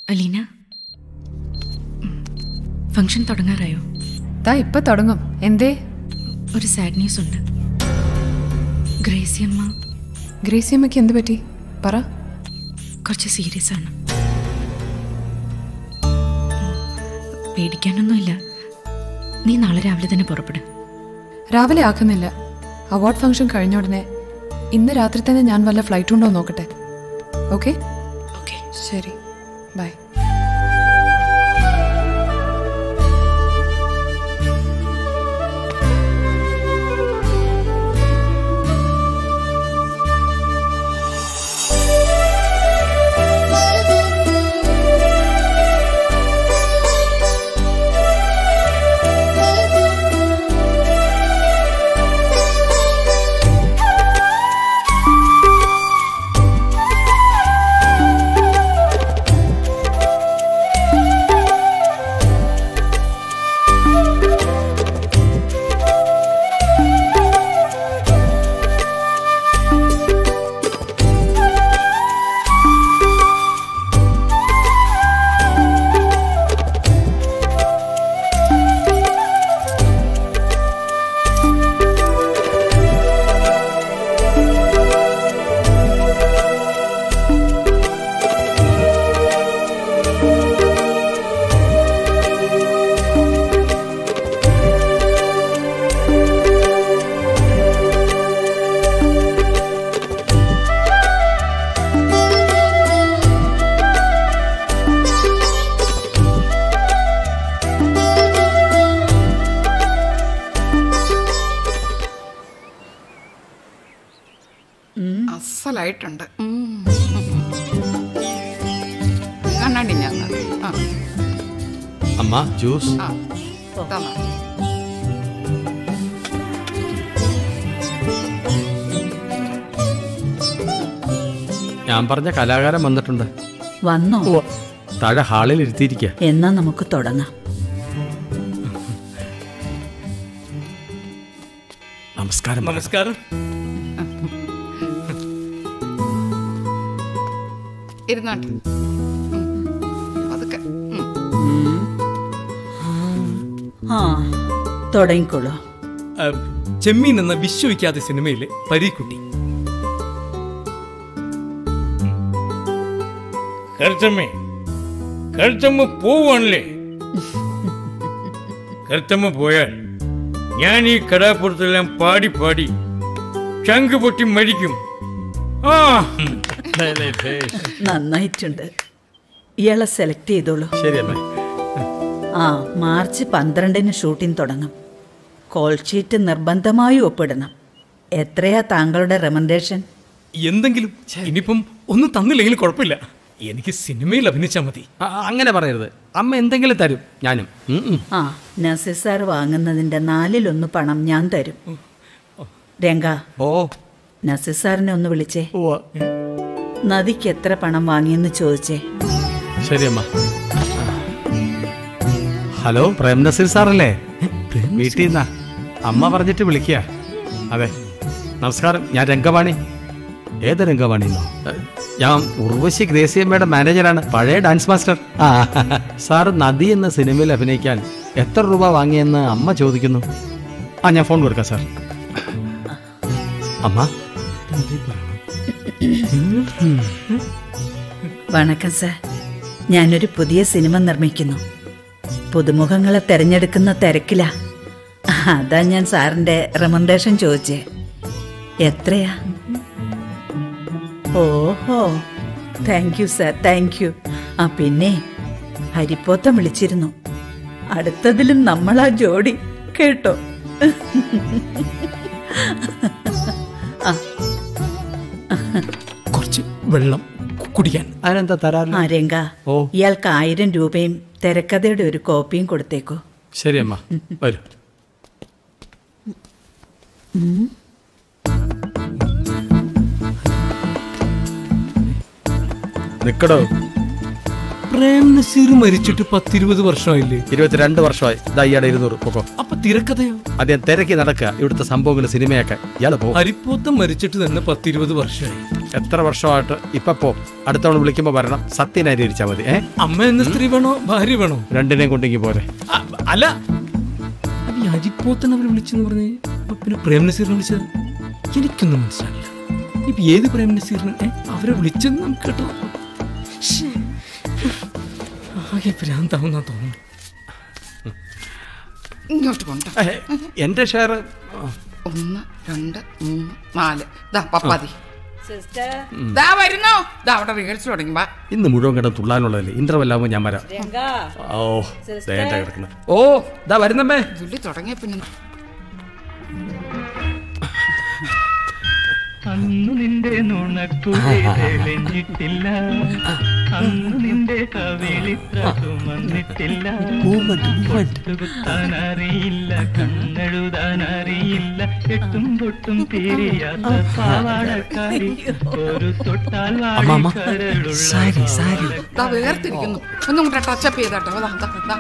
Aleena function തുടങ്ങാറായോ താ ഇപ്പൊ തുടങ്ങും എന്തേ ഒരു സാഡ് ന്യൂസ് ഉണ്ട് ഗ്രേസി അമ്മ ഗ്രേസിയമ്മയ്ക്ക് എന്ത് പറ്റി പറ കുറച്ച് സീരിയസ് ആണ് പേടിക്കാനൊന്നുമില്ല നീ നാളെ രാവിലെ തന്നെ പുറപ്പെടും രാവിലെ ആക്കുന്നില്ല അവാർഡ് ഫംഗ്ഷൻ കഴിഞ്ഞ ഉടനെ ഇന്ന് രാത്രി തന്നെ ഞാൻ വല്ല ഫ്ലൈറ്റ് ഉണ്ടോ എന്ന് നോക്കട്ടെ ഓക്കെ ഓക്കെ ശരി ബൈ അസലായിട്ടുണ്ട് കണ്ണാടി ഞങ്ങൾ ആ അമ്മ ജ്യൂസ് ആ തന്നോ. ഞാൻ പറഞ്ഞ കലാകാരൻ വന്നിട്ടുണ്ട് വന്നോ താഴെ ഹാളിൽ ഇരുത്തിയിരിക്കുക എന്നാ നമുക്ക് തുടങ്ങാം നമസ്കാരം നമസ്കാരം ഇരുന്നോട്ടെ ഉം. പതുക്കെ ഉം. ആ തുടങ്ങിക്കോളൂ ആ, ചെമ്മീൻ എന്ന വിശ്വവിഖ്യാത സിനിമയിലെ പരീക്കുട്ടി കരുത്തമ്മേ കരുത്തമ്മ പോവാണല്ലേ കരുത്തമ്മ പോയാൽ ഞാൻ ഈ കഥാപുറത്തെല്ലാം പാടി പാടി ചങ്ക് പൊട്ടി മരിക്കും ആ നന്നായിട്ടുണ്ട് ഇയാളെ സെലക്ട് ചെയ്തോളൂ ശരി അമ്മേ ആ മാർച്ച് പന്ത്രണ്ടിന് ഷൂട്ടിംഗ് തുടങ്ങും കോൾ ഷീറ്റ് നിർബന്ധമായും ഒപ്പിടണം എത്രയാ താങ്കളുടെ റെമൻഡേഷൻ എന്തെങ്കിലും ഇനിയിപ്പം ഒന്നും തന്നില്ലെങ്കിലും കുഴപ്പമില്ല എനിക്ക് സിനിമയിൽ അഭിനയിച്ചാൽ മതി ആ, അങ്ങനെ പറയരുത് അമ്മ എന്തെങ്കിലും തരും ഞാനും ഉം, ഉം. ആ നസീർ സാർ വാങ്ങുന്നതിൻ്റെ നാലിലൊന്ന് പണം ഞാൻ തരും രംഗ ഓ നസീർ സാറിനെ ഒന്ന് വിളിച്ചേ ഉവ്വ. നദിക്ക് എത്ര പണം വാങ്ങിയെന്ന് ചോദിച്ചേ ശരി അമ്മ ഹലോ പ്രേം നസീർ സാറല്ലേ വീട്ടിൽ നിന്നാ അമ്മ പറഞ്ഞിട്ട് വിളിക്കുക അതെ നമസ്കാരം ഞാൻ രംഗവാണി ഏത് രംഗവാണിന്നോ ഞാൻ ഉർവശി ഗ്രേസിയമ്മയുടെ മാനേജറാണ് പഴയ ഡാൻസ് മാസ്റ്റർ ആ സാർ നദി എന്ന സിനിമയിൽ അഭിനയിക്കാൻ എത്ര രൂപ വാങ്ങിയെന്ന് അമ്മ ചോദിക്കുന്നു ആ ഞാൻ ഫോൺ കൊടുക്കാം സാർ അമ്മ വണക്കം സാർ ഞാനൊരു പുതിയ സിനിമ നിർമ്മിക്കുന്നു പുതുമുഖങ്ങളെ തെരഞ്ഞെടുക്കുന്ന തിരക്കിലാ അതാ ഞാൻ സാറിന്റെ റെമൻഡേഷൻ ചോദിച്ചേ എത്രയാ ഓഹോ thank you sir thank you ആ പിന്നെ ഹരിപ്പോത്തം വിളിച്ചിരുന്നു അടുത്തതിലും നമ്മളാ ജോഡി കേട്ടോ കുറച്ച് വെള്ളം കു- കുടിക്കാൻ അതിനെന്താ തരാറില്ല ആ രംഗ ഓ. ഇയാൾക്ക് ആയിരം രൂപയും തിരക്കഥയുടെ ഒരു കോപ്പിയും കൊടുത്തേക്കോ ശരി അമ്മ വരൂ നിക്കടോ പ്രേം നസീർ മരിച്ചിട്ട് പത്തിരുപത് വർഷമായില്ലേ ഇരുപത്തിരണ്ട് വർഷമായി ഇതാ ഇയാടെ ഇരുന്നൂറ് പൊക്കോ അപ്പൊ തിരക്കഥയോ അദ്ദേഹം തിരക്കി നടക്കുക ഇവിടുത്തെ സംഭവങ്ങൾ സിനിമയാക്കാൻ ഇയാള് പോകും ഹരിപ്പോത്തം മരിച്ചിട്ട് തന്നെ പത്തിരുപത് വർഷമായി എത്ര വർഷമായിട്ട് ഇപ്പൊ പോ അടുത്തവണ വിളിക്കുമ്പോൾ വരണം സത്യം അനുകരിച്ചാൽ മതി ഏ അമ്മ എന്ന സ്ത്രീ വേണോ ഭാര്യ വേണോ രണ്ടിനെയും കൊണ്ടെങ്കിൽ പോരെ അ- അല്ല അപ്പൊ ഈ അരിപ്പോത്തൻ അവർ വിളിച്ചെന്ന് പറഞ്ഞ് അപ്പൊ പിന്നെ പ്രേം നസീറിനെ വിളിച്ചത് എനിക്കൊന്നും മനസ്സിലായില്ല ഇപ്പൊ ഏത് പ്രേം നസീറിനെ ഏ, അവരെ വിളിച്ചെന്ന് നമുക്ക് കേട്ടോ ശ്ശേ. ആകെ ഭ്രാന്താവുന്ന തോന്നുന്നു ഇങ്ങോട്ട് കൊണ്ട ഏ, എന്റെ ഷെയർ ഒന്ന് രണ്ട് മൂന്ന് നാല് ദാ പപ്പാതി ദാ വരുന്നോ ദാ അവിടെ റിഹേഴ്സൽ തുടങ്ങി വാ ഇന്ന് മുഴുവൻ കിടന്ന് തുള്ളാനുള്ളതല്ലേ ഇന്റർവെൽ ആകുമ്പോൾ ഞാൻ വരാം ഓ ദേണ്ട കിടക്കണം ഓ ഇതാ വരുന്നമ്മേ വിളി തുടങ്ങിയ പിന്നെ അന്നു നിന്റെ നുണക്കുഴി തെളിഞ്ഞിട്ടില്ല അന്നു നിന്റെ കവിളിത്ര ചുമന്നിട്ടില്ല കുത്താനറിയില്ല കണ്ണെഴുതാൻ അറിയില്ല എട്ടും പൊട്ടും തിരിയാത്ത പാവാടക്കാരി ഒരു തൊട്ടാൽ വാടിക്കരളുള്ള ദാ വേർതിരിക്കുന്നു ഒന്നും കൂടെ ടച്ചപ്പ് ചെയ്താട്ടോ ദാ ദാ ദാ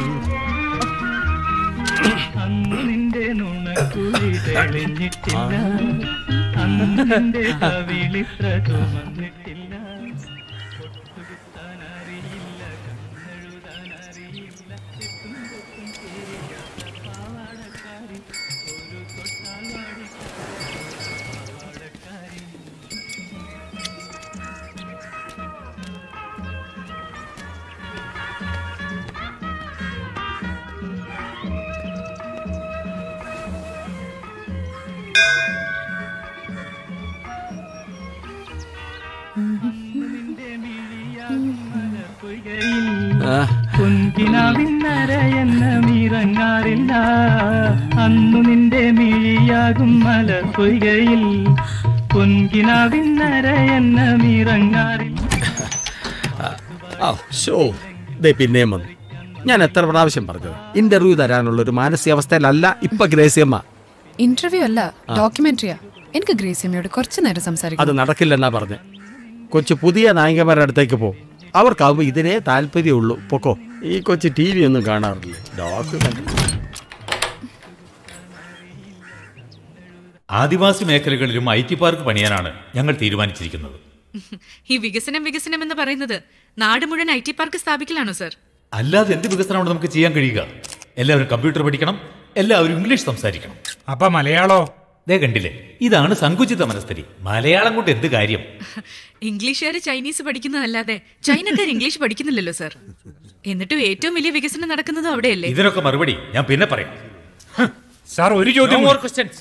അന്ന് നിന്റെ നുണക്കുഴി തെളിഞ്ഞിട്ടില്ല അന്ന് നിന്റെ കവിളിത്ര ചുമന്നിട്ടില്ല പൊട്ടുകുത്താനറിയില്ല കണ്ണെഴുതാനറിയില്ല എട്ടും പൊട്ടും തിരിയാത്ത പാവാടക്കാരി ഒരു തൊട്ടാൽ വാടിക്കരളുള്ള പാവാടക്കാരി കുഞ്ചിനാവിന്നരയെന്ന മീറങ്ങാറില്ല അന്നു നിന്റെ മിഴിയാകും മലർ പൊയ്കയിൽ പൊൻകിനാവിന്നരയെന്ന മീറങ്ങാറില്ല ആ ഷോ ദേ പിന്നെയും വന്നു ഞാൻ എത്ര പ്രാവശ്യം പറഞ്ഞത് ഇന്റർവ്യൂ തരാനുള്ള ഒരു മാനസികാവസ്ഥയിലല്ല ഇപ്പൊ ഗ്രേസിയമ്മ ഇന്റർവ്യൂ അല്ല ഡോക്യുമെന്ററിയാ എനിക്ക് ഗ്രേസിയമ്മയോട് കുറച്ച് നേരം അത് സംസാരിക്കണം നടക്കില്ലെന്നാ പറഞ്ഞ് കൊച്ചു പുതിയ നായികമാരുടെ അടുത്തേക്ക് പോ അവർക്കാവുമ്പോൾ ഇതിനേ താല്പര്യമുള്ളൂ പൊക്കോ ഈ കൊച്ചു ടി വി ഒന്നും കാണാറില്ലേ ഡോക്യുമെന്റ് ആദിവാസി മേഖലകളിലും ഐ ടി പാർക്ക് പണിയാനാണ് ഞങ്ങൾ തീരുമാനിച്ചിരിക്കുന്നത് ഈ വികസനം വികസനം എന്ന് പറയുന്നത് നാട് മുഴുവൻ ഐ ടി പാർക്ക് സ്ഥാപിക്കലാണോ സർ അല്ലാതെ എന്ത് വികസനമാണ് നമുക്ക് ചെയ്യാൻ കഴിയുക എല്ലാവരും കമ്പ്യൂട്ടർ പഠിക്കണം എല്ലാവരും ഇംഗ്ലീഷ് സംസാരിക്കണം അപ്പൊ മലയാളോ ദേ കണ്ടില്ലേ ഇതാണ് സങ്കുചിത മനസ്ഥിതി മലയാളം കൊണ്ട് എന്ത് കാര്യം ഇംഗ്ലീഷുകാർ ചൈനീസ് പഠിക്കുന്നതല്ലാതെ ചൈനക്കാർ ഇംഗ്ലീഷ് പഠിക്കുന്നില്ലല്ലോ സർ എന്നിട്ടും ഏറ്റവും വലിയ വികസനം നടക്കുന്നതും അവിടെയല്ലേ ഇതിനൊക്കെ മറുപടി ഞാൻ പിന്നെ പറയാം സാർ ഒരു No ചോദ്യം more questions.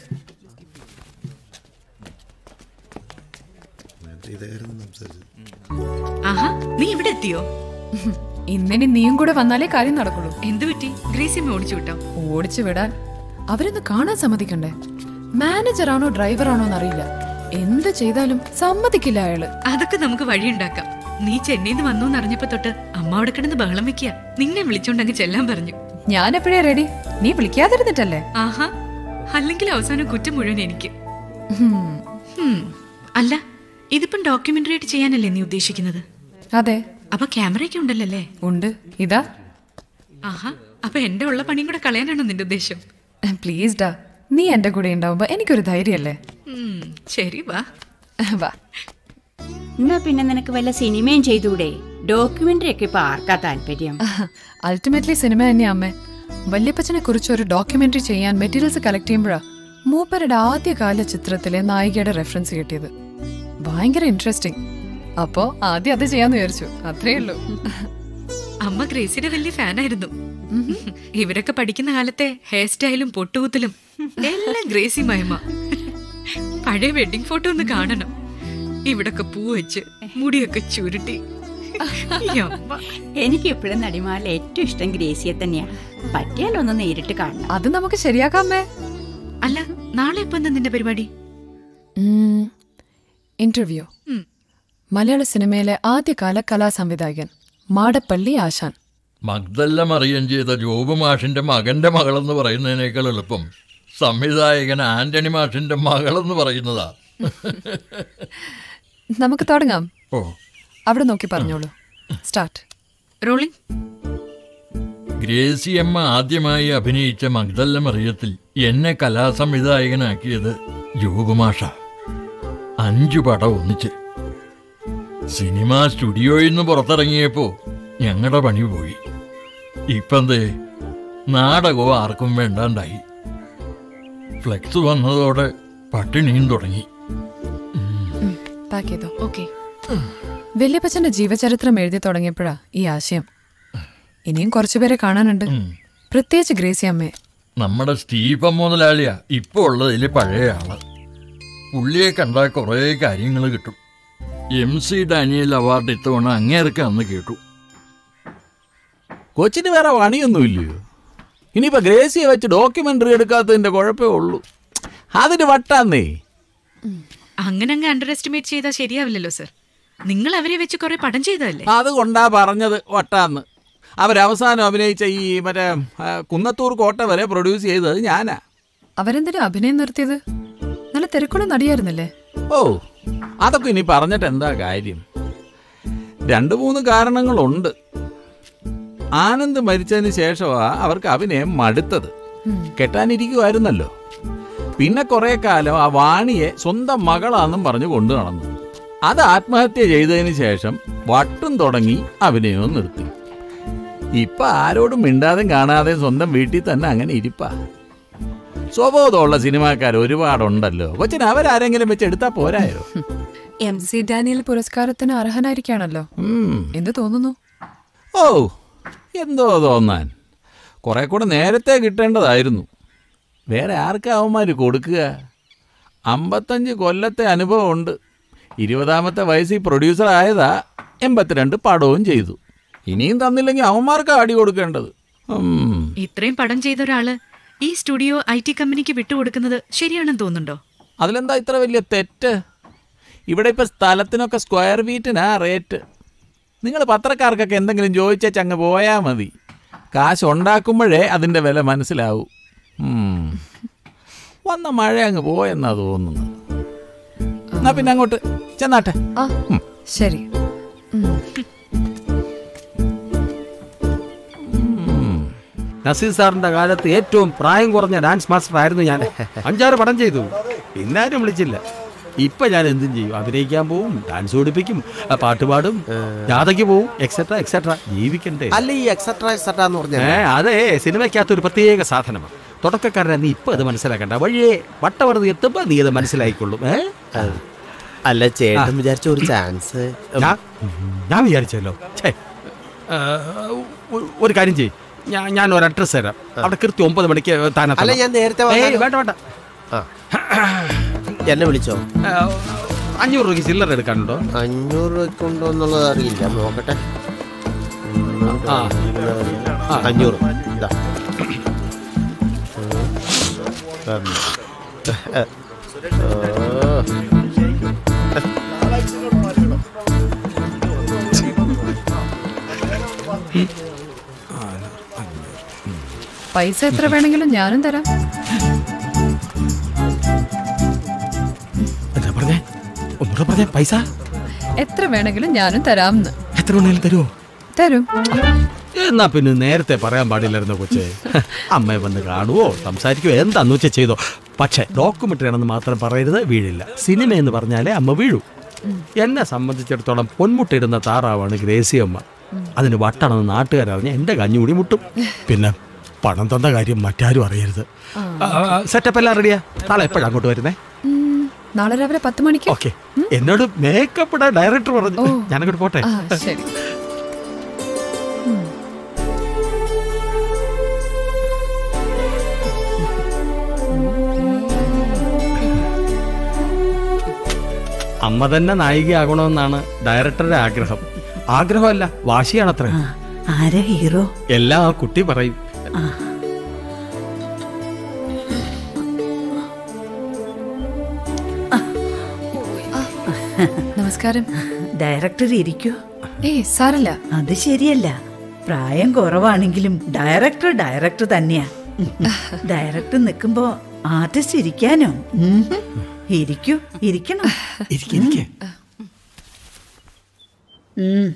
ആഹാ നീ ഇവിടെ എത്തിയോ ഇന്നിനി നീയും കൂടെ വന്നാലേ കാര്യം നടക്കുള്ളൂ എന്തു പറ്റി ഗ്രേസിയമ്മ ഓടിച്ചു വിട്ടോ ഓടിച്ചു വിടാൻ അവരൊന്ന് കാണാൻ സമ്മതിക്കണ്ടേ മാനേജറാണോ ഡ്രൈവറാണോ എന്നറിയില്ല എന്ത് ചെയ്താലും സമ്മതിക്കില്ല അയാള് അതൊക്കെ നമുക്ക് വഴിയുണ്ടാക്കാം നീ ചെന്നൈന്ന് വന്നു എന്നറിഞ്ഞപ്പോ തൊട്ട് അമ്മ അവിടെ കിടന്ന് ബഹളം വെക്കുക നിന്നെ വിളിച്ചോണ്ടങ്ങ് ചെല്ലാൻ പറഞ്ഞു ഞാൻ എപ്പോഴേ റെഡി നീ വിളിക്കാതിരുന്നിട്ടല്ലേ ആഹാ അല്ലെങ്കിൽ അവസാനം കുറ്റം മുഴുവൻ എനിക്ക് ഹും, ഹും. അല്ല ഇതിപ്പം ഡോക്യുമെന്ററി ആയിട്ട് ചെയ്യാനല്ലേ നീ ഉദ്ദേശിക്കുന്നത് അതെ അപ്പൊ ക്യാമറയൊക്കെ ഉണ്ടല്ലോ അല്ലേ ഉണ്ട് ഇതാ ആഹാ അപ്പൊ എന്റെ ഉള്ള പണിയും കൂടെ കളയാനാണോ നിന്റെ ഉദ്ദേശം പ്ലീസ് ഡാ നീ എന്റെ കൂടെ ഉണ്ടാവുമ്പോ എനിക്കൊരു ധൈര്യമല്ലേ ഉം, ശരി വാ വാ എന്നാ പിന്നെ നിനക്ക് വല്ല സിനിമയും ചെയ്തൂടെ ഡോക്യുമെന്ററി ഒക്കെ ഇപ്പൊ ആർക്കാ താല്പര്യം അൾട്ടിമേറ്റ്ലി സിനിമ തന്നെയാ അമ്മേ വല്യപ്പച്ചനെ കുറിച്ച് ഒരു ഡോക്യുമെന്ററി ചെയ്യാൻ മെറ്റീരിയൽസ് കളക്ട് ചെയ്യുമ്പോഴാ മൂപ്പരുടെ ആദ്യകാല ചിത്രത്തിലെ നായികയുടെ റെഫറൻസ് കിട്ടിയത് ഭയങ്കര ഇൻട്രസ്റ്റിംഗ് അപ്പോ ആദ്യം അത് ചെയ്യാന്ന് വിചാരിച്ചു അത്രേ ഉള്ളൂ അമ്മ ഗ്രേസിയുടെ വലിയ ഫാനായിരുന്നു ഇവരൊക്കെ പഠിക്കുന്ന കാലത്തെ ഹെയർ സ്റ്റൈലും പൊട്ടുകുത്തലും എല്ലാം ഗ്രേസി മയമ്മ പഴയ വെഡിങ് ഫോട്ടോ ഒന്ന് കാണണം ഇവിടൊക്കെ പൂ വെച്ച് മുടിയൊക്കെ ചുരുട്ടി ഈ അമ്മ. എനിക്ക് എപ്പോഴും നടിമാരിൽ ഏറ്റവും ഇഷ്ടം ഗ്രേസിയെ തന്നെയാ പറ്റിയാലൊന്ന് നേരിട്ട് കാണണം അത് നമുക്ക് ശരിയാക്കാമേ അല്ല നാളെ ഇപ്പൊ എന്താ നിന്റെ പരിപാടി ഇന്റർവ്യൂ ഉം. മലയാള സിനിമയിലെ ആദ്യകാല കലാ സംവിധായകൻ മാടപ്പള്ളി ആശാൻ മഗ്ദല്ല മറിയം ചെയ്ത ജോബ് മാഷിന്റെ മകന്റെ മകളെന്ന് പറയുന്നതിനേക്കാൾ എളുപ്പം സംവിധായകൻ ആന്റണി മാഷിന്റെ മകളെന്ന് പറയുന്നതാ നമുക്ക് തുടങ്ങാം ഓ അവിടെ നോക്കി പറഞ്ഞോളൂ സ്റ്റാർട്ട് റോളിംഗ് ഗ്രേസിയമ്മ ആദ്യമായി അഭിനയിച്ച മഗ്ദല്ല മറിയത്തിൽ എന്നെ കലാസംവിധായകനാക്കിയത് ജോബ് മാഷ അഞ്ചു പടം ഒന്നിച്ച് സിനിമ സ്റ്റുഡിയോയിൽ നിന്ന് പുറത്തിറങ്ങിയപ്പോ ഞങ്ങളുടെ പണി പോയി ഇപ്പന്തേ നാടകവും ആർക്കും വേണ്ടാണ്ടായി ഫ്ലെക്സ് വന്നതോടെ പട്ടിണിയും തുടങ്ങി പാക്ക് ചെയ്തോ ഓക്കെ വല്യപ്പച്ചന്റെ ജീവചരിത്രം എഴുതി തുടങ്ങിയപ്പോഴാ ഈ ആശയം ഇനിയും കുറച്ചുപേരെ കാണാനുണ്ട് പ്രത്യേകിച്ച് ഗ്രേസി അമ്മയെ നമ്മുടെ സ്റ്റീഫൻ മുതലാളിയാ ഇപ്പൊ ഉള്ളതിൽ പഴയ ആള് പുള്ളിയെ കണ്ടാൽ കുറേ കാര്യങ്ങൾ കിട്ടും എം സി ഡാനിയൽ അവാർഡ് ഇത്തവണ അങ്ങേർക്ക് അന്ന് കേട്ടു കൊച്ചിന് വേറെ പണിയൊന്നുമില്ലയോ ഇനിയിപ്പോ ഗ്രേസിയെ വെച്ച് ഡോക്യുമെന്ററി എടുക്കാത്തതിന്റെ കുഴപ്പമേ ഉള്ളൂ അതിന് വട്ടാന്നേ അങ്ങനെ അങ്ങ് അണ്ടർ എസ്റ്റിമേറ്റ് ചെയ്താൽ ശരിയാവില്ലല്ലോ സർ നിങ്ങൾ അവരെ വെച്ച് കുറെ പടം ചെയ്തതല്ലേ അതുകൊണ്ടാ പറഞ്ഞത് വട്ടാന്ന് അവരവസാനം അഭിനയിച്ച ഈ മറ്റേ ആ, കുന്നത്തൂർ കോട്ട വരെ പ്രൊഡ്യൂസ് ചെയ്തത് ഞാനാ അവരെന്തിനാ അഭിനയം നിർത്തിയത് നല്ല തിരക്കുള്ള നടിയായിരുന്നല്ലേ ഓ അതൊക്കെ ഇനി പറഞ്ഞിട്ട് എന്താ കാര്യം രണ്ട് മൂന്ന് കാരണങ്ങളുണ്ട് ആനന്ദ് മരിച്ചതിന് ശേഷമാ അവർക്ക് അഭിനയം മടുത്തത് കെട്ടാനിരിക്കുമായിരുന്നല്ലോ പിന്നെ കുറെ കാലം ആ വാണിയെ സ്വന്തം മകളാന്നും പറഞ്ഞു കൊണ്ടു നടന്നു അത് ആത്മഹത്യ ചെയ്തതിന് ശേഷം വട്ടും തുടങ്ങി അഭിനയവും നിർത്തി ഇപ്പൊ ആരോടും മിണ്ടാതെയും കാണാതെയും സ്വന്തം വീട്ടിൽ തന്നെ അങ്ങനെ ഇരിപ്പാ സ്വബോധമുള്ള സിനിമാക്കാർ ഒരുപാടുണ്ടല്ലോ കൊച്ചിന് അവരാരെങ്കിലും വെച്ച് എടുത്താ പോരായോ എം സി ഡാനിയൽ പുരസ്കാരത്തിന് അർഹനായിരിക്കാണല്ലോ ഉം. എന്ത് തോന്നുന്നു ഓ എന്തോ തോന്നാൻ കുറെ കൂടെ നേരത്തെ കിട്ടേണ്ടതായിരുന്നു വേറെ ആർക്കാ അവന്മാർ കൊടുക്കുക അമ്പത്തഞ്ച് കൊല്ലത്തെ അനുഭവമുണ്ട് ഇരുപതാമത്തെ വയസ്സിൽ പ്രൊഡ്യൂസർ ആയതാ എൺപത്തിരണ്ട് പടവും ചെയ്തു ഇനിയും തന്നില്ലെങ്കിൽ അവന്മാർക്ക് അടി കൊടുക്കേണ്ടത് ഉം. ഇത്രയും പടം ചെയ്ത ഒരാള് ഈ സ്റ്റുഡിയോ ഐ ടി കമ്പനിക്ക് വിട്ടുകൊടുക്കുന്നത് ശരിയാണെന്ന് തോന്നുന്നുണ്ടോ അതിലെന്താ ഇത്ര വലിയ തെറ്റ് ഇവിടെ ഇപ്പം സ്ഥലത്തിനൊക്കെ സ്ക്വയർ ഫീറ്റിനാ റേറ്റ് നിങ്ങൾ പത്രക്കാർക്കൊക്കെ എന്തെങ്കിലും ചോദിച്ചാൽ അങ്ങ് പോയാൽ മതി കാശ് ഉണ്ടാക്കുമ്പോഴേ അതിൻ്റെ വില മനസ്സിലാവൂ ഉം. വന്ന മഴ അങ്ങ് പോയെന്നാ തോന്നുന്നത് എന്നാ പിന്നെ അങ്ങോട്ട് ചെന്നാട്ടെ ആ ശരി നസീർ സാറിന്റെ കാലത്ത് ഏറ്റവും പ്രായം കുറഞ്ഞ ഡാൻസ് മാസ്റ്റർ ആയിരുന്നു ഞാൻ അഞ്ചാറ് പടം ചെയ്തു പിന്നെ ആരും വിളിച്ചില്ല ഇപ്പൊ ഞാൻ എന്തും ചെയ്യും അഭിനയിക്കാൻ പോവും ഡാൻസ് പഠിപ്പിക്കും ആ, പാട്ട് പാടും ജാഥയ്ക്ക് പോവും എക്സെട്ര എക്സെട്ര ജീവിക്കണ്ടേ അല്ല ഈ എക്സെട്ര എക്സെട്ര എന്ന് പറഞ്ഞാൽ ഏ അതെ സിനിമയ്ക്കകത്ത് ഒരു പ്രത്യേക സാധനമാണ് തുടക്കക്കാരനെ നീ ഇപ്പൊ അത് മനസ്സിലാക്കണ്ട വഴിയേ വട്ടവറുതി എത്തുമ്പോ നീ അത് മനസ്സിലായിക്കൊള്ളും ഏ അല്ല ചേട്ടൻ വിചാരിച്ച ഒരു ചാൻസ് ഞാൻ ഞാൻ വിചാരിച്ചല്ലോ ഛേ, ആ, ഒ- ഒരു കാര്യം ചെയ്യ് ഞാൻ ഞാൻ ഒരു അഡ്രസ് തരാം അവിടെ കൃത്യം ഒമ്പത് മണിക്ക് താനെത്തണം. അല്ല, ഞാൻ നേരത്തെ ഏയ്, വന്നാലോ? വേണ്ട വേണ്ട എന്നെ വിളിച്ചോ ആ, അഞ്ഞൂറ് രൂപയ്ക്ക് ചില്ലറ എടുക്കാനുണ്ടോ അഞ്ഞൂറ് രൂപയ്ക്കുണ്ടോ എന്നുള്ളത് അറിയില്ല നോക്കട്ടെ ആ. ആ. അഞ്ഞൂറ് ഇതാ. ഉം. ഓ. പൈസ എത്ര വേണമെങ്കിലും ഞാനും തരാം എന്താ പറഞ്ഞേ ഒന്നുകൂടെ പറഞ്ഞേ പൈസ എത്ര വേണമെങ്കിലും ഞാനും തരാമെന്ന് എത്ര വേണേലും തരുമോ തരും എന്നാ പിന്നെ നേരത്തെ പറയാൻ പാടില്ലായിരുന്നു കൊച്ചേ അമ്മയെ വന്ന് കാണുവോ സംസാരിക്കുവോ എന്താന്ന് വെച്ചാൽ ചെയ്തോ പക്ഷേ ഡോക്യുമെന്ററി ആണെന്ന് മാത്രം പറയരുത് വീഴില്ല സിനിമ എന്ന് പറഞ്ഞാലേ അമ്മ വീഴൂ എന്നെ സംബന്ധിച്ചിടത്തോളം പൊന്മുട്ടിടുന്ന താറാവാണ് ഗ്രേസി അമ്മ അതിന് വട്ടാണെന്ന് നാട്ടുകാരറിഞ്ഞ എൻ്റെ കഞ്ഞുകൂടി മുട്ടും പിന്നെ പണം തന്ന കാര്യം മറ്റാരും അറിയരുത് സെറ്റപ്പ് എല്ലാം റെഡിയാ നാളെ എപ്പോഴാണ് അങ്ങോട്ട് വരുന്നേ ഉം, നാളെ രാവിലെ പത്ത് മണിക്ക് ഓക്കെ എന്നോട് മേക്കപ്പ് ഇടാൻ ഡയറക്ടർ പറഞ്ഞു ഞാനങ്ങോട്ട് പോട്ടെ ആ ശരി അമ്മ തന്നെ നായികയാകണമെന്നാണ് ഡയറക്ടറുടെ ആഗ്രഹം ആഗ്രഹമല്ല വാശിയാണത്രേ ആരാ ഹീറോ എല്ലാം ആ കുട്ടി പറയും നമസ്കാരം ഡയറക്ടർ ഇരിക്കൂ ഏയ് സാരല്ല അത് ശരിയല്ല പ്രായം കുറവാണെങ്കിലും ഡയറക്ടർ ഡയറക്ടർ തന്നെയാ ഡയറക്ടർ നിൽക്കുമ്പോ ആർട്ടിസ്റ്റ് ഇരിക്കാനോ ഉം. ഇരിക്കൂ ഇരിക്കണം ഉം.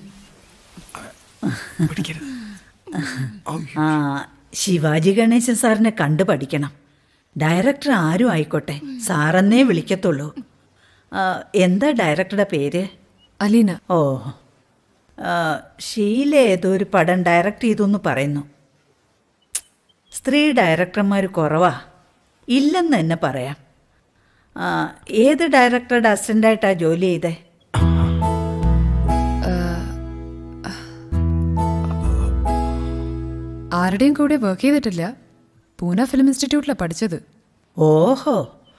ആ ശിവാജി ഗണേശൻ സാറിനെ കണ്ടു പഠിക്കണം ഡയറക്ടർ ആരും ആയിക്കോട്ടെ സാറെന്നേ വിളിക്കത്തുള്ളൂ ആ, എന്താ ഡയറക്ടറുടെ പേര് അലീന ഓ ആ, ഷീല ഏതോ ഒരു പടം ഡയറക്റ്റ് ചെയ്തു എന്ന് പറയുന്നു സ്ത്രീ ഡയറക്ടർമാർ കുറവാ ഇല്ലെന്ന് തന്നെ പറയാം ആ, ഏത് ഡയറക്ടറുടെ അസിസ്റ്റൻ്റായിട്ടാ ജോലി ചെയ്തേ ആരുടെയും കൂടെ വർക്ക് ചെയ്തിട്ടില്ല പൂന ഫിലിം ഇൻസ്റ്റിറ്റ്യൂട്ടിലാണ് പഠിച്ചത് ഓഹോ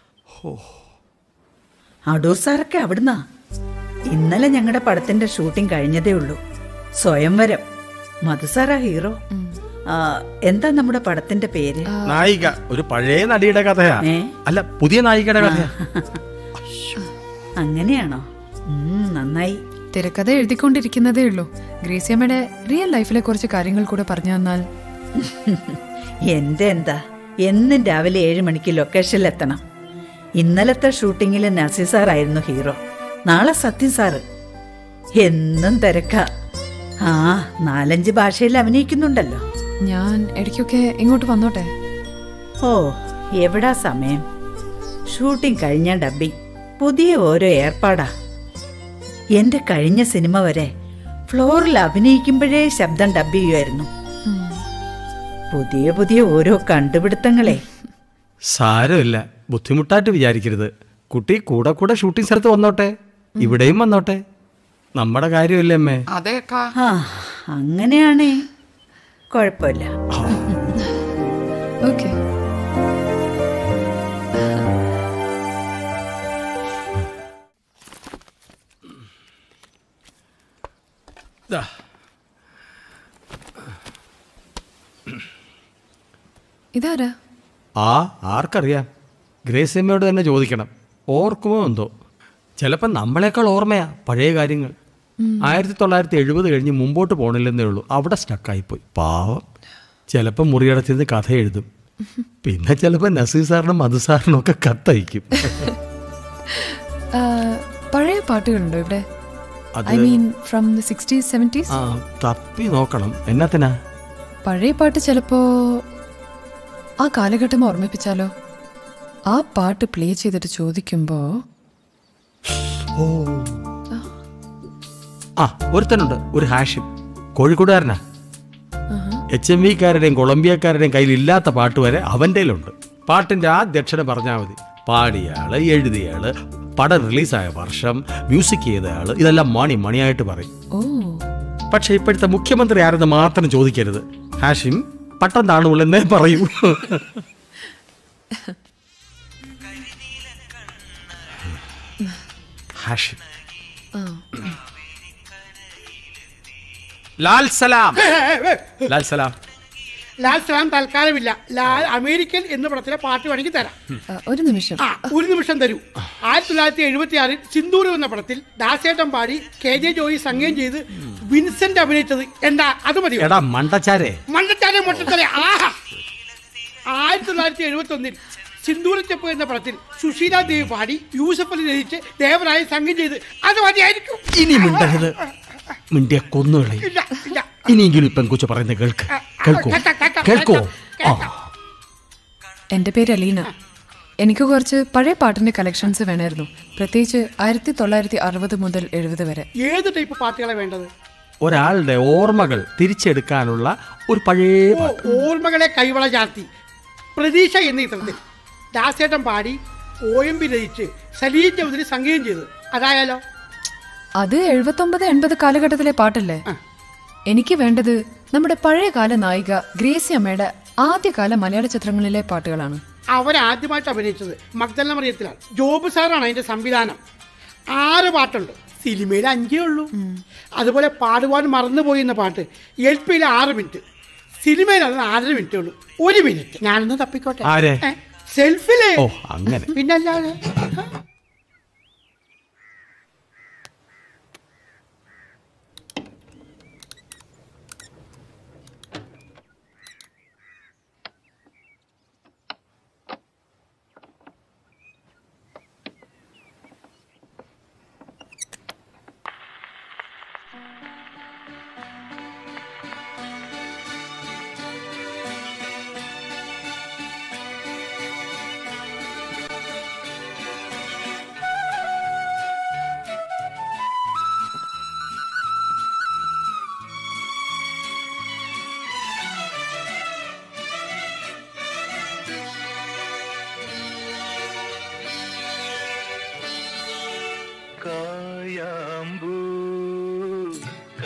അടൂർ സാറൊക്കെ അവിടുന്നാ ഇന്നലെ ഞങ്ങളുടെ പടത്തിന്റെ ഷൂട്ടിംഗ് കഴിഞ്ഞതേ ഉള്ളൂ സ്വയംവരം മധുസാറാ ഹീറോ ആ, എന്താ നമ്മുടെ പടത്തിന്റെ പേര് നായിക ഒരു പഴയ നടിയുടെ കഥയാ ഏ? അല്ല പുതിയ നായികയുടെ കഥയാ അങ്ങനെയാണോ ഉം, നന്നായി തിരക്കഥ എഴുതിക്കൊണ്ടിരിക്കുന്നതേ ഉള്ളൂ ഗ്രേസിയമ്മയുടെ റിയൽ ലൈഫിലെ കുറച്ച് കാര്യങ്ങൾ കൂടെ പറഞ്ഞു തന്നാൽ എന്റെ എന്താ എന്നും രാവിലെ ഏഴ് മണിക്ക് ലൊക്കേഷനിൽ എത്തണം ഇന്നലത്തെ ഷൂട്ടിങ്ങിൽ നസീർ സാറായിരുന്നു ഹീറോ നാളെ സത്യം സാറ് എന്നും തിരക്ക ആ നാലഞ്ച് ഭാഷയിൽ അഭിനയിക്കുന്നുണ്ടല്ലോ ഞാൻ ഇടയ്ക്കൊക്കെ ഇങ്ങോട്ട് വന്നോട്ടെ ഓ എവിടാ സമയം ഷൂട്ടിംഗ് കഴിഞ്ഞ ഡബ്ബിംഗ് പുതിയ ഓരോ ഏർപ്പാടാ എന്റെ കഴിഞ്ഞ സിനിമ വരെ ഫ്ലോറിൽ അഭിനയിക്കുമ്പോഴേ ശബ്ദം ഡബ് ചെയ്യുമായിരുന്നു പുതിയ പുതിയ ഓരോ കണ്ടുപിടുത്തങ്ങളെ സാരമില്ല ബുദ്ധിമുട്ടായിട്ട് വിചാരിക്കരുത് കുട്ടി കൂടെ കൂടെ ഷൂട്ടിംഗ് സ്ഥലത്ത് വന്നോട്ടെ ഇവിടെയും വന്നോട്ടെ നമ്മുടെ കാര്യമല്ലേ അമ്മേ അതേക്കാ ആ അങ്ങനെയാണേ കുഴപ്പമില്ല ഓക്കെ ദാ. ഇതാരാ ആ ആർക്കറിയാം ഗ്രേസിയമ്മയോട് തന്നെ ചോദിക്കണം ഓർക്കുമോ എന്തോ ചിലപ്പോൾ നമ്മളെക്കാൾ ഓർമ്മയാ പഴയ കാര്യങ്ങൾ ആയിരത്തി തൊള്ളായിരത്തി എഴുപത് കഴിഞ്ഞ് മുമ്പോട്ട് പോകണില്ലെന്നേ ഉള്ളൂ അവിടെ സ്റ്റക്കായിപ്പോയി പാവം ചിലപ്പോൾ മുറിയടച്ചിരുന്ന് കഥ എഴുതും പിന്നെ ചിലപ്പോൾ നസീർ സാറിനും മധു സാറിനും ഒക്കെ കത്തയക്കും ആ, പഴയ പാട്ടുകളുണ്ടോ ഇവിടെ അത് I mean from the sixties seventies ആ തപ്പി നോക്കണം എന്നാത്തിനാ പഴയ പാട്ട് ചിലപ്പോ ആ കാലഘട്ടം ഓർമ്മിപ്പിച്ചാലോ ആ പാട്ട് പ്ലേ ചെയ്തിട്ട് ചോദിക്കുമ്പോ ഓ ആ ഒരുത്തനുണ്ട് ഒരു ഹാഷിം കോഴിക്കോടുകാരനാ എച്ച് എം വിക്കാരുടെയും കൊളംബിയക്കാരുടെയും കയ്യിൽ ഇല്ലാത്ത പാട്ട് വരെ അവൻ്റെ ഉണ്ട് പാട്ടിൻ്റെ ആദ്യ അക്ഷരം പറഞ്ഞാൽ മതി പാടിയയാള് എഴുതിയയാള് പടം റിലീസായ വർഷം മ്യൂസിക് ചെയ്തയാള് ഇതെല്ലാം മണി മണിയായിട്ട് പറയും ഓ പക്ഷെ ഇപ്പോഴത്തെ മുഖ്യമന്ത്രി ആരെന്ന് മാത്രം ചോദിക്കരുത് ഹാഷിം പട്ടം താണുള്ളെന്നേ പറയൂ ഹാഷിം ആ. ലാൽ സലാം ലാൽ സലാം ലാൽ സലാം തൽക്കാലമില്ല ലാൽ അമേരിക്കൻ എന്ന പടത്തിലെ പാട്ട് വേണമെങ്കിൽ തരാം ആ, ഒരു നിമിഷം ആ ഒരു നിമിഷം തരൂ ആയിരത്തി തൊള്ളായിരത്തി എഴുപത്തി ആറിൽ സിന്ദൂരം എന്ന പടത്തിൽ ദാസേട്ടൻ പാടി കെ ജെ ജോയി സംഗീതം ചെയ്ത് വിൻസെന്റ് അഭിനയിച്ചത് എന്താ അത് മതി എടാ മണ്ടച്ചാരെ മണ്ടച്ചാരെ മൊട്ടത്തലെ ആഹാ ആയിരത്തി തൊള്ളായിരത്തി എഴുപത്തി ഒന്നിൽ സിന്ദൂരച്ചപ്പ് എന്ന പടത്തിൽ സുശീല ദേവി പാടി യൂസഫ് അലി രചിച്ച് ദേവരായ സംഗീതം ചെയ്ത് അത് മതിയായിരിക്കും ഇനി മിണ്ടരുത് മിണ്ടിയ കൊന്നുകളെ ഇല്ല ഇല്ല ഇനിയെങ്കിലും ഇപ്പം കൊച്ചു പറയുന്നത് കേൾക്ക് കേൾക്കോ കേൾക്കോ ആ എൻ്റെ പേര് അലീന എനിക്ക് കുറച്ച് പഴയ പാട്ടിൻ്റെ കളക്ഷൻസ് വേണമായിരുന്നു പ്രത്യേകിച്ച് ആയിരത്തി തൊള്ളായിരത്തി അറുപത് മുതൽ എഴുപത് വരെ ഏത് ടൈപ്പ് പാട്ടുകളാണ് വേണ്ടത് ഒരാളുടെ ഓർമ്മകൾ തിരിച്ചെടുക്കാനുള്ള ഒരു പഴയ ഓ, ഓർമ്മകളെ കൈവള ചാർത്തി പ്രതീക്ഷ എന്ന ചിത്രത്തിൽ ദാസേട്ടൻ പാടി ഒ എം പി രചിച്ച് സലീം ചൗധരി സംഗീതം ചെയ്ത് അതായാലോ അത് എഴുപത്തൊമ്പത് എൺപത് കാലഘട്ടത്തിലെ പാട്ടല്ലേ എനിക്ക് വേണ്ടത് നമ്മുടെ പഴയകാല നായിക ഗ്രേസി അമ്മയുടെ ആദ്യകാല മലയാള ചിത്രങ്ങളിലെ പാട്ടുകളാണ് അവരാദ്യമായിട്ട് അഭിനയിച്ചത് മഗ്ദല മറിയത്തിലാണ് ജോബ് സാറാണ് അതിന്റെ സംവിധാനം ആറ് പാട്ടുണ്ട് സിനിമയിൽ അഞ്ചേ ഉള്ളൂ അതുപോലെ പാടുവാൻ മറന്നുപോയി എന്ന പാട്ട് എൽ പിയിൽ ആറ് മിനിറ്റ് സിനിമയിൽ അത് നാലര മിനിറ്റേ ഉള്ളൂ ഒരു മിനിറ്റ് ഞാനൊന്ന് തപ്പിക്കോട്ടെ ആരെ? ഏ, സെൽഫിലേ ഓ അങ്ങനെ പിന്നല്ലാതെ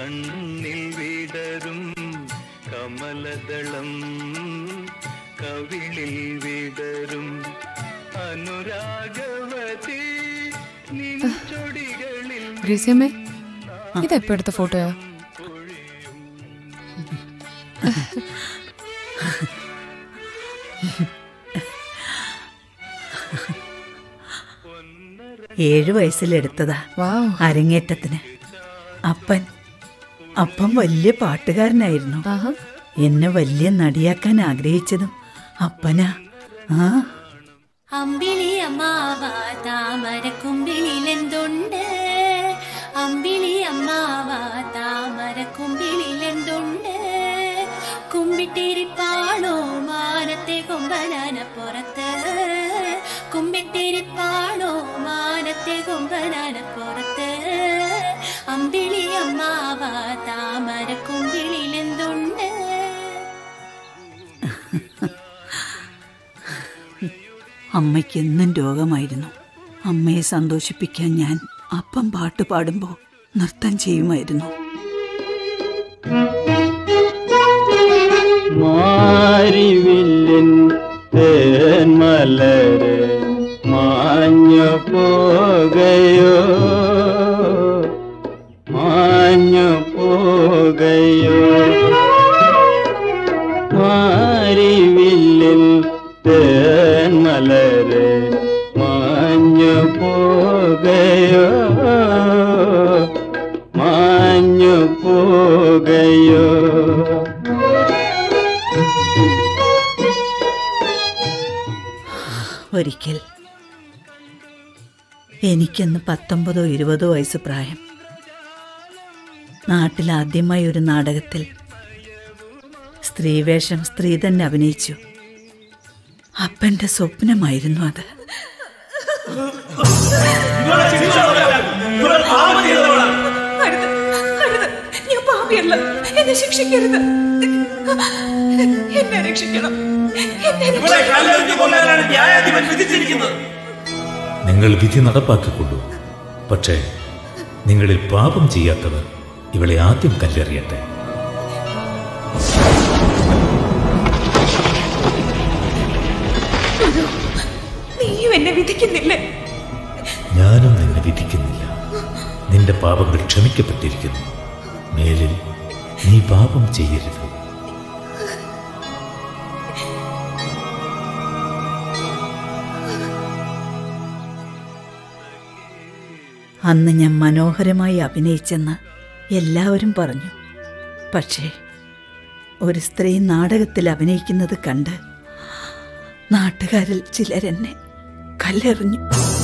കണ്ണിൽ വിടരും കമലദളം കവിളിൽ വിടരും അനുരാഗവതി നിൻ ചൊടികളിൽ ഗ്രേസിയമ്മേ ഇതെപ്പോ എടുത്ത ഫോട്ടോയാ ഏഴു വയസ്സിലെടുത്തതാ അരങ്ങേറ്റത്തിന് അപ്പൻ അപ്പം വലിയ പാട്ടുകാരനായിരുന്നു എന്നെ വലിയ നടിയാക്കാൻ ആഗ്രഹിച്ചതും അപ്പനാ ആ അമ്പിളി അമ്മാവ താമര കുമ്പിളിലെന്തുണ്ട് അമ്പിളി അമ്മാവ താമര കുമ്പിളിലെന്തുണ്ട് കുമ്പിട്ടിരിപ്പാണോ മാനത്തെ കൊമ്പനാന പുറത്ത് കുമ്പിട്ടിരിപ്പാണോ മാനത്തെ കൊമ്പനാന പുറത്ത് അമ്പിളി അമ്മാവ താമര കുമ്പിളിലെന്തുണ്ട് അമ്മയ്ക്ക് എന്നും രോഗമായിരുന്നു അമ്മയെ സന്തോഷിപ്പിക്കാൻ ഞാൻ അപ്പം പാട്ട് പാടുമ്പോൾ നൃത്തം ചെയ്യുമായിരുന്നു മാരിവില്ലിൻ തേന്മലര് മാഞ്ഞു പോകയോ മാഞ്ഞു പോകയോ മാരിവില്ലിൻ തേന്മലര് മാഞ്ഞു പോകയോ മാഞ്ഞു പോകയോ ഒരിക്കൽ എനിക്കന്ന് പത്തൊമ്പതോ ഇരുപതോ വയസ്സ് പ്രായം നാട്ടിൽ ആദ്യമായി ഒരു നാടകത്തിൽ സ്ത്രീവേഷം സ്ത്രീ തന്നെ അഭിനയിച്ചു അപ്പന്റെ സ്വപ്നമായിരുന്നു അത് അരുത്, അരുത്. ഞാൻ പാപിയല്ല എന്നെ ശിക്ഷിക്കരുത് എന്നെ രക്ഷിക്കണം എന്നെ രക്ഷിക്കണം. നിങ്ങൾ വിധി നടപ്പാക്കിക്കൊള്ളൂ പക്ഷേ നിങ്ങളിൽ പാപം ചെയ്യാത്തവർ ഇവളെ ആദ്യം കല്ലെറിയട്ടെ ഗുരു, നീയും എന്നെ വിധിക്കുന്നില്ലേ ഞാനും നിന്നെ വിധിക്കുന്നില്ല നിന്റെ പാപങ്ങൾ ക്ഷമിക്കപ്പെട്ടിരിക്കുന്നു മേലിൽ നീ പാപം ചെയ്യരുത് അന്ന് ഞാൻ മനോഹരമായി അഭിനയിച്ചെന്ന് എല്ലാവരും പറഞ്ഞു പക്ഷേ ഒരു സ്ത്രീ നാടകത്തിൽ അഭിനയിക്കുന്നത് കണ്ട് നാട്ടുകാരിൽ ചിലരെന്നെ കല്ലെറിഞ്ഞു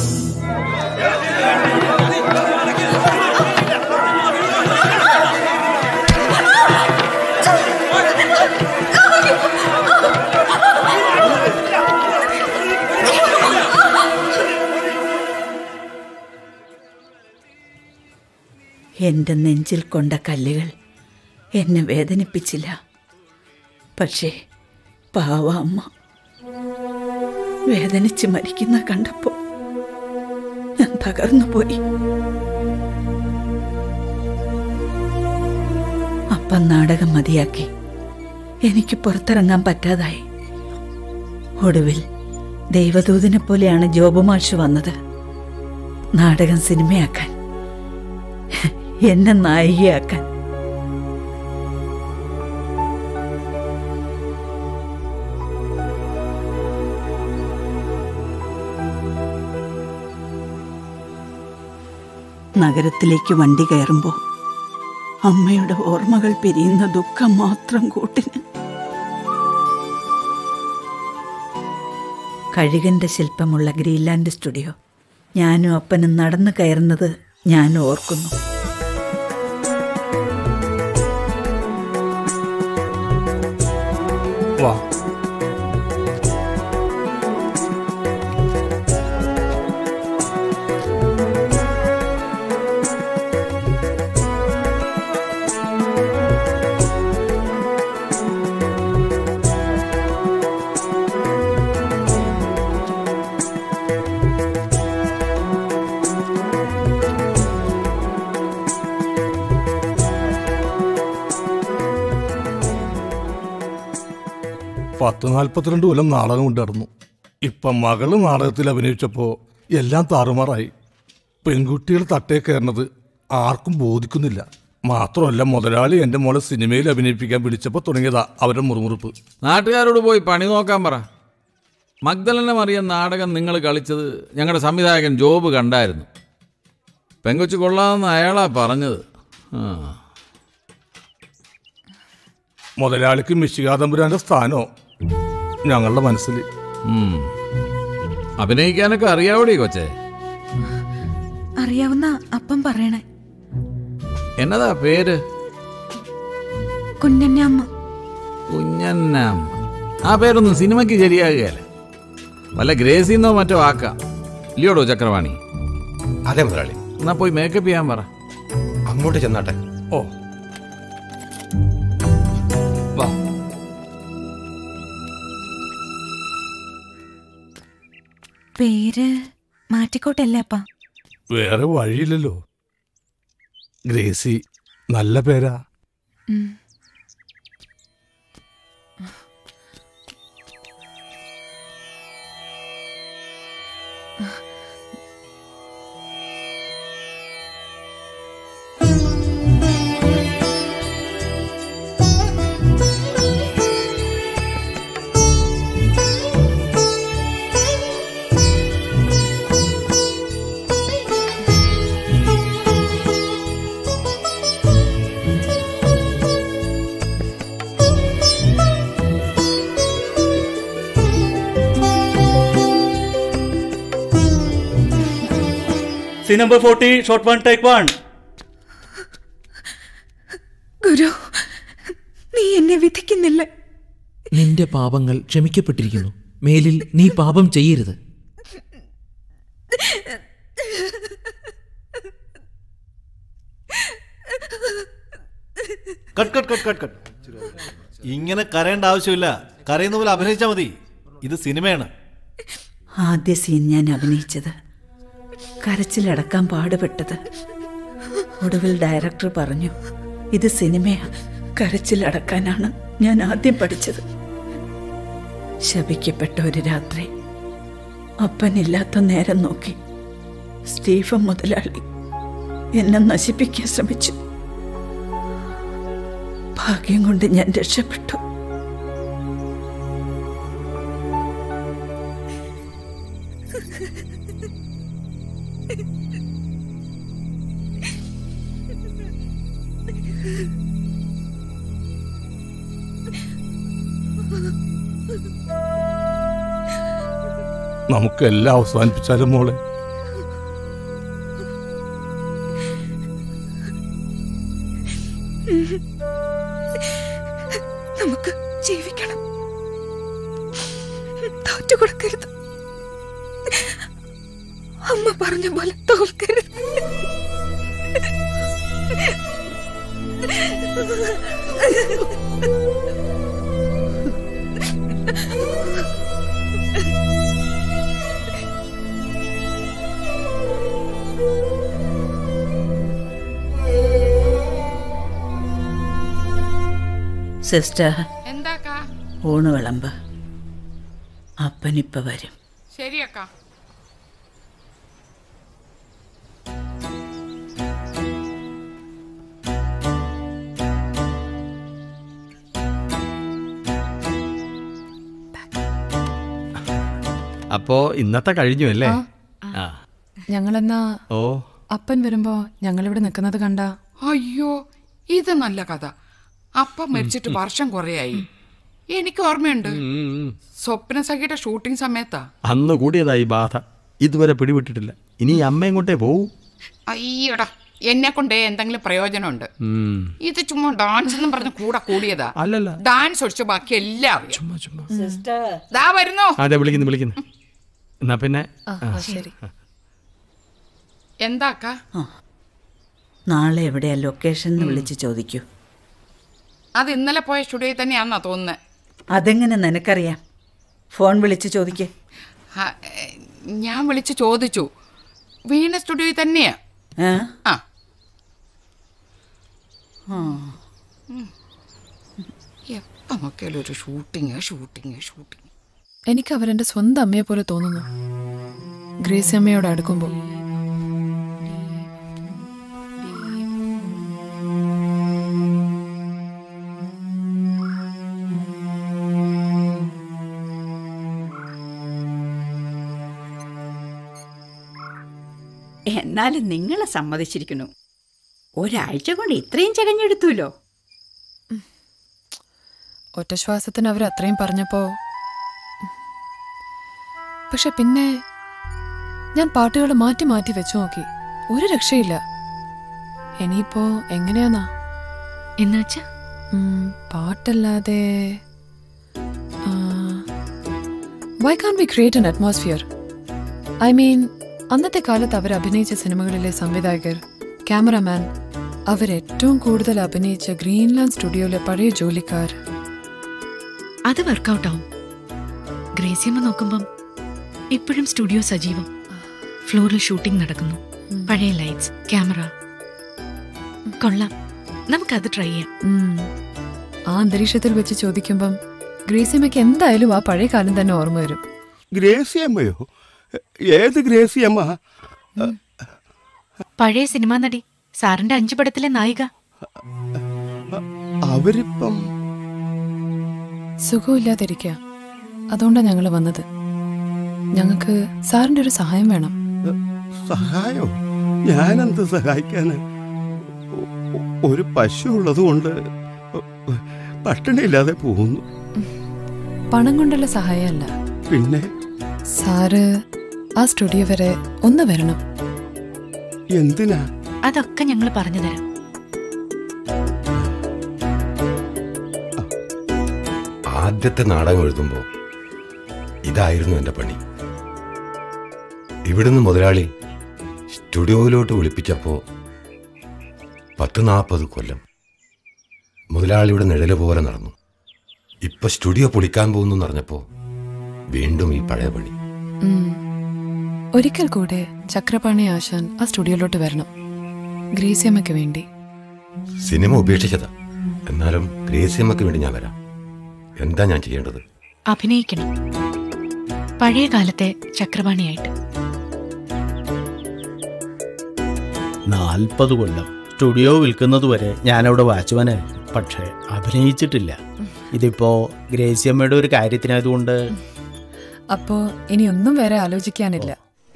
എൻ്റെ നെഞ്ചിൽ കൊണ്ട കല്ലുകൾ എന്നെ വേദനിപ്പിച്ചില്ല പക്ഷേ പാവ അമ്മ വേദനിച്ച് മരിക്കുന്ന കണ്ടപ്പോ ഞാൻ തകർന്നു പോയി അപ്പം നാടകം മതിയാക്കി എനിക്ക് പുറത്തിറങ്ങാൻ പറ്റാതായി ഒടുവിൽ ദൈവദൂതനെ പോലെയാണ് ജോബ് മാഷ് വന്നത് നാടകം സിനിമയാക്കാൻ എന്നെ നായികയാക്കാൻ നഗരത്തിലേക്ക് വണ്ടി കയറുമ്പോൾ അമ്മയുടെ ഓർമ്മകൾ പിരിയുന്ന ദുഃഖം മാത്രം കൂട്ടിന് കഴുകന്റെ ശില്പമുള്ള ഗ്രീൻലാൻഡ് സ്റ്റുഡിയോ ഞാനും അപ്പനും നടന്നു കയറുന്നത് ഞാൻ ഓർക്കുന്നു വാ ആ പത്ത് നാൽപ്പത്തിരണ്ട് കൊല്ലം നാടകം കൊണ്ടിടന്നു ഇപ്പം മകള് നാടകത്തിൽ അഭിനയിച്ചപ്പോൾ എല്ലാം താറുമാറായി പെൺകുട്ടികൾ തട്ടേ കയറുന്നത് ആർക്കും ബോധിക്കുന്നില്ല മാത്രമല്ല മുതലാളി എൻ്റെ മോളെ സിനിമയിൽ അഭിനയിപ്പിക്കാൻ വിളിച്ചപ്പോൾ തുടങ്ങിയതാ അവരുടെ മുറുമുറുപ്പ് നാട്ടുകാരോട് പോയി പണി നോക്കാൻ പറ മഗ്ദലന മറിയ നാടകം നിങ്ങൾ കളിച്ചത് ഞങ്ങളുടെ സംവിധായകൻ ജോബ് കണ്ടായിരുന്നു പെങ്കൊച്ചു കൊള്ളാമെന്ന് അയാളാ പറഞ്ഞത് ആ മുതലാളിക്ക് മിശികാതമ്പുരാന്റെ സ്ഥാനോ ഞങ്ങളുടെ മനസ്സിൽ ഉം. അഭിനയിക്കാനൊക്കെ അറിയാവൂടി കൊച്ചേ അറിയാവുന്ന അപ്പം പറയണേ എന്നതാ പേര് കുഞ്ഞന്നെ അമ്മ കുഞ്ഞന്നാം ആ പേരൊന്നും സിനിമയ്ക്ക് ശരിയാകുകയല്ല വല്ല ഗ്രേസിന്നോ മറ്റോ ആക്കാം ഇല്ലയോടോ ചക്രവാണി അതെ മുതലാളി എന്നാ പോയി മേക്കപ്പ് ചെയ്യാൻ പറ അങ്ങോട്ട് ചെന്നാട്ടെ ഓ വാ പേര് മാറ്റിക്കോട്ടല്ലേ അപ്പ വേറെ വഴിയില്ലല്ലോ ഗ്രേസി നല്ല പേരാ ഉം. Scene number 40, shot one, take one. ഗുരു നീ എന്നെ വിധിക്കുന്നില്ല നിന്റെ പാപങ്ങൾ ക്ഷമിക്കപ്പെട്ടിരിക്കുന്നു മേലിൽ നീ പാപം ചെയ്യരുത് cut cut cut cut cut ഇങ്ങനെ കരയേണ്ട ആവശ്യമില്ല കരയുന്ന പോലെ അഭിനയിച്ചാൽ മതി ഇത് സിനിമയാണ് ആദ്യ സീൻ ഞാൻ അഭിനയിച്ചത് കരച്ചിലടക്കാൻ പാടുപെട്ടത് ഒടുവിൽ ഡയറക്ടർ പറഞ്ഞു ഇത് സിനിമയാ കരച്ചിലടക്കാനാണ് ഞാൻ ആദ്യം പഠിച്ചത് ശപിക്കപ്പെട്ട ഒരു രാത്രി അപ്പനില്ലാത്ത നേരം നോക്കി സ്റ്റീഫൻ മുതലാളി എന്നെ നശിപ്പിക്കാൻ ശ്രമിച്ചു ഭാഗ്യം കൊണ്ട് ഞാൻ രക്ഷപ്പെട്ടു നമുക്കെല്ലാം അവസാനിപ്പിച്ചാലും മോളെ നമുക്ക് ജീവിക്കണം തോറ്റു കൊടുക്കരുത് അമ്മ പറഞ്ഞ പോലെ തോൽക്കരുത് സിസ്റ്റർ എന്താക്കാ ഊണ് വിളമ്പ് അപ്പനിപ്പ വരും ശരിയക്കാ അപ്പോ ഇന്നത്തെ കഴിഞ്ഞു അല്ലേ ആ. ആ ഞങ്ങളെന്നാ ഓ അപ്പൻ വരുമ്പോ ഞങ്ങളിവിടെ നിൽക്കുന്നത് കണ്ട അയ്യോ ഇത് നല്ല കഥ അപ്പ മരിച്ചിട്ട് വർഷം കുറയായി എനിക്ക് ഓർമ്മയുണ്ട് സ്വപ്ന സഖിയുടെ ഷൂട്ടിംഗ് സമയത്താ അന്ന് കൂടിയതായി ബാധ ഇതുവരെ പിടിവിട്ടിട്ടില്ല ഇനി ഈ അമ്മ എങ്ങോട്ടേ പോവും അയ്യടാ എന്നെ കൊണ്ടേ എന്തെങ്കിലും പ്രയോജനമുണ്ട് ഉം. ഇത് ചുമ്മാ ഡാൻസ് എന്നും പറഞ്ഞ് കൂടെ കൂടിയതാ അല്ലല്ല ഡാൻസ് ഒഴിച്ച് ബാക്കി എല്ലാം അറിയാം. സിസ്റ്റർ ദാ വരുന്നു അതെ വിളിക്കുന്നു വിളിക്കുന്നു എന്നാ പിന്നെ ആ, ആ. ശരി. എന്താക്കാ നാളെ എവിടെയാ ലൊക്കേഷൻ എന്ന് വിളിച്ച് ചോദിക്കൂ അത് ഇന്നലെ പോയ സ്റ്റുഡിയോയിൽ തന്നെയാന്നാ തോന്നുന്നത് അതെങ്ങനെ നിനക്കറിയാം ഫോൺ വിളിച്ച് ചോദിക്കേ ആ, ഏ, ഞാൻ വിളിച്ച് ചോദിച്ചു വീണ സ്റ്റുഡിയോയിൽ തന്നെയാ ഏ ആ ആ. എപ്പം നോക്കിയാലും ഒരു ഷൂട്ടിങ് ഷൂട്ടിങ് ഷൂട്ടിങ് എനിക്ക് അവരെന്റെ സ്വന്തം അമ്മയെ പോലെ തോന്നുന്നു ഗ്രേസി അമ്മയോട് അടുക്കുമ്പോൾ എന്നാലും നിങ്ങളെ സമ്മതിച്ചിരിക്കുന്നു ഒരാഴ്ച കൊണ്ട് ഇത്രയും ചകഞ്ഞെടുത്തുല്ലോ ഒറ്റ ശ്വാസത്തിന് അവർ അത്രയും പറഞ്ഞപ്പോ പക്ഷെ പിന്നെ ഞാൻ പാട്ടുകൾ മാറ്റി മാറ്റി വെച്ചു നോക്കി ഒരു രക്ഷയില്ല ഇനിയിപ്പോ എങ്ങനെയാന്നാ എന്നുവെച്ചാ ഉം, പാട്ടല്ലാതെ why can we create an atmosphere I mean അന്നത്തെ കാലത്ത് അവർ അഭിനയിച്ച സിനിമകളിലെ സംവിധായകർ ക്യാമറമാൻ അവരേറ്റവും കൂടുതൽ അഭിനയിച്ച ഗ്രീൻലാൻഡ് സ്റ്റുഡിയോയിലെ പഴയ ജോലിക്കാർ അത് വർക്കൗട്ട് ആവും ഗ്രേസിയമ്മ നോക്കുമ്പം ഇപ്പോഴും സ്റ്റുഡിയോ സജീവം ഫ്ലോറിൽ ഷൂട്ടിംഗ് നടക്കുന്നു പഴയ ലൈറ്റ്സ് ക്യാമറ കൊള്ളാം നമുക്കത് ട്രൈ ചെയ്യാം ഉം. ആ അന്തരീക്ഷത്തിൽ വെച്ച് ചോദിക്കുമ്പം ഗ്രേസിയമ്മയ്ക്ക് എന്തായാലും ആ പഴയ കാലം തന്നെ ഓർമ്മ വരും ഗ്രേസിയമ്മയോ ഏത് ഗ്രേസിയമ്മ പഴയ സിനിമാ നടി സാറിന്റെ അഞ്ചു പടത്തിലെ നായിക അവരിപ്പം സുഖമില്ലാതിരിക്കുക അതുകൊണ്ടാണ് ഞങ്ങൾ വന്നത് ഞങ്ങൾക്ക് സാറിന്റെ ഒരു സഹായം വേണം സഹായോ ഞാനെന്ത് സഹായിക്കാന് ഒ- ഒരു പശു ഉള്ളതുകൊണ്ട് പട്ടിണിയില്ലാതെ പോകുന്നു പണം കൊണ്ടുള്ള സഹായമല്ല പിന്നെ സാറ് ആ സ്റ്റുഡിയോ വരെ ഒന്ന് വരണം എന്തിനാ അതൊക്കെ ഞങ്ങൾ പറഞ്ഞു തരാം ആദ്യത്തെ നാടകം എഴുതുമ്പോൾ ഇതായിരുന്നു എൻ്റെ പണി ഇവിടുന്ന് മുതലാളി സ്റ്റുഡിയോയിലോട്ട് വിളിപ്പിച്ചപ്പോൾ പത്ത് നാൽപ്പത് കൊല്ലം മുതലാളിയുടെ നിഴല് പോലെ നടന്നു ഇപ്പൊ സ്റ്റുഡിയോ പൊളിക്കാൻ പോകുന്നു എന്നറിഞ്ഞപ്പോൾ വീണ്ടും ഈ പഴയ പണി ഉം. ഒരിക്കൽ കൂടെ ചക്രപാണി ആശാൻ ആ സ്റ്റുഡിയോയിലോട്ട് വരണം ഗ്രേസിയമ്മയ്ക്ക് വേണ്ടി സിനിമ ഉപേക്ഷിച്ചതാ എന്നാലും ഗ്രേസിയമ്മയ്ക്ക് വേണ്ടി ഞാൻ വരാം എന്താ ഞാൻ ചെയ്യേണ്ടത് അഭിനയിക്കണം പഴയ കാലത്തെ ചക്രപാണിയായിട്ട് നാൽപ്പത് കൊല്ലം സ്റ്റുഡിയോ വിൽക്കുന്നതുവരെ ഞാനവിടെ വാച്ച്മാനായിരുന്നു പക്ഷേ അഭിനയിച്ചിട്ടില്ല ഇതിപ്പോ ഗ്രേസിയമ്മയുടെ ഒരു കാര്യത്തിനായതുകൊണ്ട് അപ്പോ ഇനി ഒന്നും വേറെ ആലോചിക്കാനില്ല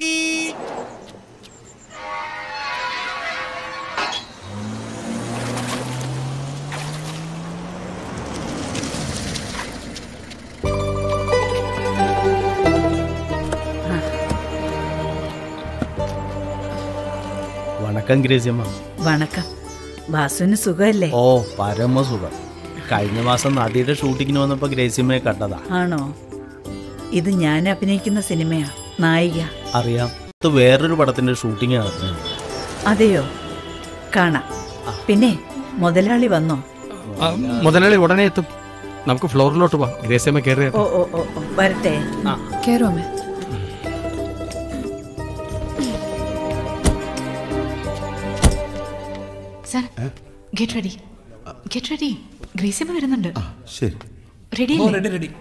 വണക്കം ഗ്രേസിയമ്മ വണക്കം വാസുവിന് സുഖമല്ലേ ഓ പരമസുഖം കഴിഞ്ഞ മാസം നദിയുടെ ഷൂട്ടിങ്ങിന് വന്നപ്പോ ഗ്രേസിയമ്മയെ കണ്ടതാ ആണോ ഇത് ഞാൻ അഭിനയിക്കുന്ന സിനിമയാ നായിക അറിയാം ഇത് വേറൊരു പടത്തിന്റെ ഷൂട്ടിംഗ് നടത്തുന്നു അതെയോ കാണാം പിന്നെ മുതലാളി വന്നോ ആ, മുതലാളി ഉടനെ എത്തും നമുക്ക് ഫ്ലോറിലോട്ട് പോവാം ഗ്രേസിയമ്മ കയറി ഓ ഓ ഓ ഓ, വരട്ടെ കേറോ അമ്മേ sir get ready get ready ഗ്രേസിയമ്മ വരുന്നുണ്ട് ശരി റെഡി ഓ, ready, ready.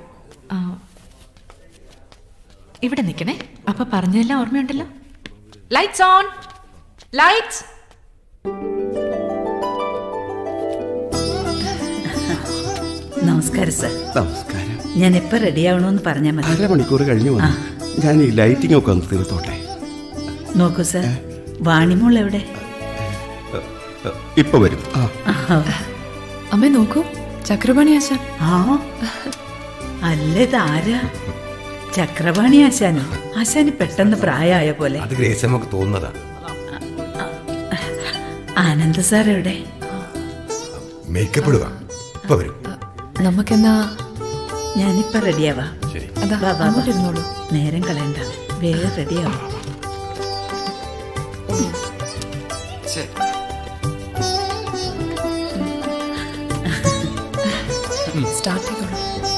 ഇവിടെ നിൽക്കണേ അപ്പൊ പറഞ്ഞതെല്ലാം ഓർമ്മയുണ്ടല്ലോ ലൈറ്റ്സ് ഓൺ ലൈറ്റ്സ് നമസ്കാരം സർ നമസ്കാരം ഞാൻ എപ്പോ റെഡി ആവണമെന്ന് പറഞ്ഞാൽ മതി അരമണിക്കൂർ കഴിഞ്ഞു വന്നു ഞാൻ ഈ ലൈറ്റിംഗ് ഒക്കെ ഒന്ന് തീർത്തോട്ടെ നോക്കൂ സർ വാണിമോൾ എവിടെ ഇപ്പൊ വരും ആ ആഹാ. അമ്മേ നോക്കൂ ചക്രപാണി ആശാൻ ആ അല്ല ഇതാരാ ചക്രപാണി ആശാനോ ആശാന് പെട്ടെന്ന് പ്രായമായ പോലെ അത് ഗ്രേസിയമ്മക്ക് തോന്നുന്നതാ ആനന്ദ് സാർ എവിടെ മേക്കപ്പ് ഇടുക ഇപ്പൊ വരും നമുക്കെന്നാ ഞാനിപ്പോ റെഡിയാവാ ശരി അതാ വാ, വാ, വാ. അങ്ങോട്ട് ഇരുന്നോളൂ നേരം കളയണ്ട വേഗം റെഡിയാവാ ശരി സ്റ്റാർട്ട് ചെയ്തോളൂ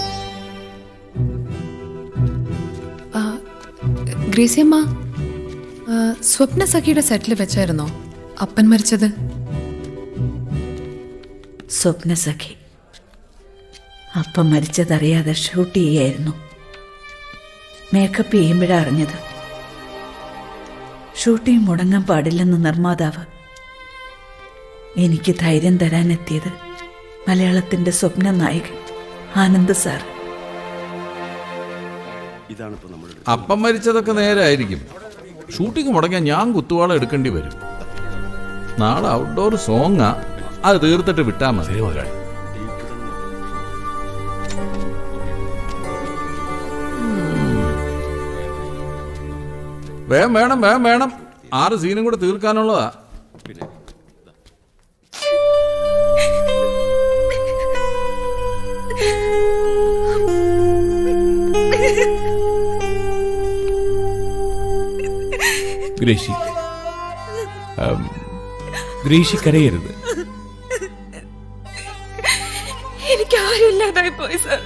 ആ, ഗ്രേസിയമ്മ ആ, സ്വപ്ന സഖിയുടെ സെറ്റിൽ വെച്ചായിരുന്നോ അപ്പൻ മരിച്ചത് സ്വപ്ന സഖി അപ്പം മരിച്ചതറിയാതെ ഷൂട്ട് ചെയ്യായിരുന്നു മേക്കപ്പ് ചെയ്യുമ്പോഴാണ് അറിഞ്ഞത് ഷൂട്ടിംഗ് മുടങ്ങാൻ പാടില്ലെന്ന് നിർമ്മാതാവ് എനിക്ക് ധൈര്യം തരാനെത്തിയത് മലയാളത്തിന്റെ സ്വപ്ന നായകൻ ആനന്ദ് സാർ ഇതാണിപ്പോ നമ്മൾ അപ്പം മരിച്ചതൊക്കെ നേരായിരിക്കും ഷൂട്ടിംഗ് മുടങ്ങിയാൽ ഞാൻ കുത്തുവാള എടുക്കേണ്ടി വരും നാളെ ഔട്ട്ഡോർ സോങ്ങാ അത് തീർത്തിട്ട് വിട്ടാ മതി വേം വേണം വേം വേണം ആറ് സീനും കൂടെ തീർക്കാനുള്ളതാ ഗ്രേഷി ആം, ഗ്രേഷി കരയരുത് എനിക്ക് ആരും ഇല്ലാതായി പോയി സാർ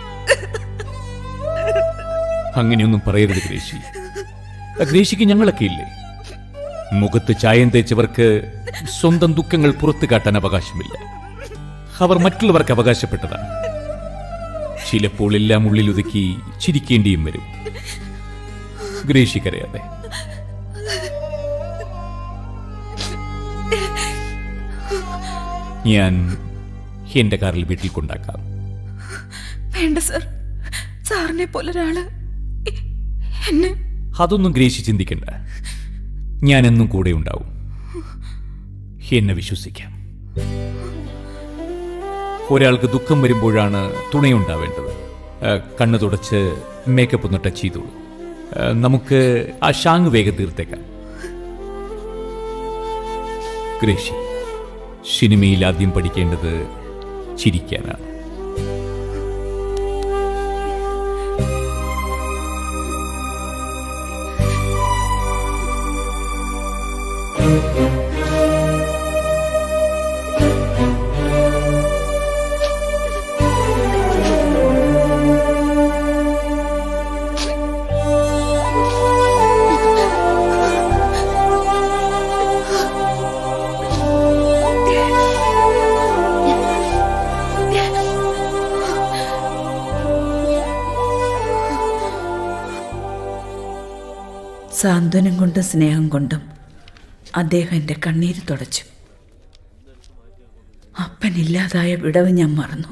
അങ്ങനെയൊന്നും പറയരുത് ഗ്രേഷി ഗ്രേഷിക്ക് ഞങ്ങളൊക്കെ ഇല്ലേ മുഖത്ത് ചായം തേച്ചവർക്ക് സ്വന്തം ദുഃഖങ്ങൾ പുറത്തു കാട്ടാൻ അവകാശമില്ല അവർ മറ്റുള്ളവർക്ക് അവകാശപ്പെട്ടതാണ് ചിലപ്പോൾ എല്ലാം ഉള്ളിലൊതുക്കി ചിരിക്കേണ്ടിയും വരും ഗ്രേഷി കരയാതെ ഞാൻ എന്റെ കാറിൽ വീട്ടിൽ കൊണ്ടാക്കാം വേണ്ട സാർ സാറിനെ പോലെ ഒരാള് എ- എന്നെ അതൊന്നും ഗ്രേശി ചിന്തിക്കണ്ട ഞാൻ എന്നും കൂടെ ഉണ്ടാവും എന്നെ വിശ്വസിക്കാം ഒരാൾക്ക് ദുഃഖം വരുമ്പോഴാണ് തുണയുണ്ടാവേണ്ടത് ആ, കണ്ണ് തുടച്ച് മേക്കപ്പ് ഒന്ന് ടച്ച് ചെയ്തോളൂ ആ, നമുക്ക് ആ ഷാങ് വേഗം തീർത്തേക്കാം ഗ്രേഷി സിനിമയിൽ ആദ്യം പഠിക്കേണ്ടത് ചിരിക്കാനാണ് സാന്ത്വനം കൊണ്ടും സ്നേഹം കൊണ്ടും അദ്ദേഹം എൻ്റെ കണ്ണീര് തുടച്ചു അപ്പനില്ലാതായ വിടവ് ഞാൻ മറന്നു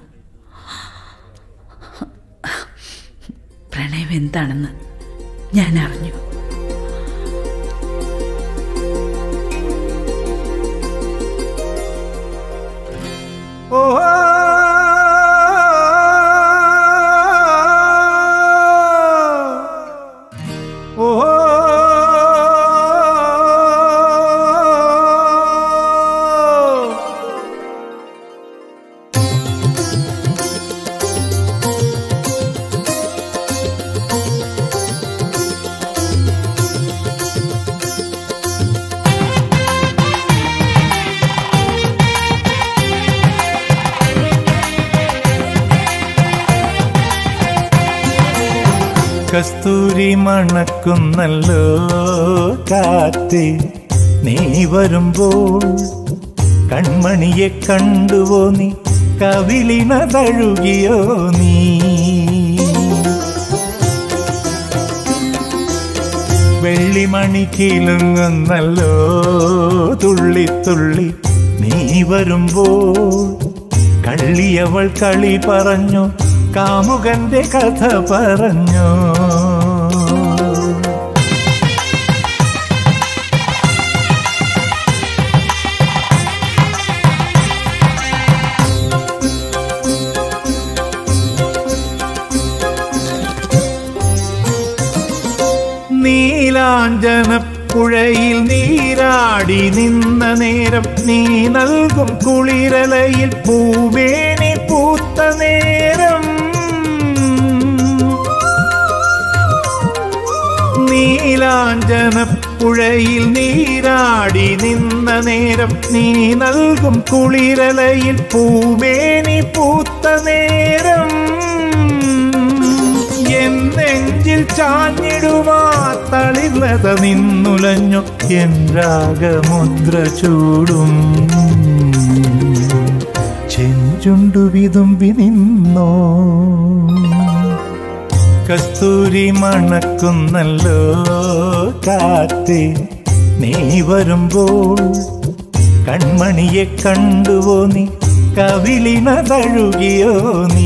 പ്രണയം എന്താണെന്ന് ഞാൻ അറിഞ്ഞു കസ്തൂരി മണക്കുന്നല്ലോ കാറ്റ് നീ വരുമ്പോൾ കൺമണിയെ കണ്ടുവോ നീ കവിളിനതഴുകിയോ നീ വെള്ളിമണി കിലുങ്ങുന്നല്ലോ തുള്ളി തുള്ളി നീ വരുമ്പോൾ കള്ളിയവൾ കളി പറഞ്ഞു കാമുകന്റെ കഥ പറഞ്ഞു നീലാഞ്ജനപ്പുഴയിൽ നീരാടി നിന്ന നേരം നീ നൽകും കുളിരലയിൽ പൂവേണി പൂത്ത നേരം നീലാഞ്ജനപ്പുഴയിൽ നീരാടി നിന്ന നേരം നീ നൽകും കുളിരലയിൽ പൂവേണി പൂത്ത നേരം എന്നെഞ്ചിൽ ചാഞ്ഞിടുമാ തളിർലത നിന്നുലഞ്ഞു എൻ രാഗമുദ്ര ചൂടും ചെന്നി ചുണ്ടു വിതുമ്പി നിന്നോ കസ്തൂരി മണക്കുന്നല്ലോ കാറ്റ് നീ വരുമ്പോൾ കൺമണിയെ കണ്ടുവോ നീ കവിളിന തഴുകിയോ നീ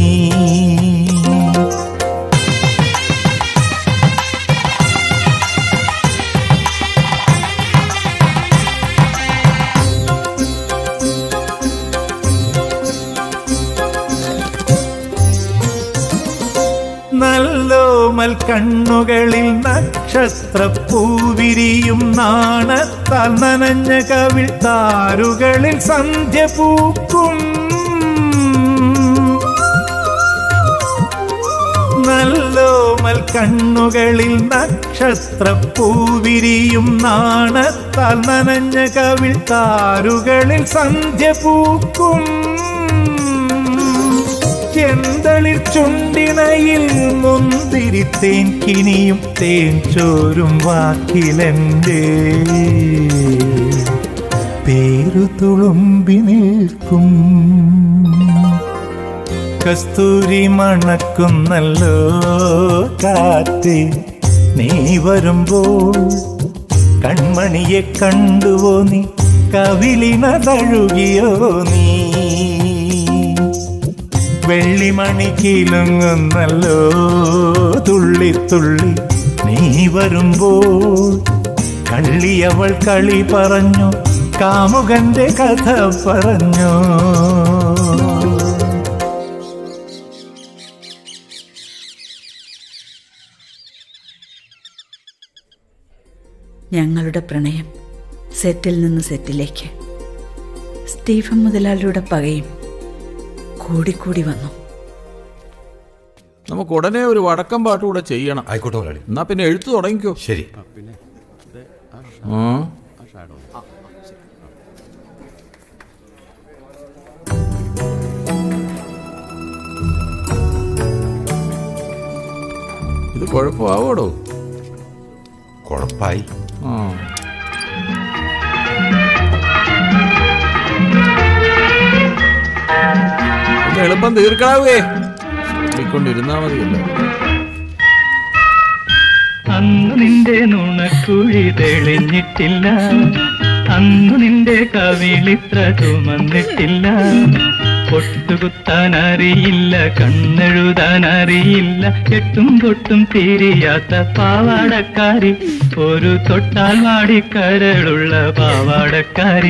നല്ലോമൽ കണ്ണുകളിൽ നക്ഷത്രപ്പൂവിരിയും നാണത്താൽ നനഞ്ഞ കവിൾ താരുകളിൽ സന്ധ്യ പൂക്കും നല്ലോമൽ കണ്ണുകളിൽ നക്ഷത്രപ്പൂവിരിയും നാണത്താൽ നനഞ്ഞ കവിൾ താരുകളിൽ സന്ധ്യ പൂക്കും ചെന്തളിർ ചുണ്ടിനയിൽ മുന്തിരി തേൻ കിനിയും തേൻ ചോരും വാക്കിലെൻ്റെ പേരു തുളുമ്പി നിൽക്കും കസ്തൂരി മണക്കുന്നല്ലോ കാറ്റ് നീ വരുമ്പോൾ കൺമണിയെ കണ്ടുവോ നീ കവിളിന തഴുകിയോ നീ വെള്ളിമണി കിലുങ്ങുന്നല്ലോ തുള്ളി തുള്ളി നീ വരുമ്പോൾ കള്ളിയവൾ കളി പറഞ്ഞു കാമുകന്റെ കഥ പറഞ്ഞു ഞങ്ങളുടെ പ്രണയം സെറ്റിൽ നിന്ന് സെറ്റിലേക്ക് സ്റ്റീഫൻ മുതലാളിയുടെ പകയും കൂടിക്കൂടി വന്നു നമുക്ക് ഉടനെ ഒരു വടക്കം പാട്ട് കൂടെ ചെയ്യണം ആയിക്കോട്ടെ മുതലാളി എന്നാ പിന്നെ എഴുത്തു തുടങ്ങിക്കോ ശരി ആ ഇത് കുഴപ്പമാവോടോ കുഴപ്പായി ആ ഒന്ന് എളുപ്പം തീർക്കണവേ ചൊല്ലിക്കൊണ്ടിരുന്നാ മതിയല്ലോ അന്ന് നിന്റെ നുണക്കുഴി തെളിഞ്ഞിട്ടില്ല അന്ന് നിന്റെ കവിളിത്ര ചുമന്നിട്ടില്ല പൊട്ടുകുത്താൻ അറിയില്ല കണ്ണെഴുതാൻ അറിയില്ല എട്ടും പൊട്ടും തിരിയാത്ത പാവാടക്കാരി ഒരു തൊട്ടാൽ വാടിക്കരളുള്ള പാവാടക്കാരി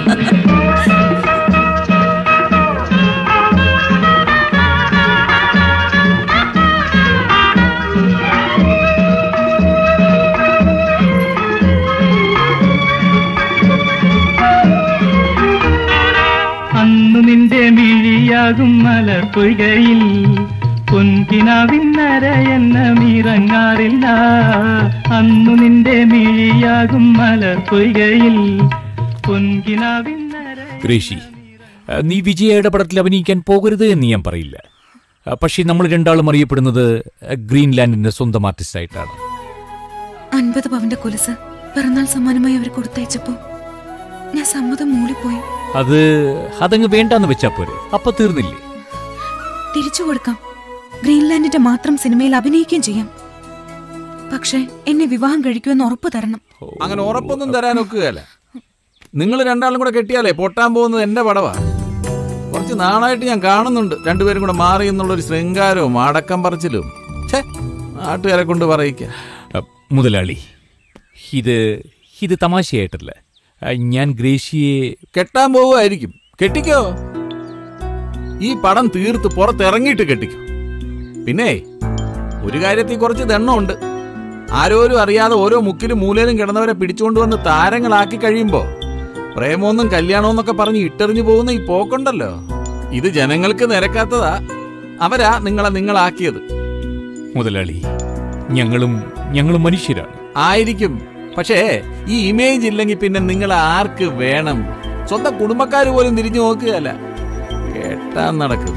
അന്നു നിന്റെ മിഴിയാകും മലർ പൊയ്കയിൽ പൊൻകിനാവിന്നര എന്ന മീറങ്ങാറില്ല അന്നു നിന്റെ മിഴിയാകും മലർ പൊയ്കയിൽ പൊൻകിനാവിന്നര ഗ്രേഷി ആ, നീ വിജയയുടെ പടത്തിൽ അഭിനയിക്കാൻ പോകരുത് എന്ന് ഞാൻ പറയില്ല ആ, പക്ഷേ നമ്മൾ രണ്ടാളും അറിയപ്പെടുന്നത് ആ, ഗ്രീൻലാൻഡിന്റെ സ്വന്തം ആർട്ടിസ്റ്റ് ആയിട്ടാണ് അൻപത് പവന്റെ കൊലുസ് പിറന്നാൾ സമ്മാനമായി അവർ കൊടുത്തയച്ചപ്പോ ഞാൻ സമ്മതം മൂളിപ്പോയി അത് അതങ്ങ് വേണ്ടാന്ന് വെച്ചാ പോരെ അപ്പൊ തീർന്നില്ലേ തിരിച്ചു കൊടുക്കാം ഗ്രീൻലാൻഡിന്റെ മാത്രം സിനിമയിൽ അഭിനയിക്കുകയും ചെയ്യാം പക്ഷേ എന്നെ വിവാഹം കഴിക്കുമെന്ന് ഉറപ്പ് തരണം അങ്ങനെ ഉറപ്പൊന്നും തരാൻ ഒക്കുകയല്ല നിങ്ങൾ രണ്ടാളും കൂടെ കെട്ടിയാലേ പൊട്ടാൻ പോകുന്നത് എന്റെ പടവാ കുറച്ച് നാളായിട്ട് ഞാൻ കാണുന്നുണ്ട് രണ്ടുപേരും കൂടെ മാറി എന്നുള്ളൊരു ശൃംഗാരവും അടക്കം പറച്ചിലും ഛേ നാട്ടുകാരെ കൊണ്ട് പറയിക്ക ആ, മുതലാളി ഇത് ഇത് തമാശയായിട്ടല്ല ആ, ഞാൻ ഗ്രേഷിയെ കെട്ടാൻ പോവുമായിരിക്കും കെട്ടിക്കോ ഈ പടം തീർത്ത് പുറത്തിറങ്ങിയിട്ട് കെട്ടിക്കോ പിന്നെ ഒരു കാര്യത്തിൽ കുറച്ച് ദണ്ണമുണ്ട് ആരോരും അറിയാതെ ഓരോ മുക്കിലും മൂലയിലും കിടന്നവരെ പിടിച്ചുകൊണ്ട് വന്ന് താരങ്ങളാക്കി കഴിയുമ്പോ പ്രേമമൊന്നും കല്യാണമെന്നൊക്കെ പറഞ്ഞ് ഇട്ടെറിഞ്ഞു പോകുന്ന ഈ പോക്കുണ്ടല്ലോ ഇത് ജനങ്ങൾക്ക് നിരക്കാത്തതാ അവരാ നിങ്ങളെ നിങ്ങളാക്കിയത് മുതലാളി ഞങ്ങളും ഞങ്ങളും മനുഷ്യരാണ് ആയിരിക്കും പക്ഷേ ഈ ഇമേജ് ഇല്ലെങ്കിൽ പിന്നെ നിങ്ങൾ ആർക്ക് വേണം സ്വന്തം കുടുംബക്കാർ പോലും തിരിഞ്ഞു നോക്കുകയല്ല കേട്ടാൻ നടക്കും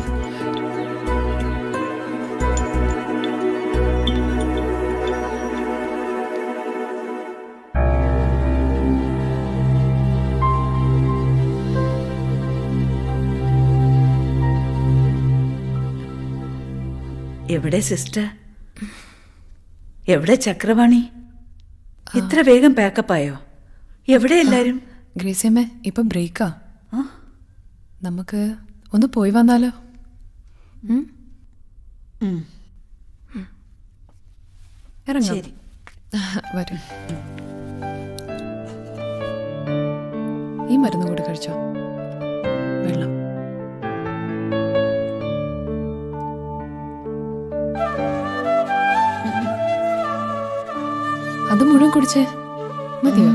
എവിടെ സിസ്റ്റർ എവിടെ ചക്രവാണി ഇത്ര വേഗം പാക്കപ്പായോ എവിടെ എല്ലാരും ഗ്രേസിയമ്മേ ഇപ്പൊ ബ്രേക്കാ നമുക്ക് ഒന്ന് പോയി വന്നാലോ ഉം? ഇറങ്ങാം ശരി. വരൂ ഈ മരുന്ന് കൂടി കഴിച്ചോ വെള്ളം അത് മുഴുവൻ കുടിച്ചേ മതിയോ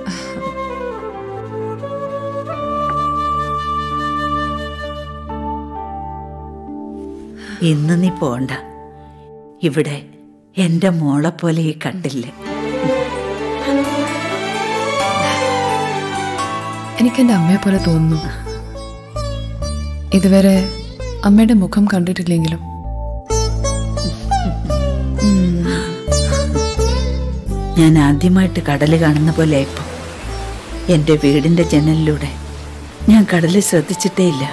ഇന്ന് നീ പോണ്ട ഇവിടെ എന്റെ മോളെ പോലെ ഈ കണ്ടില്ലേ എനിക്ക് എൻ്റെ അമ്മയെ പോലെ തോന്നുന്നു ഇതുവരെ അമ്മയുടെ മുഖം കണ്ടിട്ടില്ലെങ്കിലും ഞാൻ ആദ്യമായിട്ട് കടല് കാണുന്ന പോലെ ഇപ്പൊ എന്റെ വീടിന്റെ ജനലിലൂടെ ഞാൻ കടല് ശ്രദ്ധിച്ചിട്ടേ ഇല്ല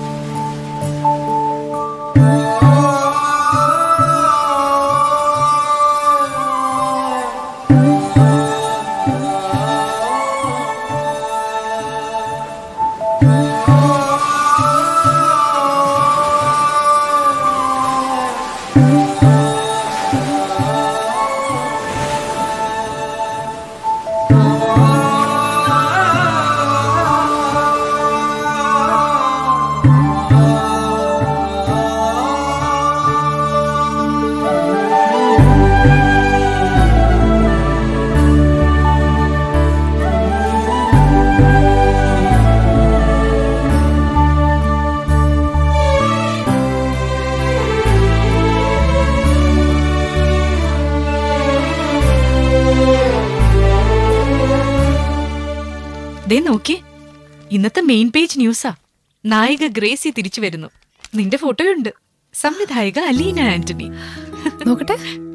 ദേ നോക്കി ഇന്നത്തെ മെയിൻ പേജ് ന്യൂസാ നായിക ഗ്രേസി തിരിച്ചു വരുന്നു നിന്റെ ഫോട്ടോയുണ്ട് സംവിധായിക അലീന ആന്റണി നോക്കട്ടെ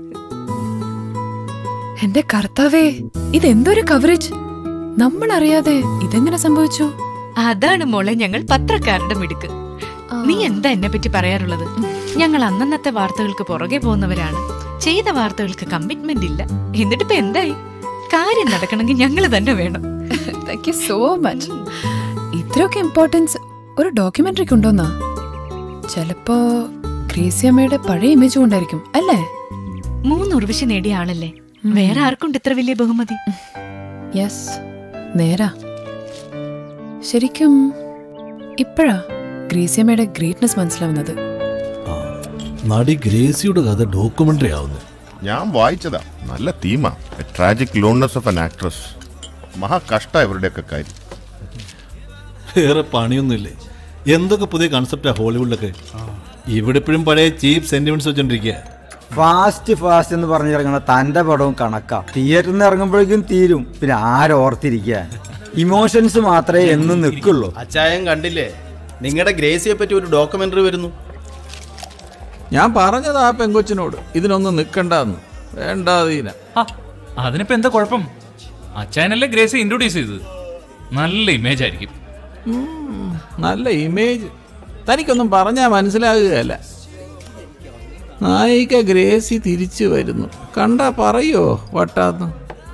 എന്റെ കർത്താവേ ഇതെന്തൊരു കവറേജ് നമ്മൾ അറിയാതെ ഇതെങ്ങനെ സംഭവിച്ചു അതാണ് മോളെ ഞങ്ങൾ പത്രക്കാരുടെ മിടുക്ക് നീ എന്താ എന്നെ പറ്റി പറയാറുള്ളത് ഞങ്ങൾ അന്നന്നത്തെ വാർത്തകൾക്ക് പുറകെ പോകുന്നവരാണ് ചെയ്ത വാർത്തകൾക്ക് കമ്മിറ്റ്മെന്റ് ഇല്ല എന്നിട്ട് ഇപ്പൊ എന്തായി കാര്യം നടക്കണമെങ്കിൽ ഞങ്ങൾ തന്നെ വേണം താങ്ക് യു സോ മച്ച് ഇത്രയൊക്കെ ഇമ്പോർട്ടൻസ് ഒരു ഡോക്യുമെന്ററിക്ക് ഉണ്ടോന്നാ ചിലപ്പോ ഗ്രേസി അമ്മയുടെ പഴയ ഇമേജ് കൊണ്ടായിരിക്കും അല്ലേ മൂന്ന് ഉർവശി നേടിയ ആളല്ലേ വേറെ ആർക്കുണ്ട് ഇത്ര വലിയ ബഹുമതി യെസ് നേരാ ശരിക്കും ഇപ്പോഴാ ഗ്രേസിയമ്മയുടെ ഗ്രേറ്റ്നെസ് മനസ്സിലാവുന്നത് നടി ഗ്രേസിയുടെ കഥ ഡോക്യുമെന്ററി ആവുന്നു ഞാൻ വായിച്ചതാ നല്ല തീമാ tragic loneliness of an actress മഹാ കഷ്ട ഇവരുടെയൊക്കെ കാര്യം വേറെ പണിയൊന്നുമില്ലേ എന്തൊക്കെ പുതിയ കൺസെപ്റ്റാ ഹോളിവുഡിലൊക്കെ ഇവിടെ ഇപ്പോഴും പഴയ ചീപ്പ് സെന്റിമെന്റ്സ് വെച്ചോണ്ടിരിക്കുക ഫാസ്റ്റ് ഫാസ്റ്റ് എന്ന് പറഞ്ഞിറങ്ങണ തന്റെ പടവും കണക്കാ തിയേറ്ററിൽ നിന്ന് ഇറങ്ങുമ്പോഴേക്കും തീരും പിന്നെ ആരോർത്തിരിക്കാൻ ഇമോഷൻസ് മാത്രമേ എന്നും നിൽക്കുള്ളൂ അച്ചായം കണ്ടില്ലേ നിങ്ങളുടെ ഗ്രേസിയെ പറ്റി ഒരു ഡോക്യുമെന്ററി വരുന്നു ഞാൻ പറഞ്ഞത് ആ പെങ്കൊച്ചിനോട് ഇതിനൊന്നും നിൽക്കണ്ടെന്ന് വേണ്ടാതീന അതിനിപ്പോ എന്താ കുഴപ്പം അച്ചായനല്ലേ ഗ്രേസ് ഇൻട്രൊഡ്യൂസ് ചെയ്തത് നല്ല ഇമേജ് ആയിരിക്കും നല്ല ഇമേജ് തനിക്കൊന്നും പറഞ്ഞാൽ മനസ്സിലാകുകയല്ല നായിക ഗ്രേസി തിരിച്ചു വരുന്നു കണ്ടാ പറയോ വട്ടാന്ന്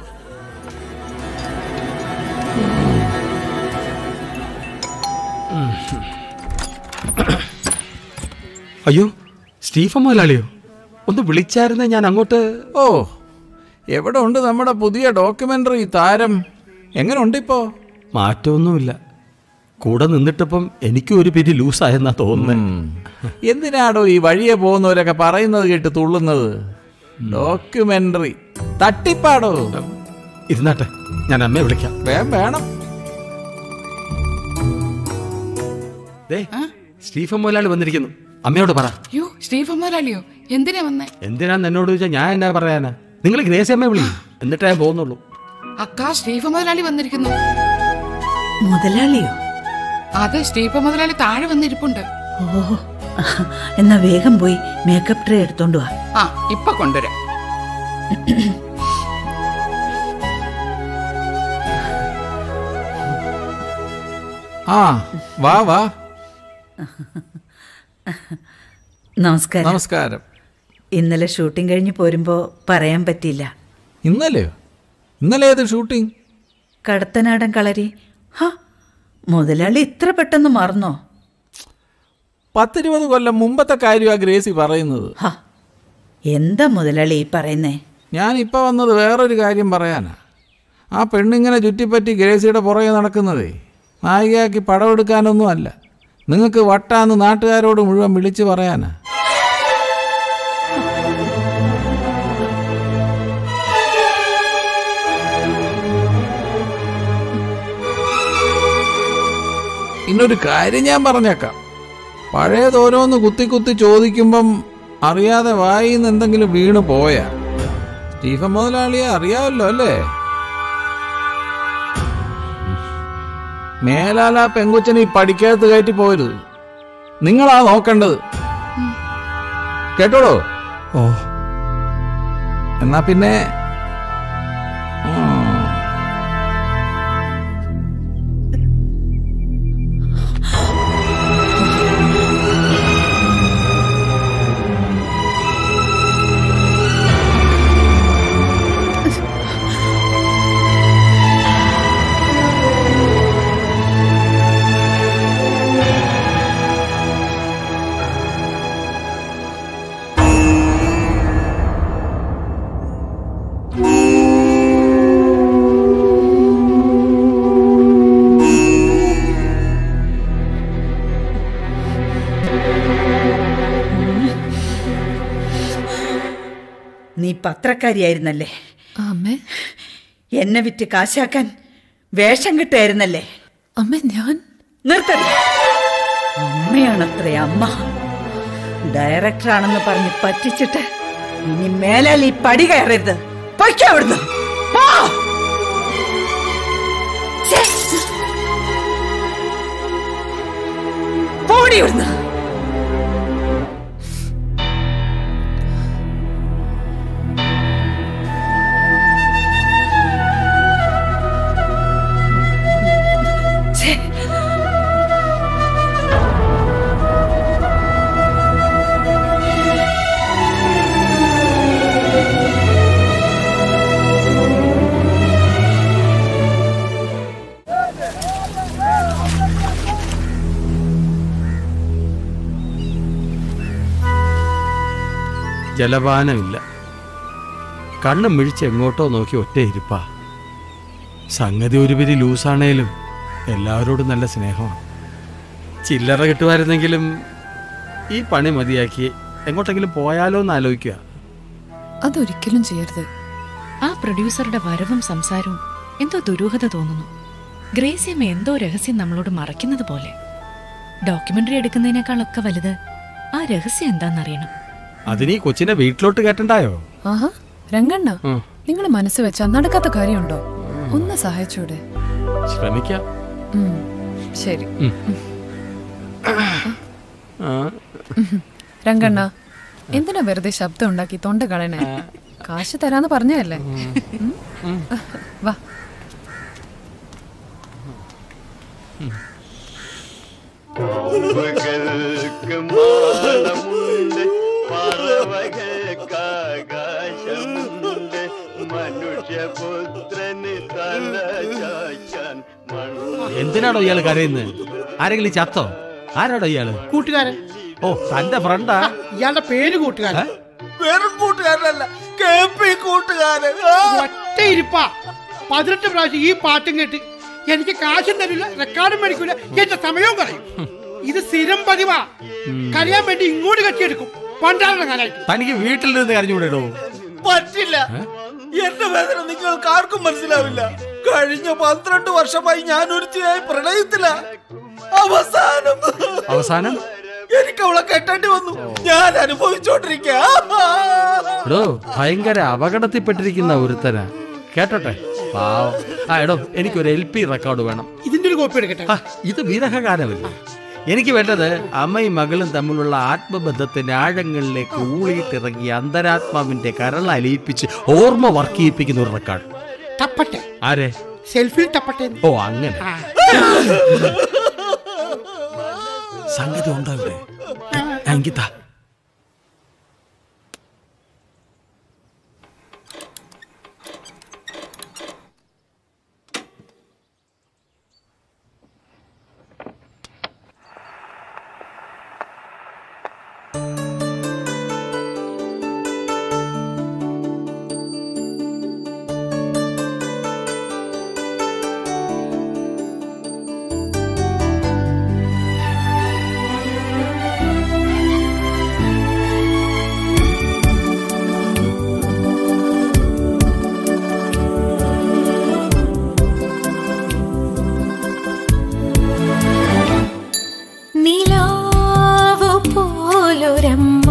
അയ്യോ സ്റ്റീഫൻ മുതലാളിയോ ഒന്ന് വിളിച്ചായിരുന്നേ ഞാൻ അങ്ങോട്ട് ഓ എവിടെ ഉണ്ട് നമ്മുടെ പുതിയ ഡോക്യുമെന്ററി താരം എങ്ങനെ ഉണ്ട് ഇപ്പോ മാറ്റമൊന്നുമില്ല കൂടെ നിന്നിട്ടിപ്പം എനിക്കും ഒരു പിരി ലൂസായെന്നാ തോന്നുന്നത് എന്തിനാടോ ഈ വഴിയെ പോകുന്നവരൊക്കെ പറയുന്നത് കേട്ട് തുള്ളുന്നത് ഡോക്യുമെന്ററി തട്ടിപ്പാടോ ഇരുന്നാട്ടെ ഞാൻ അമ്മയെ വിളിക്കാം വേം വേണം ദേ സ്റ്റീഫൻ മുതലാളി വന്നിരിക്കുന്നു അമ്മയോട് പറ അയ്യോ സ്റ്റീഫൻ മുതലാളിയോ എന്തിനാ വന്നേ എന്തിനാന്ന് എന്നോട് ചോദിച്ചാൽ ഞാൻ എന്നാ പറയാനാ നിങ്ങൾ ഗ്രേസി അമ്മയെ വിളി എന്നിട്ടേ ഞാൻ പോകുന്നുള്ളൂ അക്കാ സ്റ്റീഫൻ മുതലാളി വന്നിരിക്കുന്നു മുതലാളിയോ അതെ സ്റ്റീഫൻ മുതലാളി താഴെ വന്നിരിപ്പുണ്ട് ഓ എന്നാ വേഗം പോയി മേക്കപ്പ് ട്രേ എടുത്തോണ്ട് വാ ആ ഇപ്പൊ കൊണ്ടുവരാം ആ വാ വാ നമസ്കാരം നമസ്കാരം ഇന്നലെ ഷൂട്ടിംഗ് കഴിഞ്ഞ് പോരുമ്പോൾ പറയാൻ പറ്റിയില്ല ഇന്നലെയോ ഇന്നലെ ഏത് ഷൂട്ടിംഗ് കടത്തനാടൻ കളരി ഹാ മുതലാളി ഇത്ര പെട്ടെന്ന് മറന്നോ പത്തിരുപത് കൊല്ലം മുമ്പത്തെ കാര്യമാണ് ഗ്രേസി പറയുന്നത് എന്താ മുതലാളി ഈ പറയുന്നേ ഞാൻ ഇപ്പൊ വന്നത് വേറൊരു കാര്യം പറയാനാ ആ പെണ്ണിങ്ങനെ ചുറ്റിപ്പറ്റി ഗ്രേസിയുടെ പുറകെ നടക്കുന്നതേ നായികയാക്കി പടമെടുക്കാനൊന്നും അല്ല നിങ്ങൾക്ക് വട്ടാന്ന് നാട്ടുകാരോട് മുഴുവൻ വിളിച്ചു പറയാനാ ഇന്നൊരു കാര്യം ഞാൻ പറഞ്ഞേക്കാം പഴയതോരോന്ന് കുത്തി കുത്തി ചോദിക്കുമ്പം അറിയാതെ വായിന്ന് എന്തെങ്കിലും വീണ് പോയാ സ്റ്റീഫൻ മുതലാളിയെ അറിയാമല്ലോ അല്ലേ മേലാല പെങ്കൊച്ചനെ ഈ പഠിക്കകത്ത് കയറ്റി പോരുത് നിങ്ങളാ നോക്കേണ്ടത് കേട്ടോളൂ ഓ എന്നാ പിന്നെ ഉം. നീ പത്രക്കാരിയായിരുന്നല്ലേ അമ്മേ എന്നെ വിറ്റ് കാശാക്കാൻ വേഷം കിട്ടായിരുന്നല്ലേ അമ്മ ഞാൻ നിർത്തരുത് അമ്മയാണത്രേ അമ്മ ഡയറക്ടറാണെന്ന് പറഞ്ഞ് പറ്റിച്ചിട്ട് ഇനി മേലാൽ ഈ പടി കയറരുത് പൊയ്ക്കോ അവിടുന്ന് പോ! ഛേ! പോടി ഇവിടുന്ന് ഛേ! ജലപാനമില്ല കണ്ണും മിഴിച്ച് എങ്ങോട്ടോ നോക്കി ഒറ്റ ഇരിപ്പാ സംഗതി ഒരുപിരി ലൂസാണേലും എല്ലാവരോടും നല്ല സ്നേഹമാണ് ചില്ലറ കിട്ടുമായിരുന്നെങ്കിലും ഈ പണി മതിയാക്കി എങ്ങോട്ടെങ്കിലും പോയാലോ എന്ന് ആലോചിക്കുക അതൊരിക്കലും ചെയ്യരുത് ആ പ്രൊഡ്യൂസറുടെ വരവും സംസാരവും എന്തോ ദുരൂഹത തോന്നുന്നു ഗ്രേസിയമ്മ എന്തോ രഹസ്യം നമ്മളോട് മറയ്ക്കുന്നത് പോലെ ഡോക്യുമെന്ററി എടുക്കുന്നതിനേക്കാളൊക്കെ വലുത് ആ രഹസ്യം എന്താണെന്നറിയണം അതിനീ കൊച്ചിനെ വീട്ടിലോട്ട് കയറ്റണ്ടായോ ആഹാ രംഗണ്ണ ഉം. നിങ്ങൾ മനസ്സ് വെച്ചാ നടക്കാത്ത കാര്യമുണ്ടോ ഒന്ന് സഹായിച്ചൂടെ ശ്രമിക്കാം ഉം, ശരി ഉം. ആ, രംഗണ്ണ എന്തിനാ വെറുതെ ശബ്ദം ഉണ്ടാക്കി തൊണ്ട കളയണേ കാശ് തരാന്ന് പറഞ്ഞല്ലേ ഉം? വാ പൂവുകൾക്ക് മാനമുണ്ട് പറവകൾക്കാകാശമുണ്ട് മനുഷ്യപുത്രന് തല ചായ്ക്കാൻ മണ്ണ് എന്തിനാടോ ഇയാള് കരയുന്നത് ആരെങ്കിലും ചത്തോ ആരാടോ ഇയാള് കൂട്ടുകാരൻ ഓ തന്റെ ഫ്രണ്ടാ ഇയാളുടെ പേര് കൂട്ടുകാരൻ വെറും കൂട്ടുകാരനല്ല കെ പി കൂട്ടുകാരൻ ഒറ്റ ഇരിപ്പാ പതിനെട്ട് പ്രാവശ്യം ഈ പാട്ടും കേട്ട് എനിക്ക് കാശും തരില്ല റെക്കോർഡും മേടിക്കൂല എന്റെ സമയവും കളയും ഇത് സ്ഥിരം പതിവാ കരയാൻ വേണ്ടി ഇങ്ങോട്ട് കെട്ടിയെടുക്കും പണ്ടാറുടെ കാലായിട്ട് തനിക്ക് വീട്ടിൽ നിന്ന് കരഞ്ഞുകൂടെടോ പറ്റില്ല എന്റെ വേദന നിങ്ങൾക്ക് ആർക്കും മനസ്സിലാവില്ല കഴിഞ്ഞ പന്ത്രണ്ട് വർഷമായി ഞാൻ ഒരുത്തിയായി പ്രണയത്തില അവസാനം അവസാനം എനിക്ക് അവളെ കെട്ടേണ്ടി വന്നു ഞാൻ അനുഭവിച്ചോണ്ടിരിക്ക എടോ ഭയങ്കര അപകടത്തിൽപ്പെട്ടിരിക്കുന്ന ഒരുത്തനാ കേട്ടോട്ടെ പാവം ആ എടോ എനിക്കൊരു എൽ പി റെക്കോർഡ് വേണം ഇതിന്റെ ഒരു കോപ്പി എടുക്കട്ടെ ആ, ഇത് വിരഹഗാനമല്ലേ എനിക്ക് വേണ്ടത് അമ്മയും മകളും തമ്മിലുള്ള ആത്മബന്ധത്തിന്റെ ആഴങ്ങളിലേക്ക് ഊളിയിട്ടിറങ്ങി അന്തരാത്മാവിന്റെ കരൾ അലിയിപ്പിച്ച് ഓർമ്മ വർക്ക് ചെയ്യിപ്പിക്കുന്ന ഒരു റെക്കോർഡ് തപ്പട്ടെ ആരെ സെൽഫിയിൽ തപ്പട്ടെ ഓ അങ്ങനെ ആ. സംഗതി ഉണ്ടോ ഇവിടെ എങ്കിത്താ പോലൊരമ്മ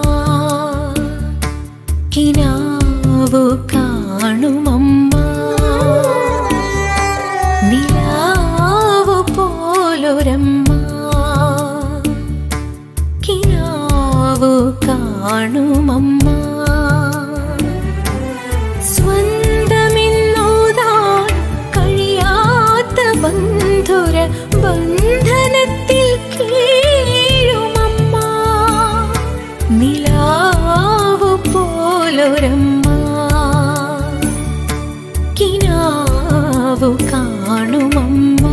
കിനാവു കാണുമമ്മ നിലാവു പോലൊരമ്മ കിനാവു കാണുമമ്മ സ്വന്തമെന്നോതാൻ കഴിയാത്ത ബന്ധുര ബന്ധനത്തിൽ കീഴുമമ്മ നിലാവു പോലൊരമ്മ കിനാവു കാണുമമ്മ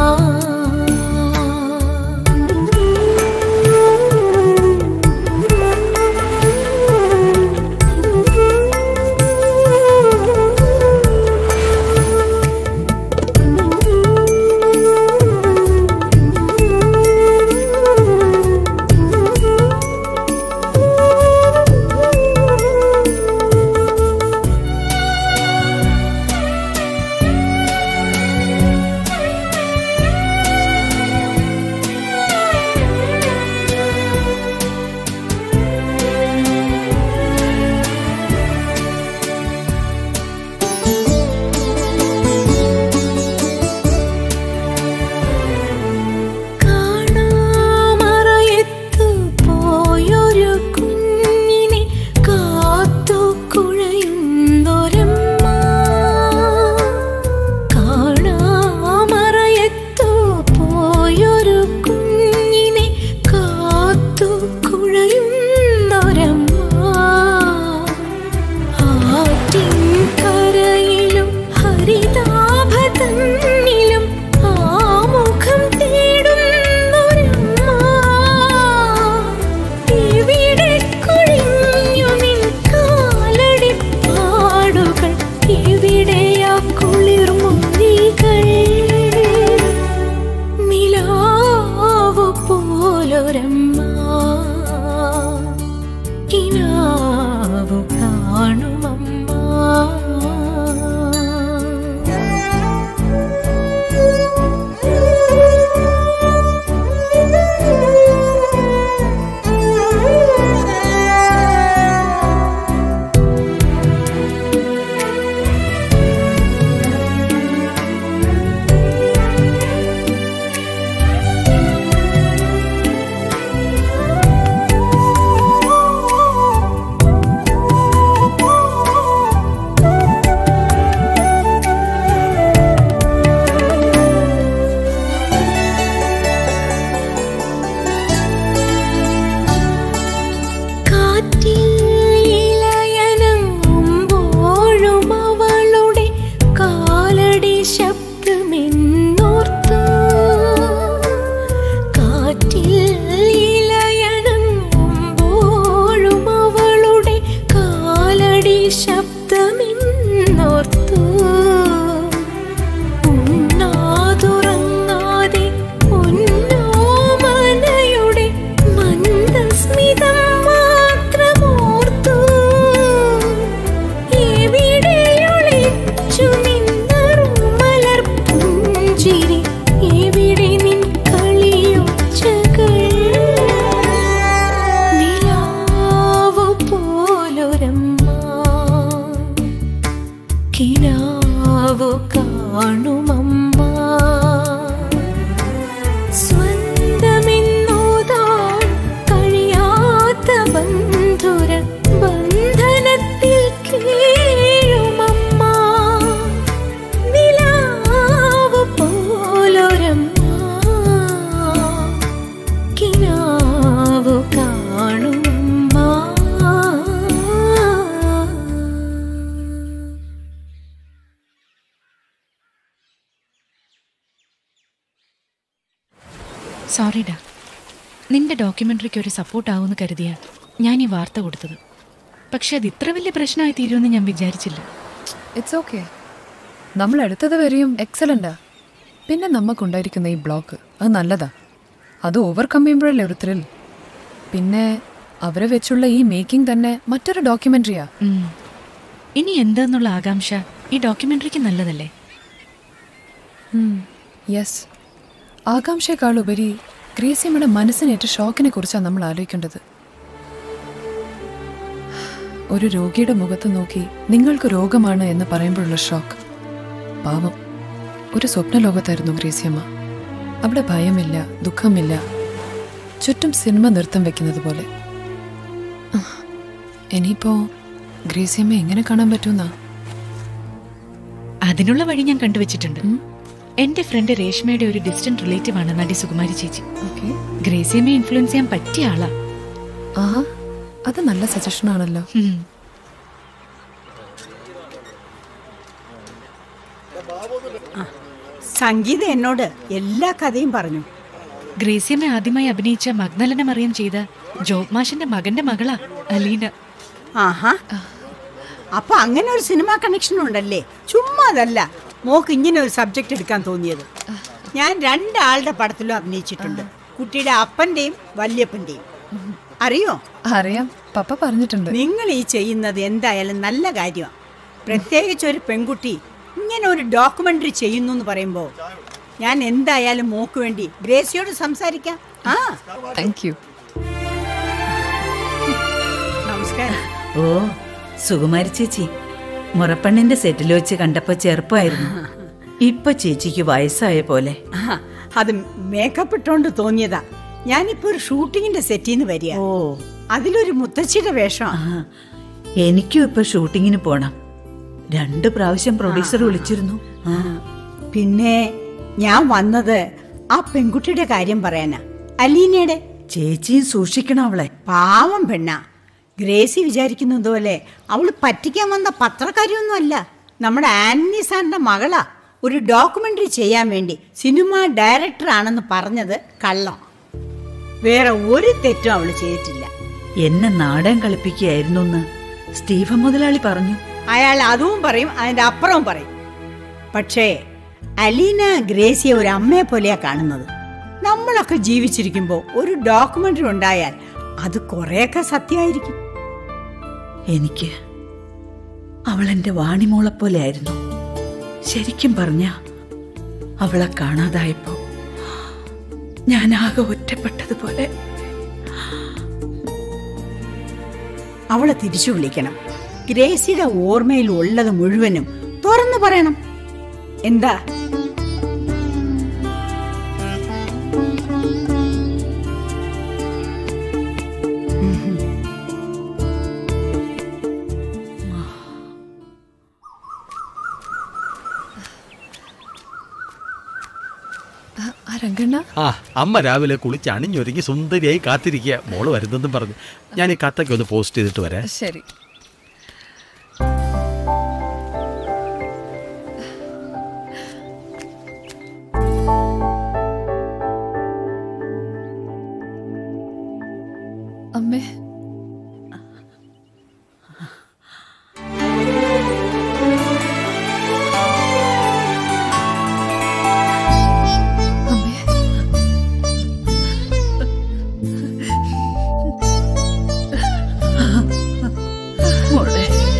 കാണാമറയത്തു പോയൊരു കുഞ്ഞിനെ കാത്തു കുഴയുന്നൊരമ്മ കാണാമറയത്തു പോയൊരു കുഞ്ഞിനെ കാത്തു കുഴയുന്നൊരമ്മ ആറ്റിൻ കരയിലും ഹരിതാഭതന്നിലും ആമുഖം തേടുന്നൊരമ്മ ഇവിടെ കുഴിഞ്ഞു നിൻ കാലടിപ്പാടുകൾ എവിടെയാ കുളിർമുറികൾ നിലാവു പോലൊരമ്മ കിനാവു കാണുമമ്മ കാറ്റിൽ ഇലയനങ്ങുമ്പോഴും അവളുടെ കാലടി ശബ്ദമെന്നോർത്തു കാറ്റിൽ ഇലയനങ്ങുമ്പോഴും അവളുടെ കാലടി ശബ്ദമെന്നോർത്തു ഉണ്ണാതുറങ്ങാതെ ഉന്നോമനയുടെ മന്ദസ്മിതം മാത്രമോർത്തു എവിടെയൊളിച്ചു നിന്നറുമലർ പുഞ്ചിരി എവിടെ നിൻ കളിയൊച്ചകൾ നിലാവു പോലൊരമ്മ കിനാവു കാണുമമ്മ സ്വന്തമെന്നോതാൻ കഴിയാത്ത ബന്ധുര ബന്ധനത്തിൽ കീഴുമമ്മ നിലാവ് പോലൊരമ്മ കിനാവു കാണുമമ്മ സോറിഡാ നിന്റെ ഡോക്യുമെന്ററിക്ക് ഒരു സപ്പോർട്ട് ആവുമെന്ന് കരുതിയ ഞാൻ ഈ വാർത്ത കൊടുത്തത് പക്ഷെ അത് ഇത്ര വലിയ പ്രശ്നമായി തീരുമെന്ന് ഞാൻ വിചാരിച്ചില്ല ഇറ്റ്സ് ഓക്കെ നമ്മൾ എടുത്തത് വരെയും എക്സലൻ്റാ പിന്നെ നമുക്കുണ്ടായിരിക്കുന്ന ഈ ബ്ലോക്ക് അത് നല്ലതാ അത് ഓവർകം ചെയ്യുമ്പോഴല്ലേ ഒരു ത്രിൽ പിന്നെ അവരെ വെച്ചുള്ള ഈ മേക്കിംഗ് തന്നെ മറ്റൊരു ഡോക്യുമെന്ററിയാ ഉം. ഇനി എന്താന്നുള്ള ആകാംക്ഷ ഈ ഡോക്യുമെന്ററിക്ക് നല്ലതല്ലേ യെസ് ആകാംക്ഷയെക്കാളുപരി ഗ്രേസിയമ്മയുടെ മനസ്സിനേറ്റ ഷോക്കിനെ കുറിച്ചാണ് നമ്മൾ ആലോചിക്കേണ്ടത് ഒരു രോഗിയുടെ മുഖത്ത് നോക്കി നിങ്ങൾക്ക് രോഗമാണ് എന്ന് പറയുമ്പോഴുള്ള ഷോക്ക് പാവം ഒരു സ്വപ്ന ലോകത്തായിരുന്നു ഗ്രേസിയമ്മ അവിടെ ഭയമില്ല ദുഃഖമില്ല ചുറ്റും സിനിമ നൃത്തം വെക്കുന്നത് പോലെ ഇനിയിപ്പോ ഗ്രേസിയമ്മ എങ്ങനെ കാണാൻ പറ്റുമെന്നാ അതിനുള്ള വഴി ഞാൻ കണ്ടുവച്ചിട്ടുണ്ട് എന്റെ ഫ്രണ്ട് രേഷ്മയുടെ ഒരു ഡിസ്റ്റന്റ് റിലേറ്റീവ് ആണ് നടി സുകുമാരി ചേച്ചി ഗ്രേസിയമ്മയെ ഇൻഫ്ലുവൻസ് ചെയ്യാൻ പറ്റിയ ആളാ ആഹാ അത് നല്ല സജഷൻ ആണല്ലോ സംഗീത എന്നോട് എല്ലാ കഥയും പറഞ്ഞു ഗ്രേസിയമ്മ ആദ്യമായി അഭിനയിച്ച മഗ്നലന മറിയം ചെയ്ത ജോബ് മാഷിന്റെ മകന്റെ മകളാ അലീന ആഹാ അപ്പൊ അങ്ങനെ ഒരു സിനിമ കണക്ഷൻ ഉണ്ടല്ലേ ചുമ്മാ അതല്ല മോക്ക് ഇങ്ങനെ ഒരു സബ്ജക്റ്റ് എടുക്കാൻ തോന്നിയത് ഞാൻ രണ്ടാളുടെ പടത്തിലും അഭിനയിച്ചിട്ടുണ്ട് കുട്ടിയുടെ അപ്പന്റെയും വല്യപ്പന്റെയും അറിയോ അറിയാം പപ്പ പറഞ്ഞിട്ടുണ്ട് നിങ്ങൾ ഈ ചെയ്യുന്നത് എന്തായാലും നല്ല കാര്യമാണ് പ്രത്യേകിച്ച് ഒരു പെൺകുട്ടി ഇങ്ങനെ ഒരു ഡോക്യുമെന്ററി ചെയ്യുന്നു എന്ന് പറയുമ്പോൾ ഞാൻ എന്തായാലും മോക്ക് വേണ്ടി ഗ്രേസിയോട് സംസാരിക്കാം ആ താങ്ക് യു നമസ്കാരം ഓ സുകുമാരി ചേച്ചി മുറപ്പെണ്ണിന്റെ സെറ്റിൽ വെച്ച് കണ്ടപ്പോ ചെറുപ്പമായിരുന്നു ഇപ്പൊ ചേച്ചിക്ക് വയസ്സായ പോലെ ആ, അത് മേക്കപ്പ് ഇട്ടോണ്ട് തോന്നിയതാ ഞാനിപ്പോ ഒരു ഷൂട്ടിങ്ങിന്റെ സെറ്റിൽ നിന്ന് വരിക ഓ അതിലൊരു മുത്തശ്ശിയുടെ വേഷം എനിക്കും ഇപ്പൊ ഷൂട്ടിങ്ങിന് പോണം രണ്ട് പ്രാവശ്യം പ്രൊഡ്യൂസർ വിളിച്ചിരുന്നു പിന്നെ ഞാൻ വന്നത് ആ പെൺകുട്ടിയുടെ കാര്യം പറയാനാ അലീനയുടെ ചേച്ചിയും സൂക്ഷിക്കണം അവളെ പാവം പെണ്ണ ഗ്രേസി വിചാരിക്കുന്നത് പോലെ അവള് പറ്റിക്കാൻ വന്ന പത്രക്കാരിയൊന്നും അല്ല നമ്മുടെ ആന്റണി സാറിന്റെ മകളാ ഒരു ഡോക്യുമെന്ററി ചെയ്യാൻ വേണ്ടി സിനിമ ഡയറക്ടർ ആണെന്ന് പറഞ്ഞത് കള്ളം വേറെ ഒരു തെറ്റും അവള് ചെയ്തിട്ടില്ല എന്നെ നാടകം കളിപ്പിക്കുകയായിരുന്നു എന്ന് സ്റ്റീഫൻ മുതലാളി പറഞ്ഞു അയാൾ അതും പറയും അതിന്റെ അപ്പുറവും പറയും പക്ഷേ അലീന ഗ്രേസിയെ ഒരു അമ്മയെ പോലെയാ കാണുന്നത് നമ്മളൊക്കെ ജീവിച്ചിരിക്കുമ്പോൾ ഒരു ഡോക്യുമെന്ററി ഉണ്ടായാൽ അത് കുറേയൊക്കെ സത്യമായിരിക്കും എനിക്ക് അവൾ എന്റെ വാണിമോളെ പോലെ ആയിരുന്നു ശരിക്കും പറഞ്ഞ അവളെ കാണാതായപ്പോ ഞാൻ ആകെ ഒറ്റപ്പെട്ടതുപോലെ അവളെ തിരിച്ചു വിളിക്കണം ഗ്രേസിയുടെ ഓർമ്മയിൽ ഉള്ളത് മുഴുവനും തുറന്നു പറയണം എന്താ ആ രംഗണ്ണ ആ അമ്മ രാവിലെ കുളിച്ച് അണിഞ്ഞൊരുങ്ങി സുന്ദരിയായി കാത്തിരിക്കുക മോള് വരുന്നെന്നും പറഞ്ഞു ഞാൻ ഈ കത്തൊക്കെ ഒന്ന് പോസ്റ്റ് ചെയ്തിട്ട് വരാം ശരി അമ്മേ മോളെ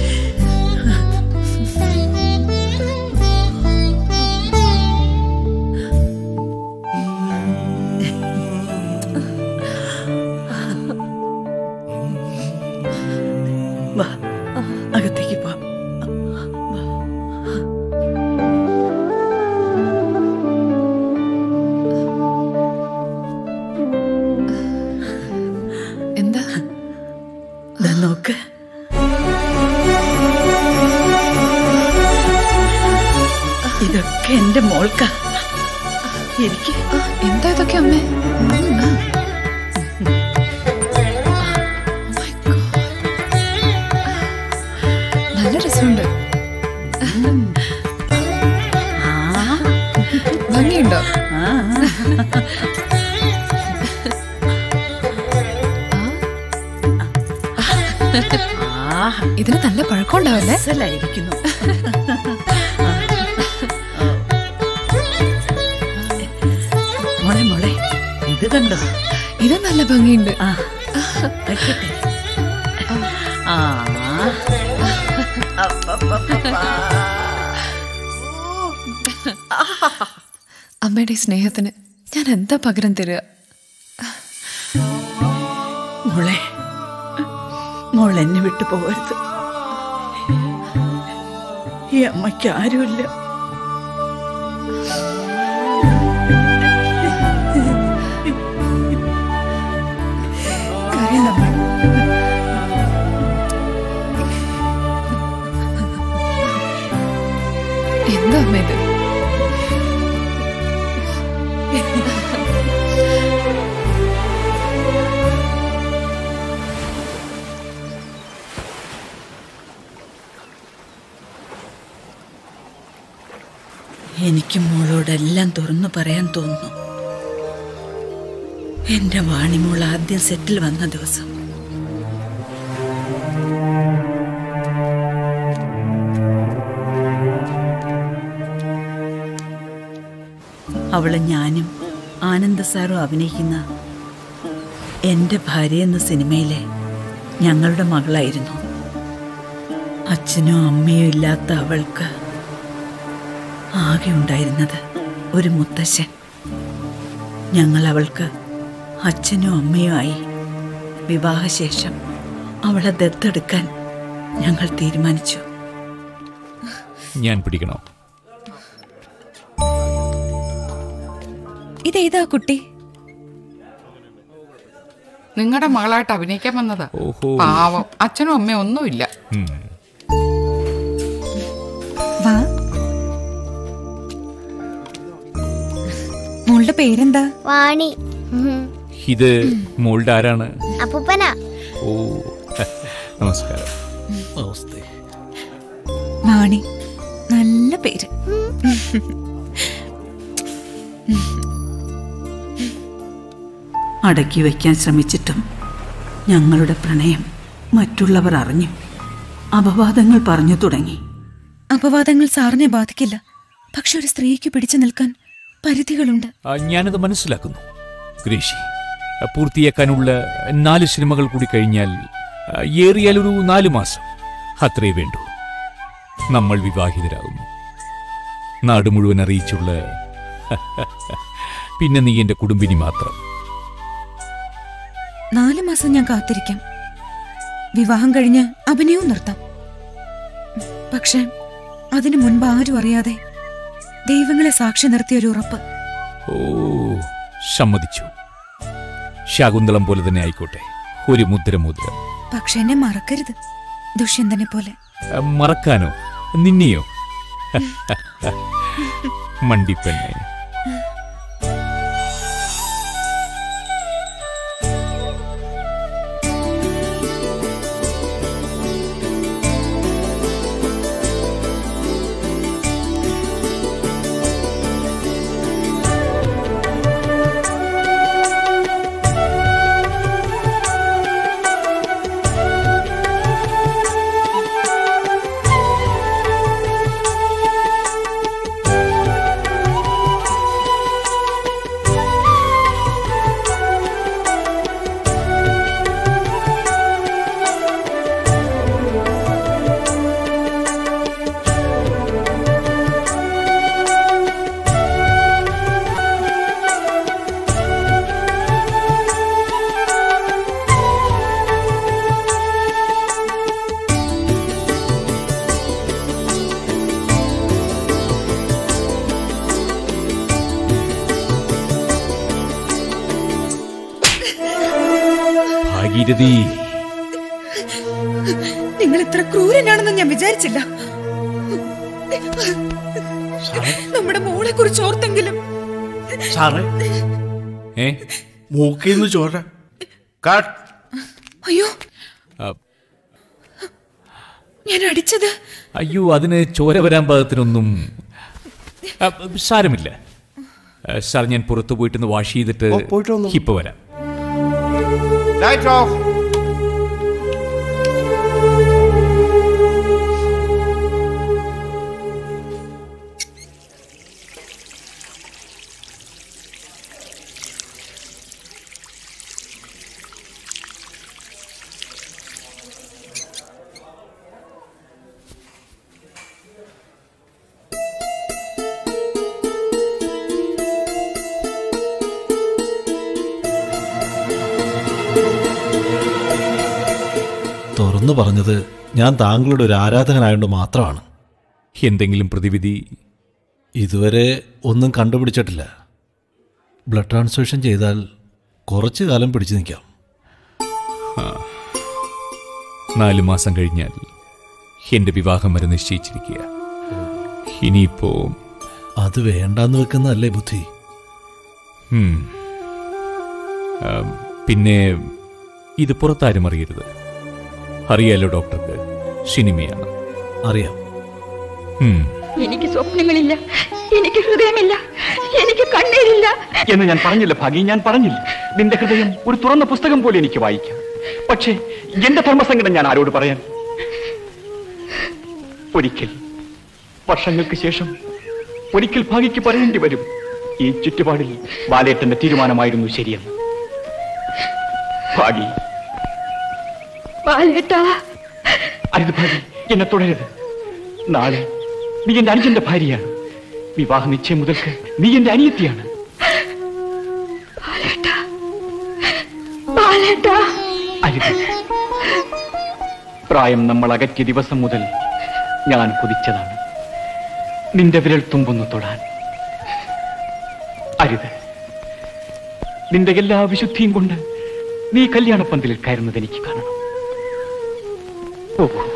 വാ അകത്തേക്ക് പോ എന്താ ദാ നോക്ക് ഇതൊക്കെ എന്റെ മോൾക്കാ എനിക്ക് എന്താ ഇതൊക്കെ അമ്മേ നല്ല രസമുണ്ട് ഭംഗിയുണ്ടോ ഇതിന് നല്ല പഴക്കമുണ്ടാവല്ലേ അസലായിരിക്കുന്നു മോളെ മോളെ ഇത് കണ്ടോ ഇത് നല്ല ഭംഗിയുണ്ട് ആ വെക്കട്ടെ ആ അപ്പപ്പപ്പപ്പാ. അമ്മയുടെ ഈ സ്നേഹത്തിന് ഞാൻ എന്താ പകരം തരിക മോളെ മോൾ എന്നെ വിട്ടു പോകരുത് ഈ അമ്മയ്ക്ക് ആരുമില്ല കരയണ്ടമ്മ. എന്താ അമ്മ ഇത് എനിക്ക് മോളോടെല്ലാം തുറന്നു പറയാൻ തോന്നുന്നു എന്റെ വാണിമോൾ ആദ്യം സെറ്റിൽ വന്ന ദിവസം അവള് ഞാനും ആനന്ദ സാറും അഭിനയിക്കുന്ന എൻ്റെ ഭാര്യ എന്ന സിനിമയിലെ ഞങ്ങളുടെ മകളായിരുന്നു അച്ഛനോ അമ്മയോ ഇല്ലാത്ത അവൾക്ക് ആകെ ഉണ്ടായിരുന്നത് ഒരു മുത്തശ്ശൻ ഞങ്ങൾ അവൾക്ക് അച്ഛനോ അമ്മയോ ആയി വിവാഹശേഷം അവളെ ദത്തെടുക്കാൻ ഞങ്ങൾ തീരുമാനിച്ചു ഞാൻ പിടിക്കണോ ഇതേതാ കുട്ടി നിങ്ങളുടെ മകളായിട്ട് അഭിനയിക്കാൻ വന്നതാ ഓഹോ. പാവം അച്ഛനും അമ്മയും ഒന്നുമില്ല ഉം. വാ മോളുടെ പേരെന്താ വാണി ഇത് മോളുടെ ആരാണ് അപ്പൂപ്പനാ ഓ നമസ്കാരം നമസ്തേ വാണി നല്ല പേര് അടക്കി വയ്ക്കാൻ ശ്രമിച്ചിട്ടും ഞങ്ങളുടെ പ്രണയം മറ്റുള്ളവർ അറിഞ്ഞു അപവാദങ്ങൾ പറഞ്ഞു തുടങ്ങി അപവാദങ്ങൾ സാറിനെ ബാധിക്കില്ല പക്ഷെ ഒരു സ്ത്രീക്ക് പിടിച്ചു നിൽക്കാൻ പരിധികളുണ്ട് ആ, ഞാനത് മനസ്സിലാക്കുന്നു ഗ്രേഷി ആ, പൂർത്തിയാക്കാനുള്ള നാല് സിനിമകൾ കൂടി കഴിഞ്ഞാൽ ആ, ഏറിയാൽ ഒരു നാല് മാസം അത്രേ വേണ്ടൂ നമ്മൾ വിവാഹിതരാകുന്നു നാട് മുഴുവൻ അറിയിച്ചുള്ള പിന്നെ നീ എന്റെ കുടുംബിനി മാത്രം നാല് മാസം ഞാൻ കാത്തിരിക്കാം വിവാഹം കഴിഞ്ഞ് അഭിനയവും നിർത്താം പക്ഷെ അതിനു മുൻപ് ആരും അറിയാതെ ദൈവങ്ങളെ സാക്ഷി നിർത്തിയ ഒരു ഉറപ്പ് ഓ സമ്മതിച്ചു ശാകുന്തളം പോലെ തന്നെ ആയിക്കോട്ടെ ഒരു മുദ്ര മുദ്ര പക്ഷെ എന്നെ മറക്കരുത് ദുഷ്യന്തനെ പോലെ ആ, മറക്കാനോ നിന്നെയോ മണ്ടിപ്പെണ്ണെ ഭാഗീരഥി നിങ്ങൾ ഇത്ര ക്രൂരനാണെന്ന് ഞാൻ വിചാരിച്ചില്ല നമ്മുടെ മോളെ കുറിച്ച് ഓർത്തെങ്കിലും സാറേ ഏ മൂക്കിന്ന് ചോര കട്ട് അയ്യോ ആ, ഞാൻ അടിച്ചത് അയ്യോ അതിന് ചോര വരാൻ പാകത്തിനൊന്നും ആ, സാരമില്ല ആ, സാർ ഞാൻ പുറത്തു പോയിട്ടൊന്ന് വാഷ് ചെയ്തിട്ട് ഓ, പോയിട്ട് വന്നോ. ഇപ്പൊ വരാം ലൈറ്റ് ഓഫ് ആ തുറന്നു പറഞ്ഞത് ഞാൻ താങ്കളുടെ ഒരു ആരാധകനായതുകൊണ്ട് മാത്രമാണ് എന്തെങ്കിലും പ്രതിവിധി ഇതുവരെ ഒന്നും കണ്ടുപിടിച്ചിട്ടില്ല ബ്ലഡ് ട്രാൻസ്ഫ്യൂഷൻ ചെയ്താൽ കുറച്ചു കാലം പിടിച്ചു നിൽക്കാം ആ. നാല് മാസം കഴിഞ്ഞാൽ എന്റെ വിവാഹം വരെ നിശ്ചയിച്ചിരിക്കുക ഇനിയിപ്പോ അത് വേണ്ടാന്ന് വെക്കുന്നതല്ലേ ബുദ്ധി ഉം. ആ, പിന്നെ ഇത് പുറത്താരും അറിയരുത് അറിയാലോ ഡോക്ടർക്ക് സിനിമയാണ് അറിയാം ഉം. എനിക്ക് സ്വപ്നങ്ങളില്ല എനിക്ക് ഹൃദയമില്ല എനിക്ക് കണ്ണീരില്ല എന്ന് ഞാൻ പറഞ്ഞില്ല ഭാഗി ഞാൻ പറഞ്ഞില്ല നിന്റെ ഹൃദയം ഒരു തുറന്ന പുസ്തകം പോലെ എനിക്ക് വായിക്കാം പക്ഷേ എന്റെ ധർമ്മസങ്കടം ഞാൻ ആരോട് പറയാൻ ഒരിക്കൽ വർഷങ്ങൾക്ക് ശേഷം ഒരിക്കൽ ഭാഗിക്ക് പറയേണ്ടി വരും ഈ ചുറ്റുപാടിൽ ബാലേട്ടന്റെ തീരുമാനമായിരുന്നു ശരിയെന്ന് ഭാഗി ബാലേട്ടാ അരുത് ഭാഗി എന്നെ തുടരുത് നാളെ നീ എന്റെ അനുജന്റെ ഭാര്യയാണ് വിവാഹ നിശ്ചയം മുതൽക്ക് നീ എന്റെ അനിയത്തിയാണ് ബാലേട്ടാ അരുത് പ്രായം നമ്മൾ അകറ്റിയ ദിവസം മുതൽ ഞാൻ കൊതിച്ചതാണ് നിന്റെ വിരൽ തുമ്പൊന്നു തൊടാൻ അരുത് നിന്റെ എല്ലാ വിശുദ്ധിയും കൊണ്ട് നീ കല്യാണപ്പന്തലിൽ കയറുന്നത് എനിക്ക് കാണണം പോകൂ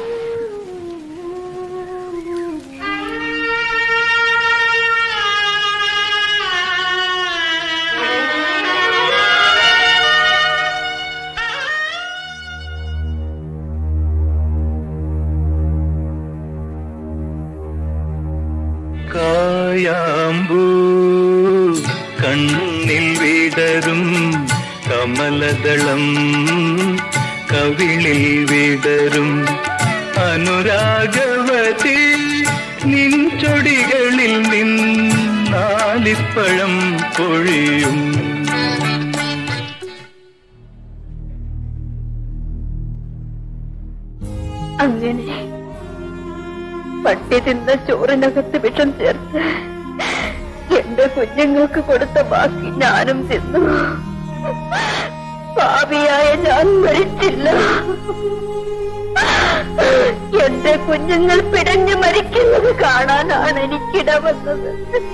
കായാമ്പൂ കണ്ണിൽ വിടരും കമലദളം കവിളിൽ വിടരും അനുരാഗവതി നിൻ ചൊടികളിൽ നിന്നാലിപ്പഴം പൊഴിയും അങ്ങനെ പട്ടി തിന്ന ചോറിനകത്ത് വിഷം ചേർത്ത് എന്റെ കുഞ്ഞുങ്ങൾക്ക് കൊടുത്ത ബാക്കി ഞാനും തിന്നു ഭാവിയായ ഞാൻ മരിച്ചില്ല എന്റെ കുഞ്ഞുങ്ങൾ പിടഞ്ഞു മരിക്കുന്നത് കാണാനാണ് എനിക്കിട വന്നത്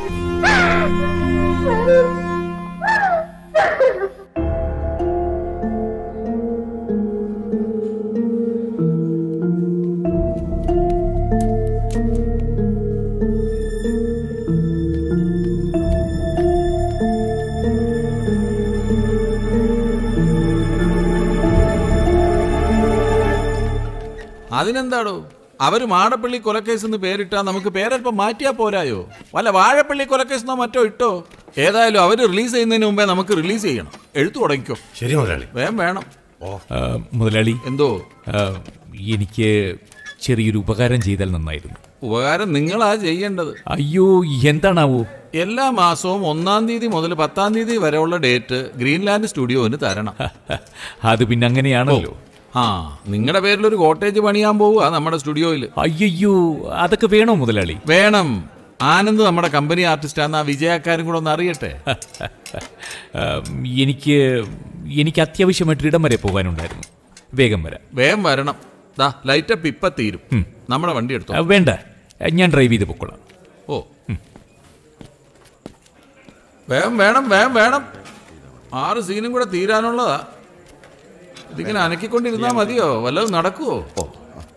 അതിനെന്താടോ അവര് മാടപ്പള്ളി കൊലക്കേസ് എന്ന് പേരിട്ടാ നമുക്ക് പേരല്പം മാറ്റിയാ പോരായോ വല്ല വാഴപ്പള്ളി കൊലക്കേസ് എന്നോ മറ്റോ ഇട്ടോ ഏതായാലും അവര് റിലീസ് ചെയ്യുന്നതിന് മുമ്പേ നമുക്ക് റിലീസ് ചെയ്യണം എഴുത്തു തുടങ്ങിക്കോ ശരി മുതലാളി വേം വേണം ആ, മുതലാളി എന്തോ ആ, എനിക്ക് ചെറിയൊരു ഉപകാരം ചെയ്താൽ നന്നായിരുന്നു ഉപകാരം നിങ്ങളാ ചെയ്യേണ്ടത് അയ്യോ എന്താണാവോ എല്ലാ മാസവും ഒന്നാം തീയതി മുതൽ പത്താം തീയതി വരെയുള്ള ഡേറ്റ് ഗ്രീൻലാൻഡ് സ്റ്റുഡിയോന് തരണം അത് പിന്നെ അങ്ങനെയാണല്ലോ ആ നിങ്ങളുടെ പേരിൽ ഒരു കോട്ടേജ് പണിയാൻ പോവുക നമ്മുടെ സ്റ്റുഡിയോയിൽ അയ്യോ അതൊക്കെ വേണോ മുതലാളി വേണം ആനന്ദ് നമ്മുടെ കമ്പനി ആർട്ടിസ്റ്റാന്ന് ആ വിജയക്കാരും കൂടെ ഒന്ന് അറിയട്ടെ ആ, എനിക്ക് എനിക്ക് അത്യാവശ്യമായിട്ട് ഇടം വരെ പോകാനുണ്ടായിരുന്നു വേഗം വരാം വേഗം വരണം ദാ ലൈറ്റപ്പ് ഇപ്പൊ തീരും നമ്മുടെ വണ്ടി എടുത്തോ ആ, വേണ്ട ഞാൻ ഡ്രൈവ് ചെയ്ത് പൊക്കോളാം ഓ വേഗം വേണം വേഗം വേണം ആറ് സീനും കൂടെ തീരാനുള്ളതാ ഇതിങ്ങനെ അനക്കിക്കൊണ്ടിരുന്നാ മതിയോ വല്ലതും നടക്കുവോ ഓ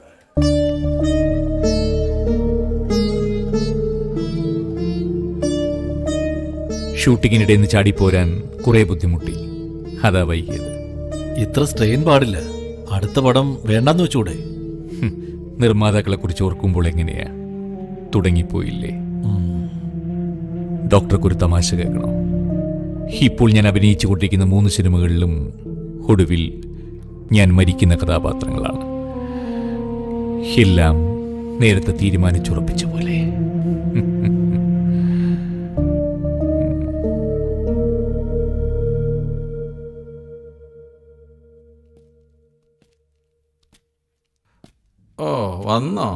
ഷൂട്ടിങ്ങിനിടെ നിന്ന് ചാടിപ്പോരാൻ കുറെ ബുദ്ധിമുട്ടി അതാ വൈകിയത് ഇത്ര സ്ട്രെയിൻ പാടില്ല അടുത്ത പടം വേണ്ടാന്ന് വെച്ചൂടെ ഹും, നിർമ്മാതാക്കളെ കുറിച്ച് ഓർക്കുമ്പോൾ എങ്ങനെയാ തുടങ്ങിപ്പോയില്ലേ ഡോക്ടർക്ക് ഒരു തമാശ കേൾക്കണോ ഇപ്പോൾ ഞാൻ അഭിനയിച്ചു കൊണ്ടിരിക്കുന്ന മൂന്ന് സിനിമകളിലും ഒടുവിൽ ഞാൻ മരിക്കുന്ന കഥാപാത്രങ്ങളാണ് എല്ലാം നേരത്തെ തീരുമാനിച്ചുറപ്പിച്ച പോലെ ഓ വന്നോ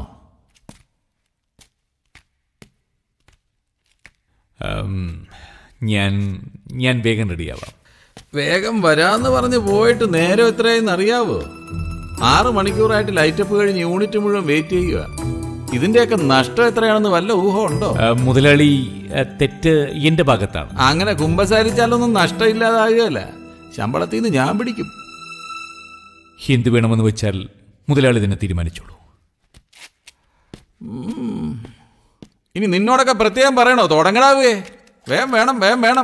ഉം, ഞാൻ ഞാൻ വേഗം റെഡിയാവാം വേഗം വരാന്ന് പറഞ്ഞ് പോയിട്ട് നേരം എത്രയെന്ന് അറിയാവോ ആറ് മണിക്കൂറായിട്ട് ലൈറ്റപ്പ് കഴിഞ്ഞ് യൂണിറ്റ് മുഴുവൻ വെയിറ്റ് ചെയ്യുക ഇതിന്റെയൊക്കെ നഷ്ടം എത്രയാണെന്ന് വല്ല ഊഹം ഉണ്ടോ ആ, മുതലാളി ആ, തെറ്റ് എന്റെ ഭാഗത്താണ് അങ്ങനെ കുമ്പസാരിച്ചാലൊന്നും നഷ്ടമില്ലാതാകുകയല്ല ശമ്പളത്തിൽ നിന്ന് ഞാൻ പിടിക്കും എന്ത് വേണമെന്ന് വെച്ചാൽ മുതലാളി തന്നെ തീരുമാനിച്ചോളൂ ഉം. ഇനി നിന്നോടൊക്കെ പ്രത്യേകം പറയണോ തുടങ്ങടാവേ വേം വേണം വേം വേണം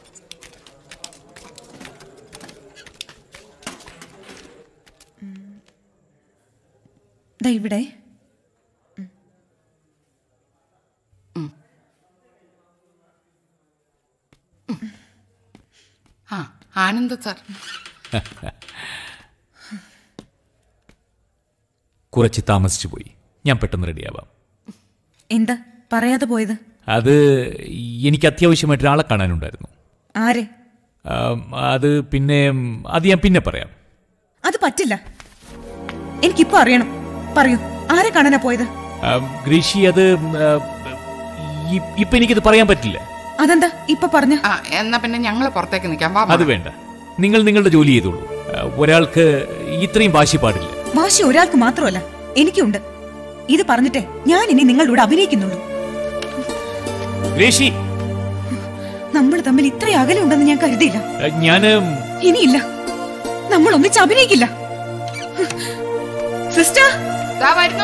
ദാ ഇവിടെ ആ ആനന്ദ സാർ കുറച്ച് താമസിച്ചു പോയി ഞാൻ പെട്ടെന്ന് റെഡിയാവാം എന്താ പറയാതെ പോയത് അത് എനിക്ക് അത്യാവശ്യമായിട്ട് ഒരാളെ കാണാനുണ്ടായിരുന്നു ആരെ ആ, അത് പിന്നെ അത് ഞാൻ പിന്നെ പറയാം അത് പറ്റില്ല എനിക്കിപ്പോ അറിയണം പറയൂ ആരെ കാണാനാ പോയത് ആ, ഗ്രീഷി അത് ആ, ഇ- ഇപ്പൊ എനിക്കത് പറയാൻ പറ്റില്ല അതെന്താ ഇപ്പൊ പറഞ്ഞ ആ എന്നാ പിന്നെ ഞങ്ങൾ പുറത്തേക്ക് നിൽക്കാം വാ അത് വേണ്ട നിങ്ങൾ നിങ്ങളുടെ ജോലി ചെയ്തോളൂ ആ, ഒരാൾക്ക് ഇത്രയും വാശി പാടില്ല വാശി ഒരാൾക്ക് മാത്രമല്ല എനിക്കുണ്ട് ഇത് പറഞ്ഞിട്ടേ ഞാൻ ഇനി നിങ്ങളുടെ കൂടെ അഭിനയിക്കുന്നുള്ളൂ ഗ്രേഷി നമ്മൾ തമ്മിൽ ഇത്ര അകലുണ്ടെന്ന് ഞാൻ കരുതിയില്ല ആ, ഞാന് ഇനിയില്ല നമ്മൾ ഒന്നിച്ച് അഭിനയിക്കില്ല സിസ്റ്റർ ദാ വരുന്നു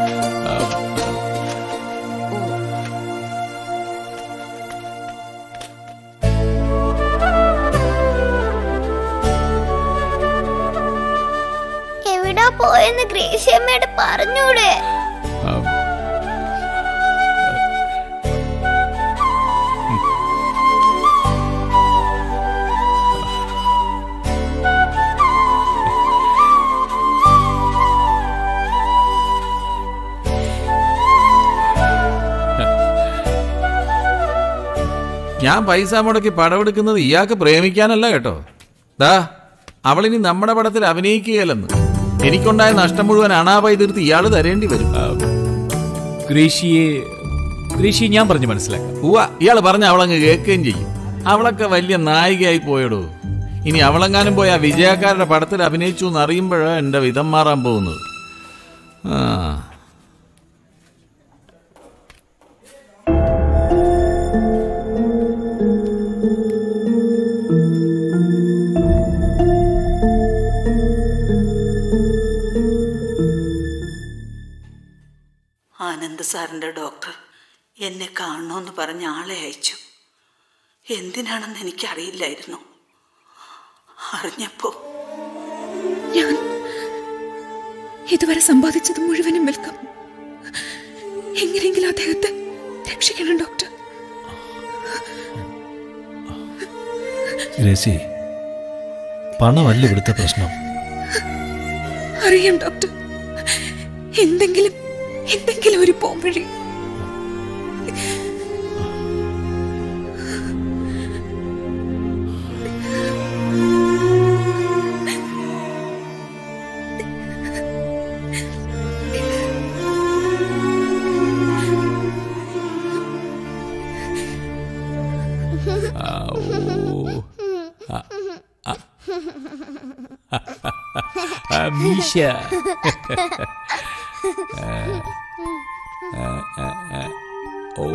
എവിടാ പോയെന്ന് ഗ്രേഷ്യമ്മയോട് പറഞ്ഞൂടെ ആ, ഞാൻ പൈസ മുടക്കി പടമെടുക്കുന്നത് ഇയാൾക്ക് പ്രേമിക്കാനല്ല കേട്ടോ ദാ അവളിനി നമ്മുടെ പടത്തിൽ അഭിനയിക്കുകയല്ലെന്ന് എനിക്കുണ്ടായ നഷ്ടം മുഴുവൻ അണാപായി തീർത്ത് ഇയാൾ തരേണ്ടി വരും ഗ്രേഷിയെ ഗ്രേഷി ഞാൻ പറഞ്ഞു മനസ്സിലാക്കാം ഉവ്വ ഇയാൾ പറഞ്ഞ അവളങ്ങ് കേൾക്കുകയും ചെയ്യും അവളൊക്കെ വലിയ നായികയായി പോയടോ ഇനി അവളെങ്ങാനും പോയി ആ വിജയക്കാരുടെ പടത്തിൽ അഭിനയിച്ചു എന്ന് അറിയുമ്പോഴാണ് എൻ്റെ വിധം മാറാൻ പോകുന്നത് ആ ആനന്ദ് സാറിൻ്റെ ഡോക്ടർ എന്നെ കാണണമെന്ന് പറഞ്ഞ ആളെ അയച്ചു എന്തിനാണെന്ന് എനിക്കറിയില്ലായിരുന്നു അറിഞ്ഞപ്പോ ഞാൻ ഇതുവരെ സമ്പാദിച്ചത് മുഴുവനും വിൽക്കാം എങ്ങനെയെങ്കിലും അദ്ദേഹത്തെ രക്ഷിക്കണം ഡോക്ടർ ഗ്രേസി പണമല്ല ഇവിടുത്തെ പ്രശ്നം അറിയാം ഡോക്ടർ എന്തെങ്കിലും എന്തെങ്കിലും ഒരു പോംവഴി ആ, ഓ. ആ, ആ. ആ, മീശ ആ, ആ, ആ, ആ. ഓ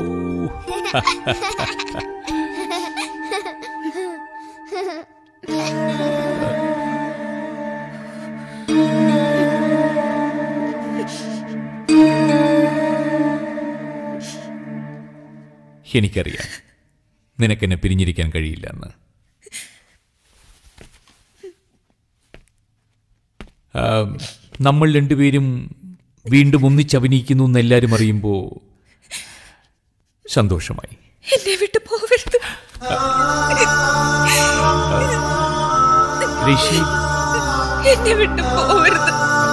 എനിക്കറിയാം നിനക്കെന്നെ പിരിഞ്ഞിരിക്കാൻ കഴിയില്ല എന്ന് ആ, നമ്മൾ രണ്ടുപേരും വീണ്ടും ഒന്നിച്ചഭിനയിക്കുന്നു എന്ന് എല്ലാവരും അറിയുമ്പോൾ സന്തോഷമായി എന്നെ വിട്ടു പോവരുത് ഋഷി എന്നെ വിട്ടു പോവരുത്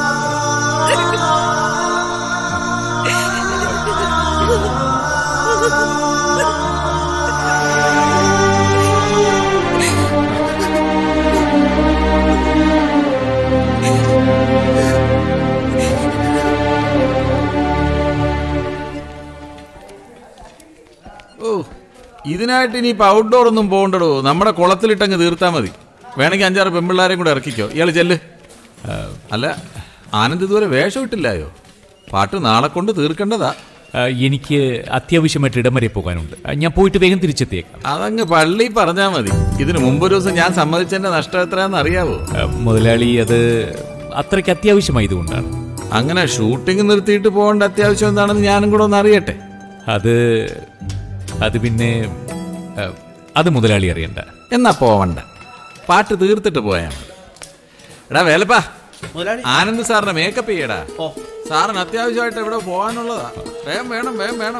ഓ ഇതിനായിട്ട് ഇനിയിപ്പോൾ ഔട്ട്ഡോർ ഒന്നും പോകണ്ടടോ നമ്മുടെ കുളത്തിലിട്ടങ്ങ് തീർത്താൽ മതി വേണമെങ്കിൽ അഞ്ചാറ് പെമ്പിള്ളാരെയും കൂടെ ഇറക്കിക്കോ ഇയാൾ ചെല്ല് ആ, അല്ല ആനന്ദ് ഇതുവരെ വേഷം ഇട്ടില്ലായോ പാട്ട് നാളെ കൊണ്ട് തീർക്കേണ്ടതാ ആ, എനിക്ക് അത്യാവശ്യമായിട്ട് ഇടം വരെ പോകാനുണ്ട് ആ, ഞാൻ പോയിട്ട് വേഗം തിരിച്ചെത്തിയേക്കാം അതങ്ങ് പള്ളി പറഞ്ഞാ മതി ഇതിനു മുമ്പ് ഒരു ദിവസം ഞാൻ സമ്മതിച്ചതിന്റെ നഷ്ടം എത്രയാണെന്ന് അറിയാവോ ആ, മുതലാളി അത് അത്രയ്ക്ക് അത്യാവശ്യമായതുകൊണ്ടാണ് അങ്ങനെ ഷൂട്ടിംഗ് നിർത്തിയിട്ട് പോകേണ്ട അത്യാവശ്യം എന്താണെന്ന് ഞാനും കൂടെ ഒന്ന് അറിയട്ടെ അത് അത് പിന്നെ ആ, അത് മുതലാളി അറിയണ്ട എന്നാ പോവണ്ട പാട്ട് തീർത്തിട്ട് പോയാ മതി എടാ വേലപ്പാ ആനന്ദ് സാറിന്റെ മേക്കപ്പ് ചെയ്യടാ സാറിന് അത്യാവശ്യമായിട്ട് എവിടെ പോകാനുള്ളതാ വേഗം വേണം വേഗം വേണം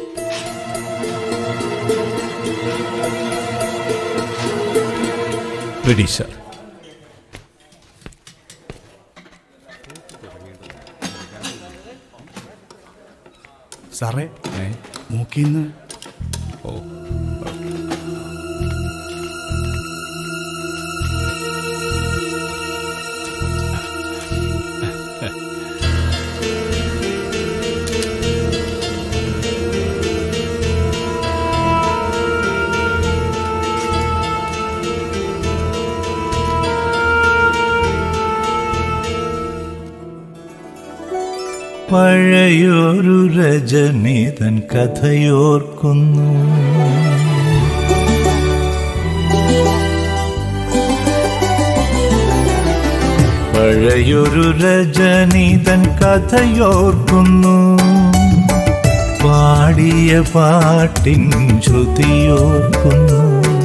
റെഡി സാർ സാറേ മൂക്കിന്ന് ഓ പഴയൊരു രജനീതൻ കഥയോർക്കുന്നു പഴയൊരു രജനീതൻ കഥയോർക്കുന്നു പാടിയ പാട്ടിൻ ശ്രുതിയോർക്കുന്നു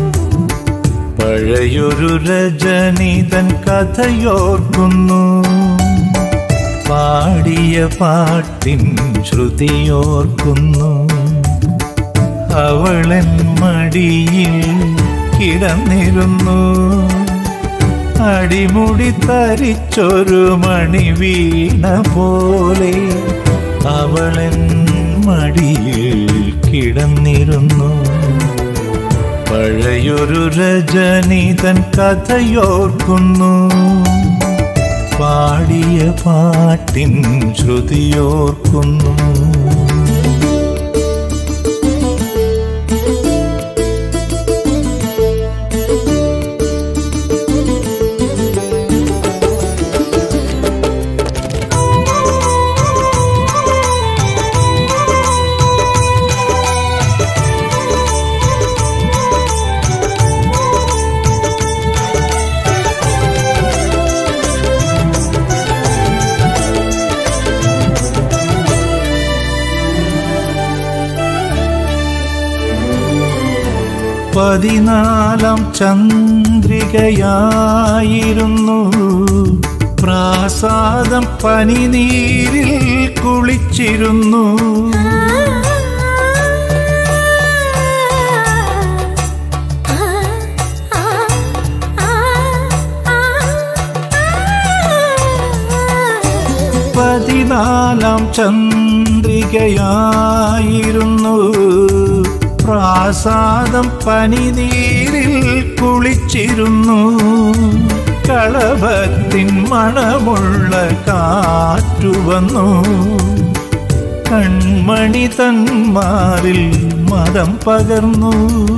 പഴയൊരു രജനീതൻ കഥയോർക്കുന്നു പാടിയ പാട്ടിൻ ശ്രുതിയോർക്കുന്നു അവളൻ മടിയിൽ കിടന്നിരുന്നു അടിമുടി തരിച്ചൊരു മണി വീണ പോലെ അവളൻ മടിയിൽ കിടന്നിരുന്നു പഴയൊരു രജനീതൻ കഥയോർക്കുന്നു പാടിയ പാട്ടിൻ ശ്രുതിയോർക്കുന്നു പതിനാലാം ചന്ദ്രികയായിരുന്നു പ്രാസാദം പനിനീരിൽ കുളിച്ചിരുന്നു പതിനാലാം ചന്ദ്രികയായിരുന്നു പ്രാസാദം പനിനീരിൽ കുളിച്ചിരുന്നു കളഭത്തിൻ മണമുള്ള കാറ്റു വന്നു കൺമണി തന്മാറിൽ മതം പകർന്നു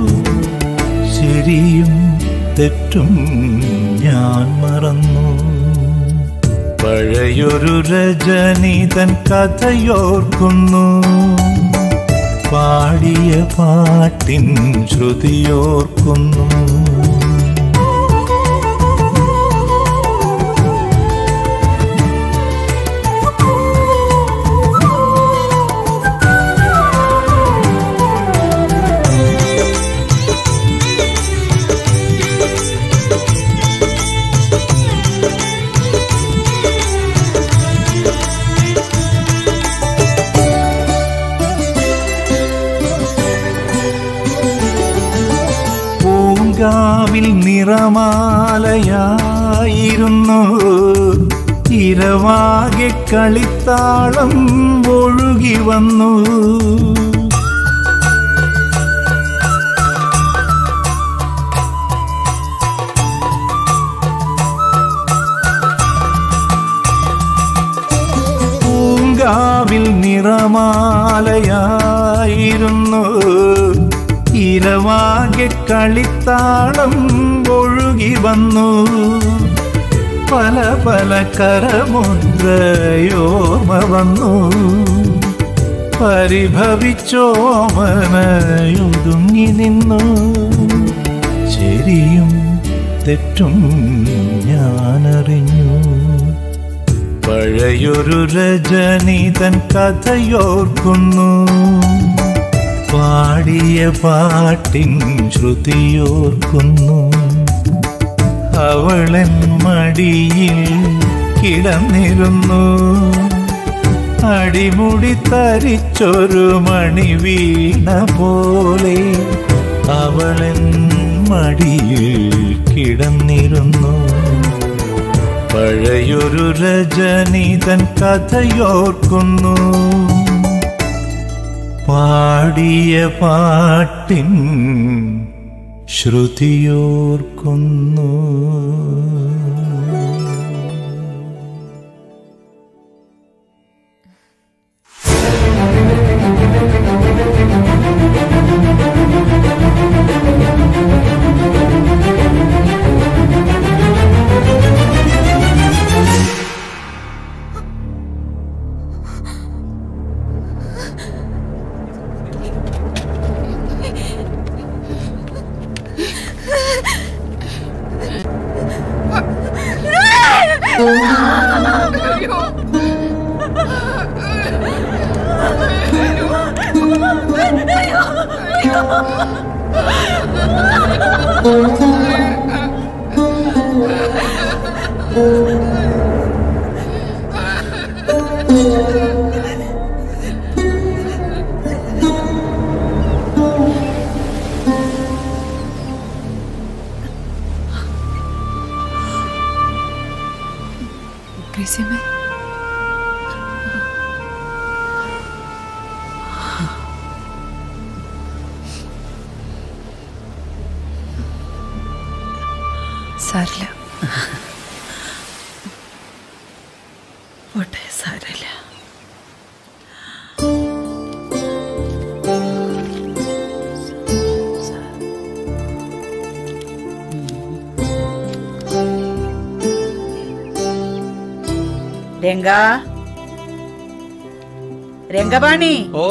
ശരിയും തെറ്റും ഞാൻ മറന്നു പഴയൊരു രജനീതൻ കഥയോർക്കുന്നു പാടിയ പാട്ടിൻ ശ്രുതിയോർക്കുന്നു പൂങ്കാവിൽ നിറമാലയായിരുന്നു ഇരവാകെ കളിത്താളം ഒഴുകി വന്നു പൂങ്കാവിൽ നിറമാലയായിരുന്നു ഇരവാകെ കളിത്താളം ഒഴുകി വന്നു പല പല കരമുദ്രയോർമ്മ വന്നു പരിഭവിച്ചോമനയൊതുങ്ങി നിന്നു ശരിയും തെറ്റും ഞാനറിഞ്ഞു പഴയൊരു രജനീതൻ കഥയോർക്കുന്നു പാടിയ പാട്ടിൻ ശ്രുതിയോർക്കുന്നു അവളൻ മടിയിൽ കിടന്നിരുന്നു അടിമുടി തരിച്ചൊരു മണി വീണ പോലെ അവളൻ മടിയിൽ കിടന്നിരുന്നു പഴയൊരു രജനീതൻ കഥയോർക്കുന്നു പാടിയ പാട്ടിൻ ശ്രുതിയോർക്കുന്നു ഗ്രേസിയമ്മേ സാരില്ല പോട്ടെ സാരമില്ല രംഗ രംഗപാണി ഓ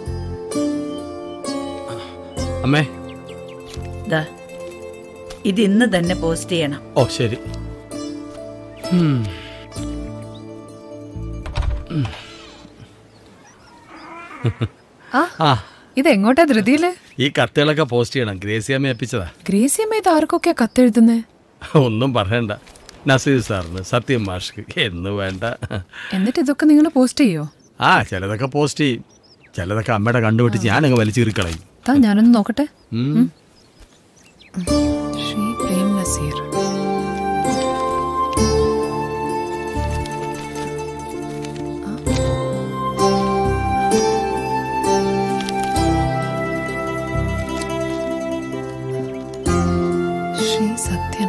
അമ്മേ ദാ ഇത് ഇന്ന് തന്നെ പോസ്റ്റ് ചെയ്യണം ഓ ശരി ഉം. ഉം. ആ ആ ഇത് എങ്ങോട്ടാ ധൃതിയില് ഈ കത്തുകളൊക്കെ പോസ്റ്റ് ചെയ്യണം ഗ്രേസിയമ്മ ഏൽപ്പിച്ചതാ ഗ്രേസിയമ്മ ഇത് ആർക്കൊക്കെയാ കത്തെഴുതുന്നേ ഒന്നും പറയണ്ട നസീർ സാറിന് സത്യം മാഷ്ക്ക് എന്ന് വേണ്ട എന്നിട്ട് ഇതൊക്കെ നിങ്ങൾ പോസ്റ്റ് ചെയ്യോ ആ ചിലതൊക്കെ പോസ്റ്റ് ചെയ്യും ചിലതൊക്കെ അമ്മയുടെ കണ്ടുപിടിച്ച് ഞാനങ്ങ് വലിച്ചീറിക്കളയും താ ഞാനൊന്ന് നോക്കട്ടെ ഉം. ഉം. ശ്രീ പ്രേം നസീർ ശ്രീ സത്യൻ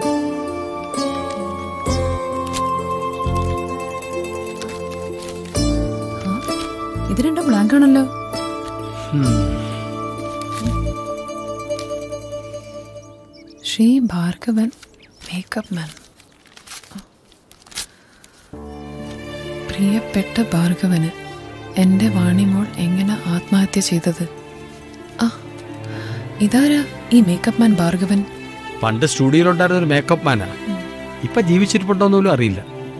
ആ, ഇത് രണ്ടും ബ്ലാങ്ക് ആണല്ലോ ശ്രീ ഭാർഗവൻ മേക്കപ്പ് മാൻ പ്രിയപ്പെട്ട ഭാർഗവന് എൻ്റെ വാണിമോൾ എങ്ങനെ ആത്മഹത്യ ചെയ്തത് ആ ഇതാരാ ഈ മേക്കപ്പ് മാൻ ഭാർഗവൻ പണ്ട് സ്റ്റുഡിയോയിലുണ്ടായിരുന്ന ഒരു മേക്കപ്പ് മാനാ ഇപ്പൊ ജീവിച്ചിരിപ്പുണ്ടോന്ന് പോലും അറിയില്ല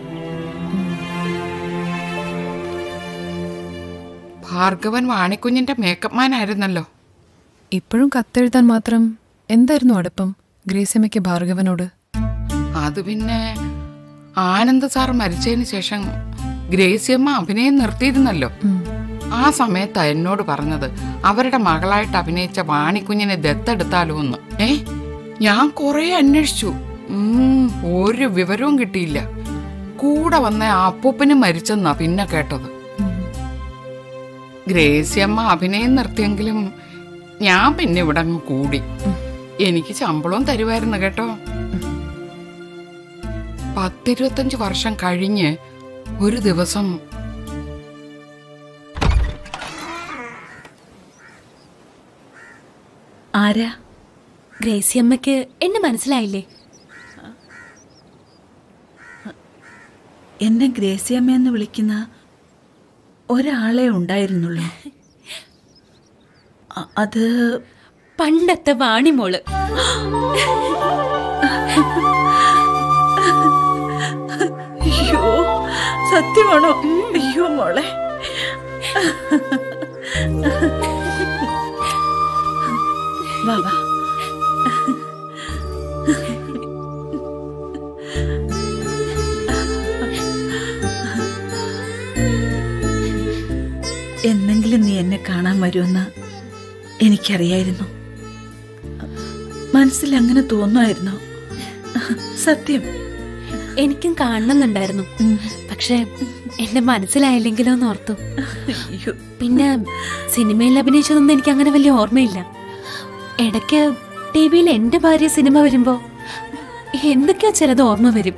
ഭാർഗവൻ വാണിക്കുഞ്ഞിന്റെ മേക്കപ്പ് മാൻ ആയിരുന്നല്ലോ ഇപ്പോഴും കത്തെഴുതാൻ മാത്രം എന്തായിരുന്നു അടുപ്പം ഗ്രേസിയമ്മയ്ക്ക് ഭാർഗവനോട് അത് പിന്നെ ആനന്ദ് സാർ മരിച്ചതിന് ശേഷം ഗ്രേസിയമ്മ അഭിനയം നിർത്തിയിരുന്നല്ലോ ആ സമയത്താ എന്നോട് പറഞ്ഞത് അവരുടെ മകളായിട്ട് അഭിനയിച്ച വാണിക്കുഞ്ഞിനെ ദത്തെടുത്താലോ എന്ന് ഏ ഞാൻ കുറെ അന്വേഷിച്ചു ഉം, ഒരു വിവരവും കിട്ടിയില്ല കൂടെ വന്ന ആ അപ്പൂപ്പനും മരിച്ചെന്നാ പിന്നെ കേട്ടത് ഗ്രേസിയമ്മ അഭിനയം നിർത്തിയെങ്കിലും ഞാൻ പിന്നെ ഇവിടെ അങ്ങ് കൂടി എനിക്ക് ശമ്പളവും തരുമായിരുന്നു കേട്ടോ പത്തിരുപത്തഞ്ച് വർഷം കഴിഞ്ഞ് ഒരു ദിവസം ആരാ ഗ്രേസി അമ്മയ്ക്ക് എന്നെ മനസ്സിലായില്ലേ എന്നെ ഗ്രേസിയമ്മയെന്ന് വിളിക്കുന്ന ഒരാളെ ഉണ്ടായിരുന്നുള്ളൂ അ- അത് പണ്ടത്തെ വാണിമോള് അയ്യോ സത്യമാണോ അയ്യോ മോളെ വാ വാ എന്നെങ്കിലും നീ എന്നെ കാണാൻ വരുമെന്ന് എനിക്കറിയായിരുന്നു മനസ്സിൽ അങ്ങനെ തോന്നുമായിരുന്നു സത്യം എനിക്കും കാണണമെന്നുണ്ടായിരുന്നു പക്ഷെ എന്റെ മനസ്സിലായില്ലെങ്കിലോ എന്ന് ഓർത്തു പിന്നെ സിനിമയിൽ അഭിനയിച്ചതൊന്നും എനിക്ക് അങ്ങനെ വലിയ ഓർമ്മയില്ല ഇടയ്ക്ക് ടി വിയിൽ എന്റെ ഭാര്യ സിനിമ വരുമ്പോ എന്തൊക്കെയോ ചിലത് ഓർമ്മ വരും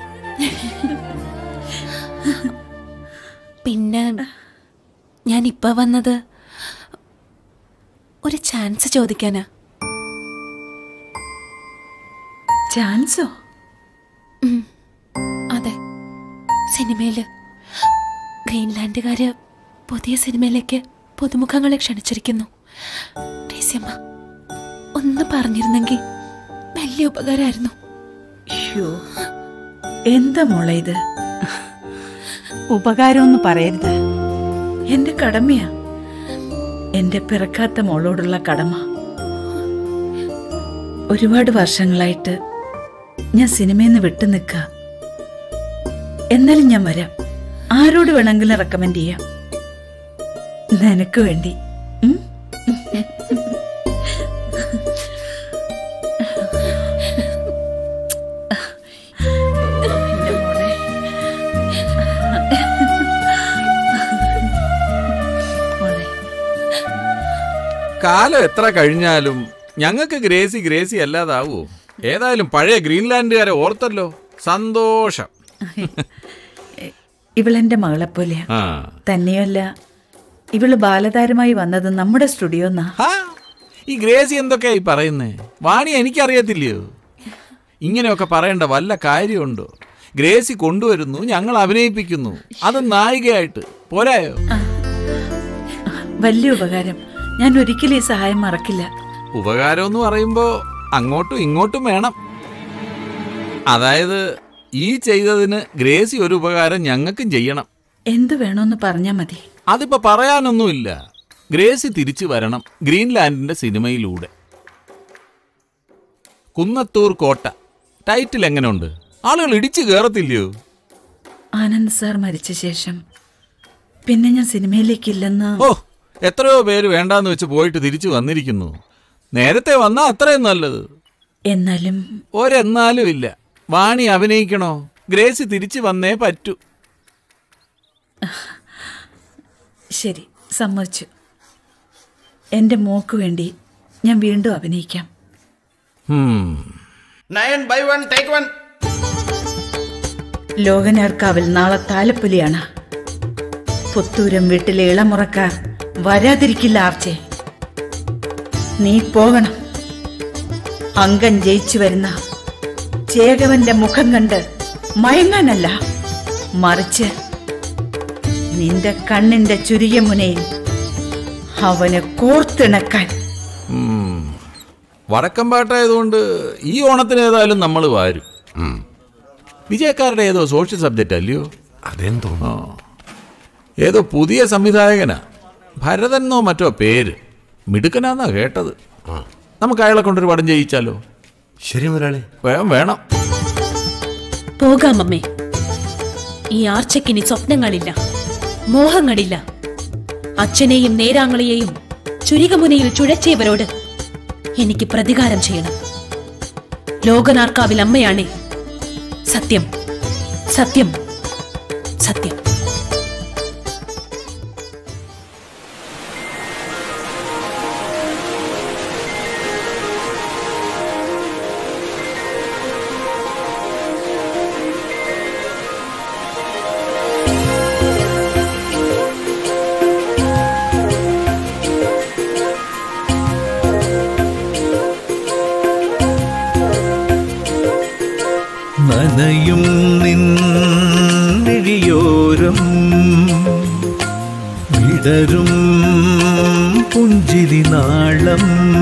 പിന്നെ ഞാൻ ഇപ്പൊ വന്നത് ഒരു ചാൻസ് ചോദിക്കാനാ ചാൻസോ ഉം. അതെ സിനിമയില് ഗ്രീൻലാൻഡുകാര് പുതിയ സിനിമയിലേക്ക് പുതുമുഖങ്ങളെ ക്ഷണിച്ചിരിക്കുന്നു ഗ്രേസ്യമ്മ ഒന്ന് പറഞ്ഞിരുന്നെങ്കിൽ വലിയ ഉപകാരമായിരുന്നു അയ്യോ എന്താ മോളെ ഇത് ഉപകാരമൊന്നും പറയരുത് എന്റെ കടമയാ എന്റെ പിറക്കാത്ത മോളോടുള്ള കടമ ഒരുപാട് വർഷങ്ങളായിട്ട് ഞാൻ സിനിമയിൽ നിന്ന് വിട്ടു നിൽക്ക എന്നാലും ഞാൻ വരാം ആരോട് വേണമെങ്കിലും റെക്കമെൻഡ് ചെയ്യാം നിനക്ക് വേണ്ടി ഉം? എന്റെ മോളെ. മോളെ കാലം എത്ര കഴിഞ്ഞാലും ഞങ്ങൾക്ക് ഗ്രേസി ഗ്രേസി അല്ലാതാവോ ഏതായാലും പഴയ ഗ്രീൻലാൻഡുകാരെ ഓർത്തല്ലോ സന്തോഷം ഇവളെന്റെ മകളെപ്പോലെയാ ആ തന്നെയല്ല ഇവള് ബാലതാരമായി വന്നത് നമ്മുടെ സ്റ്റുഡിയോന്നാ ഈ ഗ്രേസി എന്തൊക്കെയായി പറയുന്നേ വാണി എനിക്കറിയത്തില്ലയോ ഇങ്ങനെയൊക്കെ പറയേണ്ട വല്ല കാര്യമുണ്ടോ ഗ്രേസി കൊണ്ടുവരുന്നു ഞങ്ങൾ അഭിനയിപ്പിക്കുന്നു അത് നായികയായിട്ട് പോരായോ വലിയ ഉപകാരം ഞാൻ ഒരിക്കലും ഈ സഹായം മറക്കില്ല ഉപകാരം എന്ന് പറയുമ്പോ അങ്ങോട്ടും ഇങ്ങോട്ടും വേണം അതായത് ഈ ചെയ്തതിന് ഗ്രേസി ഒരു ഉപകാരം ഞങ്ങൾക്കും ചെയ്യണം എന്ത് വേണോന്ന് പറഞ്ഞാ മതി അതിപ്പോ പറയാനൊന്നുമില്ല ഗ്രേസി തിരിച്ചു വരണം ഗ്രീൻലാൻഡിന്റെ സിനിമയിലൂടെ കുന്നത്തൂർ കോട്ട ടൈറ്റിൽ എങ്ങനെയുണ്ട് ആളുകൾ ഇടിച്ചു കയറത്തില്ലയോ ആനന്ദ് സാർ മരിച്ച ശേഷം പിന്നെ ഞാൻ സിനിമയിലേക്കില്ലെന്ന് ഓ എത്രയോ പേര് വേണ്ടാന്ന് വെച്ച് പോയിട്ട് തിരിച്ചു വന്നിരിക്കുന്നു നേരത്തെ വന്നാ അത്രയും നല്ലത് എന്നാലും ഒരെന്നാലും ഇല്ല വാണി അഭിനയിക്കണോ ഗ്രേസി തിരിച്ചു വന്നേ പറ്റൂ ശരി സമ്മതിച്ചു എൻ്റെ മോക്ക് വേണ്ടി ഞാൻ വീണ്ടും അഭിനയിക്കാം ഹും nine by one take one ലോകനാർക്കാവിൽ നാളെ താലപ്പൊലിയാണ് പുത്തൂരം വീട്ടിലെ ഇളമുറക്കാർ വരാതിരിക്കില്ല ആർച്ചെ നീ പോകണം അംഗം ജയിച്ചു വരുന്ന ചേകവന്റെ മുഖം കണ്ട് മയങ്ങാനല്ല മറിച്ച് നിന്റെ കണ്ണിന്റെ ചുരിയ മുനയിൽ അവനെ കോർത്തിണക്കാൻ ഉം. വടക്കം പാട്ടായതുകൊണ്ട് ഈ ഓണത്തിന് ഏതായാലും നമ്മൾ വാരും വിജയക്കാരുടെ ഏതോ സോഷ്യൽ സബ്ജക്റ്റ് അല്ലയോ അതെന്തോ ആ ഏതോ പുതിയ സംവിധായകനാ ഭരതനെന്നോ മറ്റോ പേര് മിടുക്കനാന്നാ കേട്ടത് നമുക്ക് അയാളെ കൊണ്ടൊരു പടം ചെയ്യിച്ചാലോ ശരി മുരളി വേണം വേണം പോകാം അമ്മേ ഈ ആർച്ചയ്ക്കിനി സ്വപ്നങ്ങളില്ല മോഹങ്ങളില്ല അച്ഛനെയും നേരാങ്ങളെയും ചുരികമുനയിൽ ചുഴച്ചേവരോട് എനിക്ക് പ്രതികാരം ചെയ്യണം ലോകനാർക്കാവിൽ അമ്മയാണേ സത്യം സത്യം സത്യം നനയും നിൻ മിഴിയോ വിടരും പുഞ്ചിരി നാളം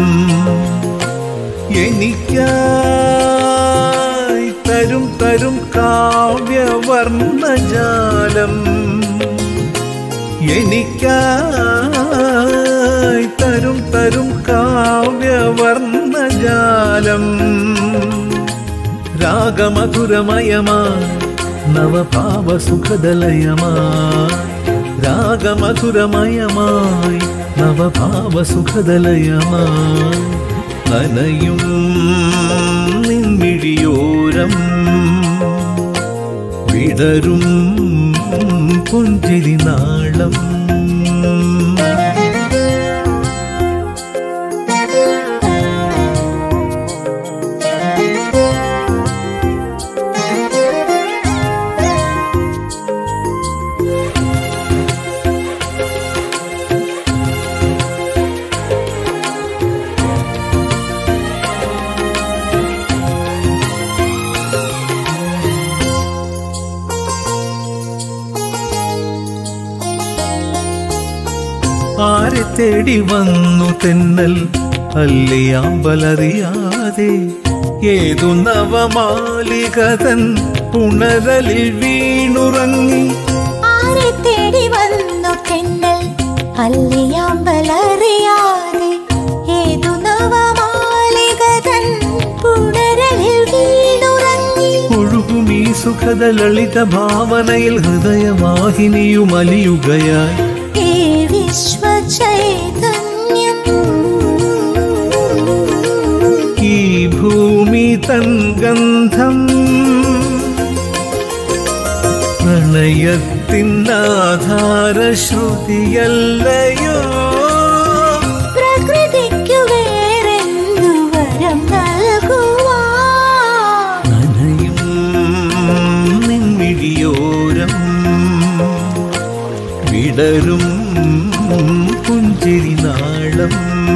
എനിക്കായി തരും തരും കാവ്യവർണ്ണജാലം എനിക്കായി തരും തരും കാവ്യവർണ്ണജാലം രാഗമധുരമയമാ നവഭാവസുഖദലയമായി രാഗമധുരമയമായി നവഭാവസുഖദലയമായി നനയും നിൻമിഴിയോരം വിടരും പുഞ്ചിരി നാളം ആരെ തേടി വന്നു തെന്നൽ അല്ലിയാമ്പലറിയാതെ ഏതു നവമാലികതൻ പുണരലിൽ വീണുറങ്ങി ആരെ തേടി വന്നു തെന്നൽ അല്ലിയാമ്പലറിയാതെ ഏതു നവമാലികതൻ പുണരലിൽ വീണുറങ്ങി ഒഴുകും ഈ സുഖത ലളിത ഭാവനയിൽ ഹൃദയവാഹിനിയും അലിയുകയായി ഈ വിശ്വചൈതന്യം ഈ ഭൂമി തൻ ഗന്ധം പ്രണയത്തിനാധാരശ്രുതിയല്ലയോ പ്രകൃതിക്കു വേറെന്തു വരം നൽകുവാൻ നനയും നിൻമിഴിയോരം വിടരും പുഞ്ചിരി നാളം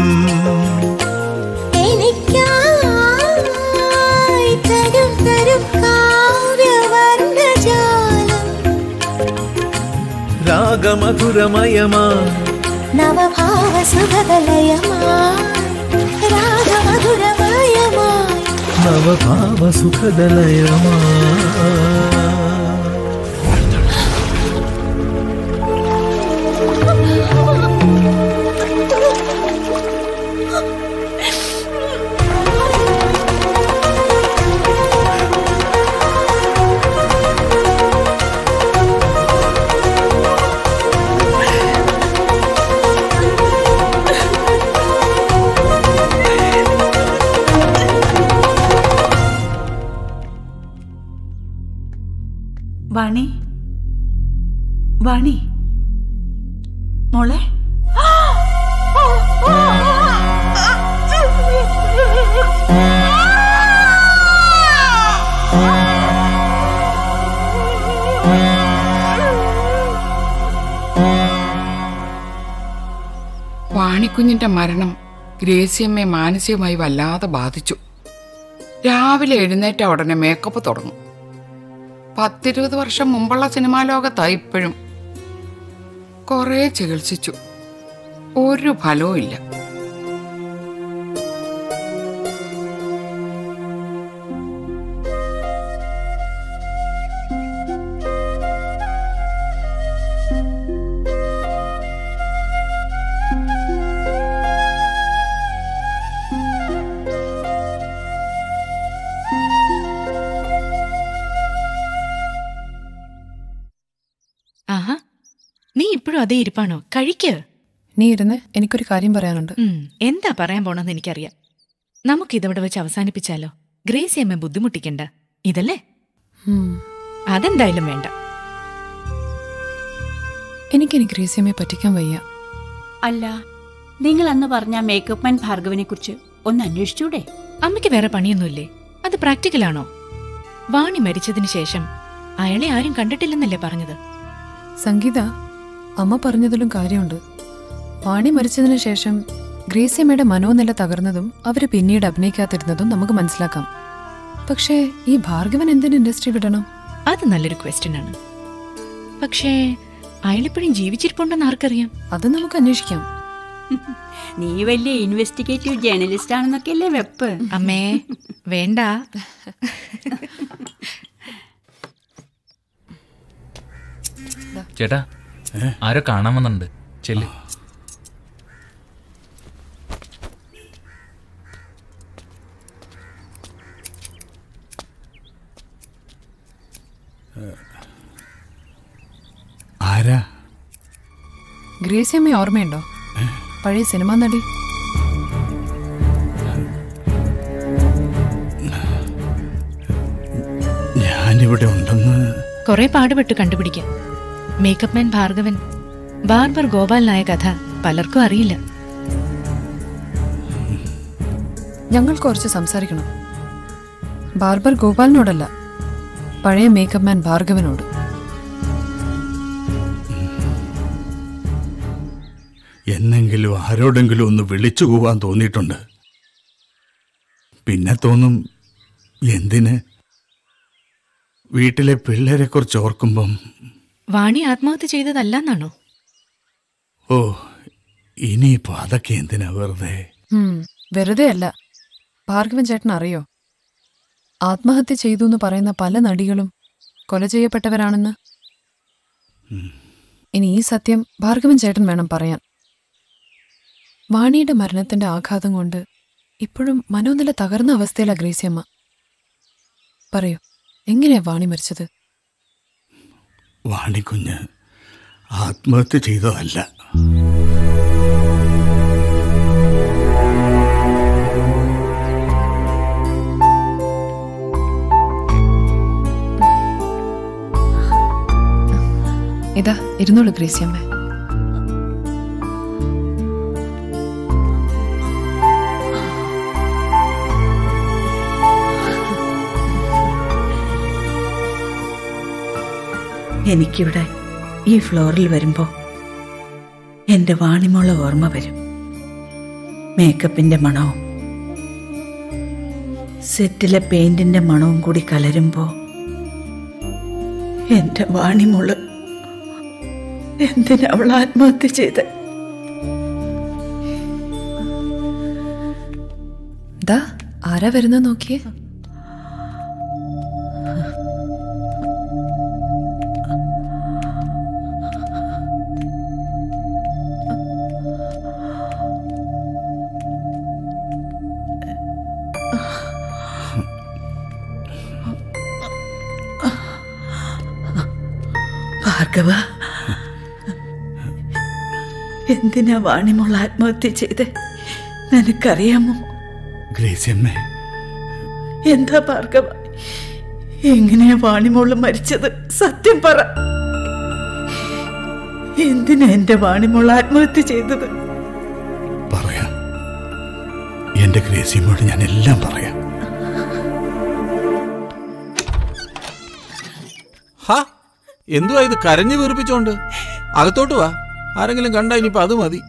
എനിക്കായി തരും തരും കാവ്യവർണ്ണജാലം രാഗമധുരമയമാ നവഭാവസുഖതലയമായി രാഗമധുരമയമായി നവഭാവസുഖദലയമാ വാണി വാണി മോളെ വാണിക്കുഞ്ഞിന്റെ മരണം ഗ്രേസിയമ്മയെ മാനസികമായി വല്ലാതെ ബാധിച്ചു രാവിലെ എഴുന്നേറ്റ ഉടനെ മേക്കപ്പ് തുടങ്ങും പത്തിരുപത് വർഷം മുമ്പുള്ള സിനിമാ ലോകത്തായി ഇപ്പോഴും കുറേ ചികിത്സിച്ചു ഒരു ഫലവും ഇല്ല ആഹാ നീ ഇപ്പോഴും അതേ ഇരിപ്പാണോ കഴിക്ക് നീ ഇരുന്ന് എനിക്കൊരു കാര്യം പറയാനുണ്ട് ഉം, എന്താ പറയാൻ പോണെന്ന് എനിക്കറിയാം നമുക്കിതവിടെ വെച്ച് അവസാനിപ്പിച്ചാലോ ഗ്രേസി അമ്മ ബുദ്ധിമുട്ടിക്കണ്ട ഇതല്ലേ ഉം. അതെന്തായാലും വേണ്ട എനിക്കിനി ഗ്രേസിയമ്മയെ പറ്റിക്കാൻ വയ്യ അല്ല നിങ്ങൾ അന്ന് പറഞ്ഞ മേക്കപ്പ് മാൻ ഭാർഗവിനെ കുറിച്ച് ഒന്ന് അന്വേഷിച്ചൂടെ അമ്മയ്ക്ക് വേറെ പണിയൊന്നുമില്ലേ അത് പ്രാക്ടിക്കലാണോ വാണി മരിച്ചതിന് ശേഷം അയാളെ ആരും കണ്ടിട്ടില്ലെന്നല്ലേ പറഞ്ഞത് സംഗീത അമ്മ പറഞ്ഞതിലും കാര്യമുണ്ട് വാണി മരിച്ചതിന് ശേഷം ഗ്രേസിയമ്മയുടെ മനോനില തകർന്നതും അവര് പിന്നീട് അഭിനയിക്കാതിരുന്നതും നമുക്ക് മനസ്സിലാക്കാം പക്ഷേ ഈ ഭാർഗവൻ എന്തിന് ഇൻഡസ്ട്രി വിടണം അത് നല്ലൊരു ക്വസ്റ്റ്യൻ ആണ് പക്ഷേ അയാളിപ്പോഴും ജീവിച്ചിരിപ്പുണ്ടെന്ന് ആർക്കറിയാം അത് നമുക്ക് അന്വേഷിക്കാം നീ വലിയ ഇൻവെസ്റ്റിഗേറ്റീവ് ജേർണലിസ്റ്റ് ആണെന്നൊക്കെയല്ലേ വെപ്പ് അമ്മേ വേണ്ട ചേട്ടാ ആരോ കാണാൻ വന്നിട്ടുണ്ട് ചെല്ല് ആരാ ഗ്രേസിയമ്മയെ ഓർമ്മയുണ്ടോ പഴയ സിനിമാ നടി ഞാനിവിടെ ഉണ്ടെന്ന് കുറെ പാടുപെട്ട് കണ്ടുപിടിക്കാൻ മേക്കപ്പ് മാൻ ഭാർഗവൻ ബാർബർ ഗോപാലനായ കഥ പലർക്കും അറിയില്ല ഞങ്ങൾക്ക് കുറച്ച് സംസാരിക്കണം ബാർബർ ഗോപാലിനോടല്ല പഴയ മേക്കപ്പ് മാൻ ഭാർഗവനോട് എന്നെങ്കിലും ആരോടെങ്കിലും ഒന്ന് വിളിച്ചു പോവാൻ തോന്നിയിട്ടുണ്ട് പിന്നെ തോന്നും എന്തിന് വീട്ടിലെ പിള്ളേരെ കുറിച്ച് ഓർക്കുമ്പം വാണി ആത്മഹത്യ ചെയ്തതല്ലെന്നാണോ ഓ ഇനിയിപ്പോ അതൊക്കെ എന്തിനാ വെറുതെ ഉം, വെറുതെ അല്ല ഭാർഗവൻ ചേട്ടൻ അറിയോ ആത്മഹത്യ ചെയ്തു എന്ന് പറയുന്ന പല നടികളും കൊല ചെയ്യപ്പെട്ടവരാണെന്ന് ഇനി ഈ സത്യം ഭാർഗവൻ ചേട്ടൻ വേണം പറയാൻ വാണിയുടെ മരണത്തിന്റെ ആഘാതം കൊണ്ട് ഇപ്പോഴും മനോനില തകർന്ന അവസ്ഥയിലാ ഗ്രേസിയമ്മ പറയൂ എങ്ങനെയാ വാണി മരിച്ചത് വാണിക്കുഞ്ഞ് ആത്മഹത്യ ചെയ്തതല്ല ഇതാ ഇരുന്നോളൂ ഗ്രേസിയമ്മ എനിക്കിവിടെ ഈ ഫ്ലോറിൽ വരുമ്പോൾ എൻ്റെ വാണിമോളെ ഓർമ്മ വരും മേക്കപ്പിൻ്റെ മണവും സെറ്റിലെ പെയിന്റിന്റെ മണവും കൂടി കലരുമ്പോൾ എൻ്റെ വാണിമോള് എന്തിനാ അവൾ ആത്മഹത്യ ചെയ്ത് ദാ ആരാ വരുന്ന നോക്കിയേ ഭാർഗവ എന്തിനാ വാണിമോൾ ആത്മഹത്യ ചെയ്ത് നിനക്കറിയാമോ ഗ്രേസിയമ്മേ എന്താ ഭാർഗവ എങ്ങനെയാ വാണിമോള് മരിച്ചത് സത്യം പറ എന്തിനാ എന്റെ വാണിമോൾ ആത്മഹത്യ ചെയ്തത് പറയാം എന്റെ ഗ്രേസിയമ്മയോട് ഞാൻ എല്ലാം പറയാം ഹാ എന്തുവാ ഇത് കരഞ്ഞു വീർപ്പിച്ചോണ്ട് അകത്തോട്ട് വാ ആരെങ്കിലും കണ്ടാ ഇനിയിപ്പോ അത് മതി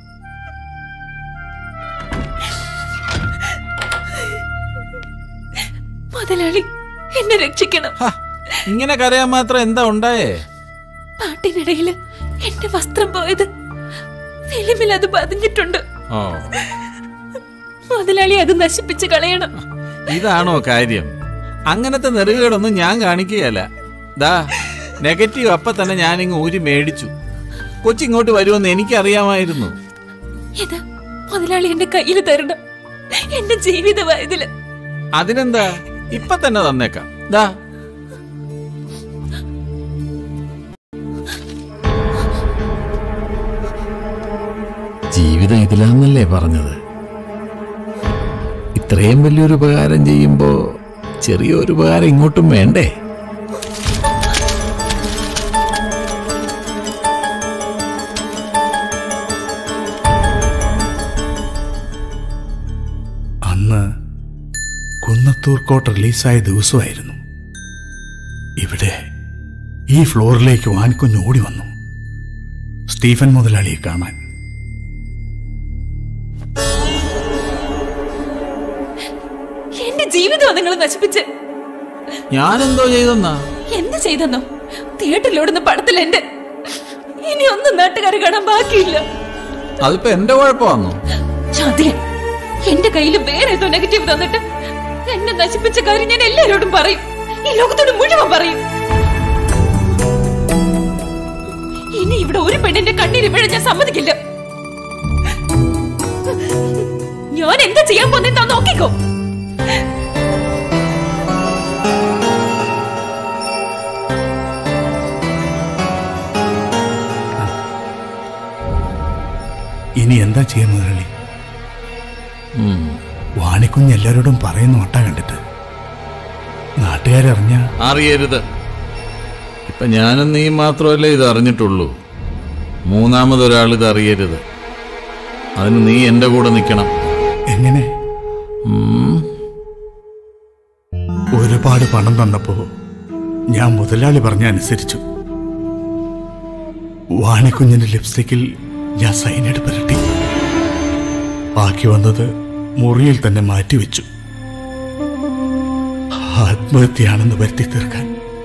മുതലാളി എന്നെ രക്ഷിക്കണം ഇങ്ങനെ കരയാൻ മാത്രം എന്താ ഉണ്ടായേ പാട്ടിനിടയില് എന്റെ വസ്ത്രം പോയത് ഫിലിമിൽ അത് പതിഞ്ഞിട്ടുണ്ട് ഓ മുതലാളി അത് നശിപ്പിച്ച് കളയണം ഇതാണോ കാര്യം അങ്ങനത്തെ നെറുകേടൊന്നും ഞാൻ കാണിക്കുകയല്ല ദാ നെഗറ്റീവ് അപ്പൊ തന്നെ ഞാനിങ്ങ് ഊരി മേടിച്ചു കൊച്ചിങ്ങോട്ട് വരുമെന്ന് എനിക്കറിയാമായിരുന്നു ഇത് മുതലാളി എന്റെ കയ്യിൽ തരണം എന്റെ ജീവിതമായതില് അതിനെന്താ ഇപ്പൊ തന്നെ തന്നേക്കാം ദാ ജീവിതം ഇതിലാന്നല്ലേ പറഞ്ഞത് ഇത്രയും വലിയൊരു ഉപകാരം ചെയ്യുമ്പോ ചെറിയൊരു ഉപകാരം ഇങ്ങോട്ടും വേണ്ടേ അന്ന് കുന്നത്തൂർ കോട്ട് റിലീസായ ദിവസമായിരുന്നു ഇവിടെ ഈ ഫ്ലോറിലേക്ക് വാൻകുഞ്ഞ് ഓടി വന്നു സ്റ്റീഫൻ മുതലാളിയെ കാണാൻ എന്റെ ജീവിതം നിങ്ങൾ നശിപ്പിച്ച് ഞാനെന്തോ ചെയ്തെന്നാ എന്ത് ചെയ്തെന്നോ തിയേറ്ററിലോടുന്ന പടത്തിൽ എന്റെ ഇനി ഒന്നും നാട്ടുകാർ കാണാൻ ബാക്കിയില്ല അതിപ്പോ എന്റെ കുഴപ്പമാണോ ചതിയൻ എന്റെ കയ്യിൽ വേറെ ഏതോ നെഗറ്റീവ് തന്നിട്ട് എന്നെ നശിപ്പിച്ച കാര്യം ഞാൻ എല്ലാരോടും പറയും ഈ ലോകത്തോട് മുഴുവൻ പറയും ഇനി ഇവിടെ ഒരു പെണ്ണിന്റെ കണ്ണീര് വീഴ ഞാൻ സമ്മതിക്കില്ല ഞാൻ എന്താ ചെയ്യാൻ പോന്നെന്താ നോക്കിക്കോ ഇനി എന്താ ചെയ്യാൻ മുതലാളി വാണിക്കുഞ്ഞ് എല്ലാവരോടും പറയുന്ന ഒട്ട കണ്ടിട്ട് നാട്ടുകാരറിഞ്ഞ അറിയരുത് ഇപ്പൊ ഞാനും നീ മാത്രമല്ലേ ഇത് അറിഞ്ഞിട്ടുള്ളൂ മൂന്നാമതൊരാൾ ഇത് അറിയരുത് അതിന് നീ എന്റെ കൂടെ നിൽക്കണം എങ്ങനെ ഒരുപാട് പണം തന്നപ്പോ ഞാൻ മുതലാളി പറഞ്ഞ അനുസരിച്ചു വാണിക്കുഞ്ഞിന്റെ ലിപ്സ്റ്റിക്കിൽ ഞാൻ സൈനൈഡ് പുരട്ടി ബാക്കി വന്നത് മുറിയിൽ തന്നെ മാറ്റിവെച്ചു ആത്മഹത്യയാണെന്ന് വരുത്തി തീർക്കാൻ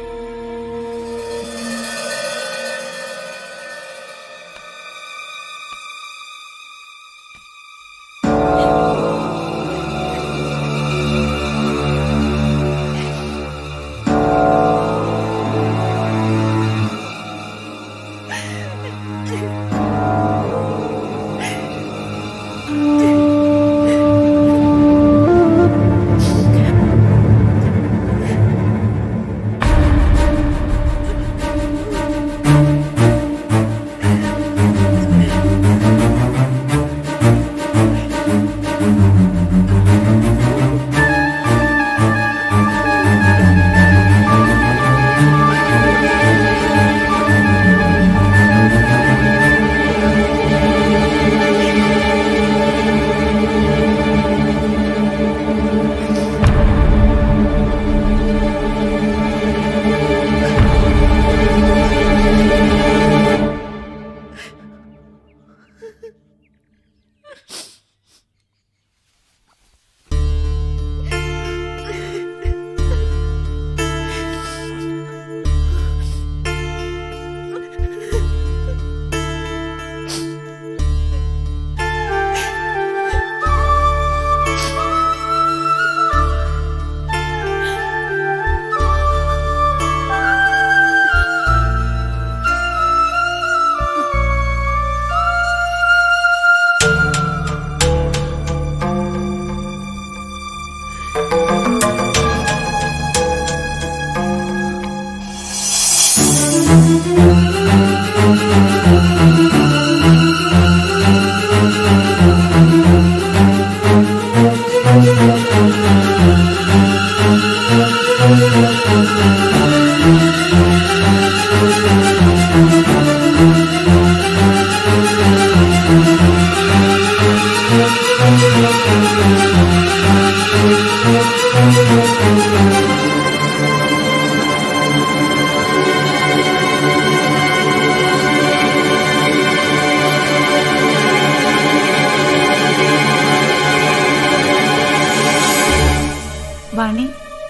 വാണി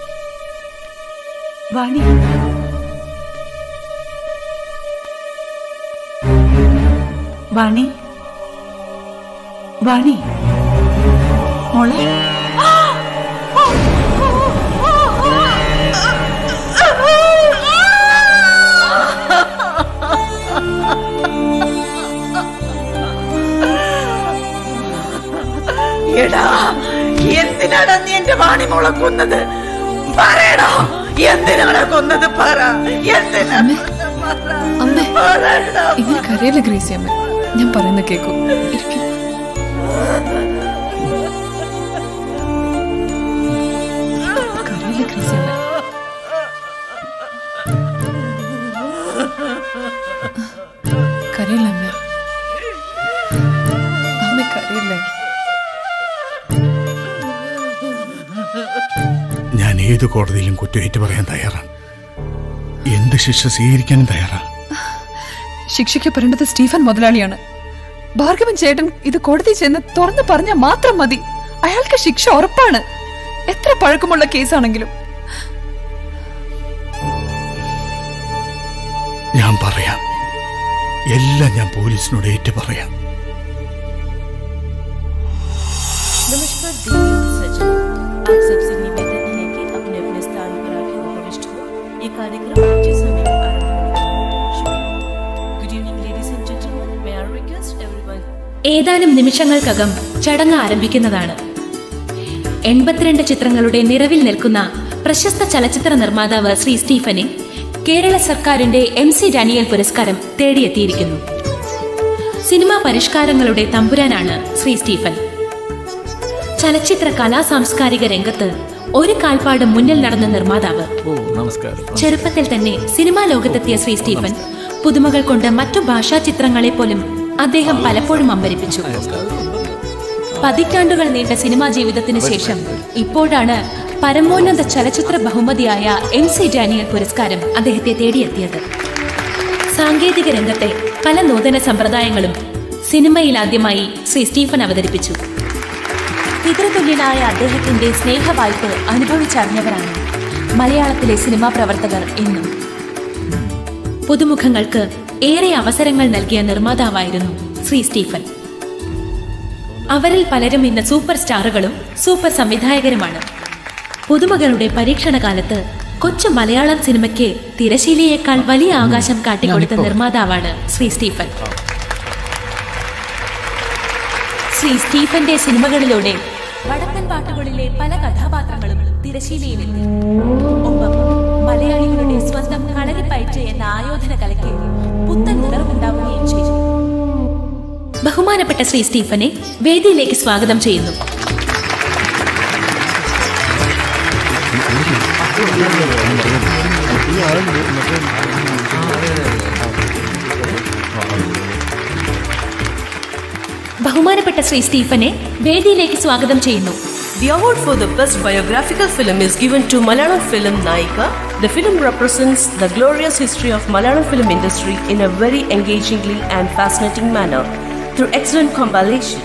വാണി വാണി വാണി മോളെ എടാ എന്തിനാടാ നീ എന്റെ വാണി മോളെ കൊന്നത് പറയടാ എന്തിനാടാ കൊന്നത് പറ എന്തിനാ അമ്മേ ഇങ്ങനെ കരയില്ല ഗ്രേസി അമ്മ ഞാൻ പറയുന്ന കേക്കൂ ഇരിക്കൂ കരയില്ല ഗ്രേസി അമ്മ കരയില്ല അമ്മ അമ്മ കരയില്ലേ ഞാൻ ഏത് കോടതിയിലും കുറ്റമേറ്റ് പറയാൻ തയ്യാറാണ് എന്ത് ശിക്ഷ സ്വീകരിക്കാനും തയ്യാറാണ് ശിക്ഷിക്കപ്പെടേണ്ടത് സ്റ്റീഫൻ മുതലാളിയാണ് ഭാർഗവൻ ചേട്ടൻ ഇത് കോടതി ചെന്ന് തുറന്നു പറഞ്ഞാൽ മാത്രം മതി അയാൾക്ക് ശിക്ഷ ഉറപ്പാണ് എത്ര പഴക്കമുള്ള കേസാണെങ്കിലും ഞാൻ പറയാം എല്ലാം ഞാൻ പോലീസിനോട് ഏറ്റു പറയാം नमस्कार देवी और सज्जन आप सबसे निवेदन है कि अपने अपने स्थान पर आके उपविष्ट हो ये कार्यक्रम आज इस समय में आरंभ होने good evening ladies and gentleman may I request everyone ഏതാനും നിമിഷങ്ങൾക്കകം ചടങ്ങ് ആരംഭിക്കുന്നതാണ് എൺപത്തിരണ്ട് ചിത്രങ്ങളുടെ നിറവിൽ നിൽക്കുന്ന പ്രശസ്ത ചലച്ചിത്ര നിർമ്മാതാവ് ശ്രീ സ്റ്റീഫനെ കേരള സർക്കാരിന്റെ എം സി ഡാനിയൽ പുരസ്കാരം തേടിയെത്തിയിരിക്കുന്നു സിനിമാ പരിഷ്കാരങ്ങളുടെ തമ്പുരാനാണ് ശ്രീ സ്റ്റീഫൻ ചലച്ചിത്ര കലാ സാംസ്കാരിക രംഗത്ത് ഒരു കാൽപ്പാട് മുന്നിൽ നടന്ന നിർമ്മാതാവ് ഓ നമസ്കാരം ചെറുപ്പത്തിൽ തന്നെ സിനിമാ ലോകത്തെത്തിയ ശ്രീ സ്റ്റീഫൻ പുതുമകൾ കൊണ്ട് മറ്റു ഭാഷാ ചിത്രങ്ങളെ പോലും അദ്ദേഹം പലപ്പോഴും അമ്പരിപ്പിച്ചു പതിറ്റാണ്ടുകൾ നീണ്ട സിനിമാ ജീവിതത്തിന് ശേഷം ഇപ്പോഴാണ് പരമോന്നത ചലച്ചിത്ര ബഹുമതിയായ എം സി ഡാനിയൽ പുരസ്കാരം അദ്ദേഹത്തെ തേടിയെത്തിയത് സാങ്കേതിക രംഗത്തെ പല നൂതന സമ്പ്രദായങ്ങളും സിനിമയിൽ ആദ്യമായി ശ്രീ സ്റ്റീഫൻ അവതരിപ്പിച്ചു പിതൃതുല്യനായ അദ്ദേഹത്തിന്റെ സ്നേഹവായ്പ് അനുഭവിച്ചറിഞ്ഞവരാണ് മലയാളത്തിലെ സിനിമാ പ്രവർത്തകർ എന്നും പുതുമുഖങ്ങൾക്ക് ഏറെ അവസരങ്ങൾ നൽകിയ നിർമ്മാതാവായിരുന്നു ശ്രീ സ്റ്റീഫൻ അവരിൽ പലരും ഇന്ന് സൂപ്പർ സ്റ്റാറുകളും സൂപ്പർ സംവിധായകരുമാണ് പുതുമകളുടെ പരീക്ഷണ കാലത്ത് കൊച്ചു മലയാളം സിനിമയ്ക്ക് തിരശീലയേക്കാൾ വലിയ ആകാശം കാട്ടിക്കൊടുത്ത ഞാനിപ്പോ- നിർമ്മാതാവാണ് ശ്രീ സ്റ്റീഫൻ ശ്രീ സ്റ്റീഫന്റെ സിനിമകളിലൂടെ വടക്കൻ പാട്ടുകളിലെ പല കഥാപാത്രങ്ങളും തിരശീലയിലെത്തി ഒപ്പം മലയാളികളുടെ സ്വന്തം കളരിപ്പയറ്റ് എന്ന ആയോധന കലയ്ക്ക് പുത്തൻ നിറവുണ്ടാവുകയും ചെയ്തു ബഹുമാനപ്പെട്ട ശ്രീ സ്റ്റീഫനെ വേദിയിലേക്ക് സ്വാഗതം ചെയ്യുന്നു ബഹുമാനപ്പെട്ട ശ്രീ സ്റ്റീഫനെ വേദിയിലേക്ക് സ്വാഗതം ചെയ്യുന്നു The award for the best biographical film is given to Malayalam film Naika. The film represents the glorious history of Malayalam film industry in a very engagingly and fascinating manner through excellent compilation.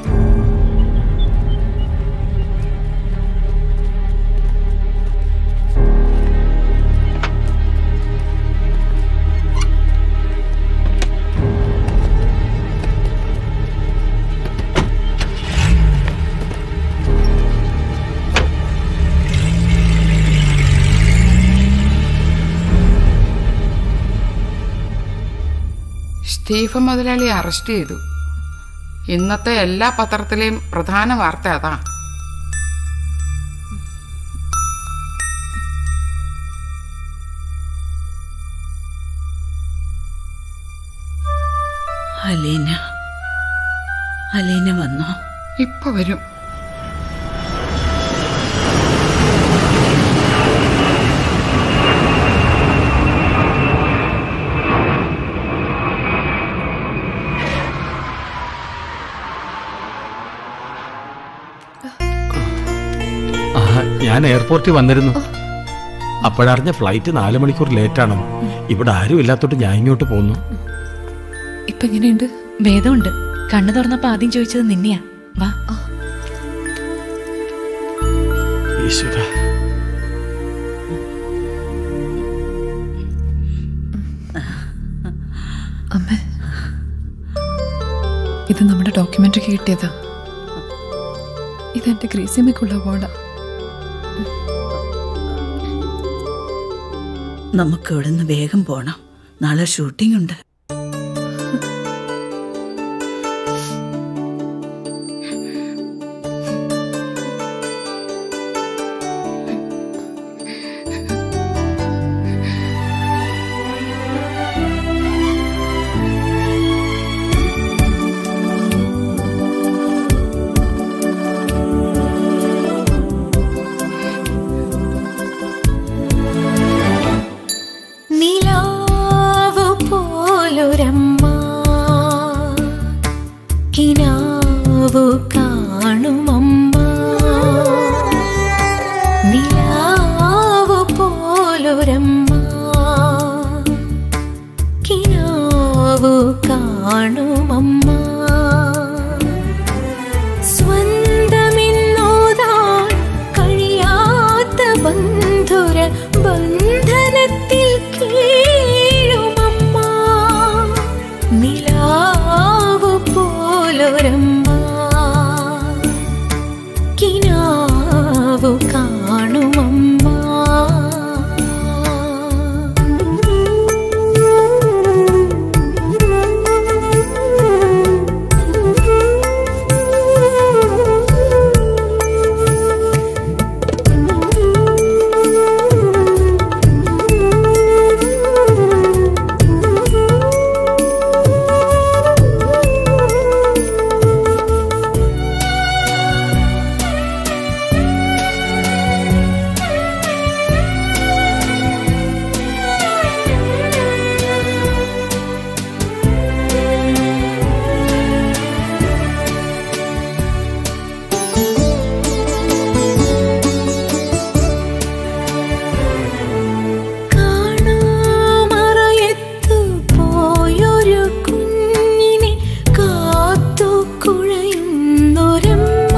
Stephen മുതലാളി arrest ചെയ്തു ഇന്നത്തെ എല്ലാ പത്രത്തിലെയും പ്രധാന വാർത്ത അതാ അലീന അലീന വന്നോ ഇപ്പൊ വരും ആ ഞാൻ എയർപോർട്ടിൽ വന്നിരുന്നു അപ്പോഴറിഞ്ഞ ഫ്ലൈറ്റ് നാല് മണിക്കൂർ ലേറ്റാണെന്ന് ഇവിടെ ആരും ഇല്ലാത്തോട്ട് ഞാൻ ഇങ്ങോട്ട് പോന്നു ഇപ്പൊ എങ്ങനെയുണ്ട് ഭേദമുണ്ട് കണ്ണു തുറന്നപ്പോ ആദ്യം ചോദിച്ചത് നിന്നെയാ വാ ഈശ്വര അമ്മ ഇത് നമ്മുടെ ഡോക്യുമെന്ററിക്ക് കിട്ടിയതാ ഇതെന്റെ ഗ്രീസിയമ്മയ്ക്കുള്ള അവാർഡാ നമുക്ക് ഇവിടുന്ന് വേഗം പോണം നാളെ ഷൂട്ടിംഗ് ഉണ്ട് നിലാവു പോലൊരമ്മ കിനാവു കാണുമമ്മ നിലാവു പോലൊരമ്മ കിനാവു കാണുമമ്മ സ്വന്തമെന്നോതാൻ കഴിയാത്ത ബന്ധുര ബന്ധനത്തിൽ കീഴുമമ്മ കിനാവു പോലൊരമ്മ കിനാവു കാണുമമ്മ കാണാമറയത്തു പോയൊരു കുഞ്ഞിനെ കാത്തു കുഴയുന്നൊരമ്മ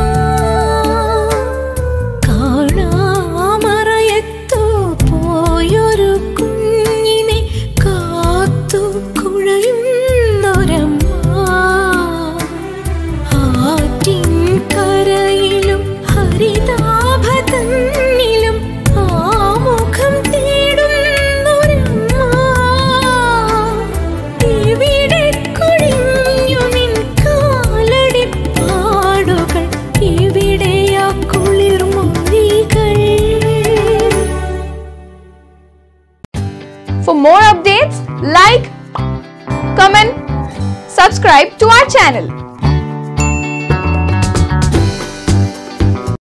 കാണാമറയത്തു പോയൊരു കുഞ്ഞിനെ കാത്തു കുഴയുന്നൊരമ്മ ആറ്റിൻ കരയിലും ഹരിതാഭതന്നിലും ആമുഖം തേടുന്നൊരമ്മ ഇവിടെ കുഴിഞ്ഞു നിൻ കാലടിപ്പാടുകൾ ഇവിടെയാ കുളിർമൊഴികൾ For more updates, like, comment, subscribe to our channel.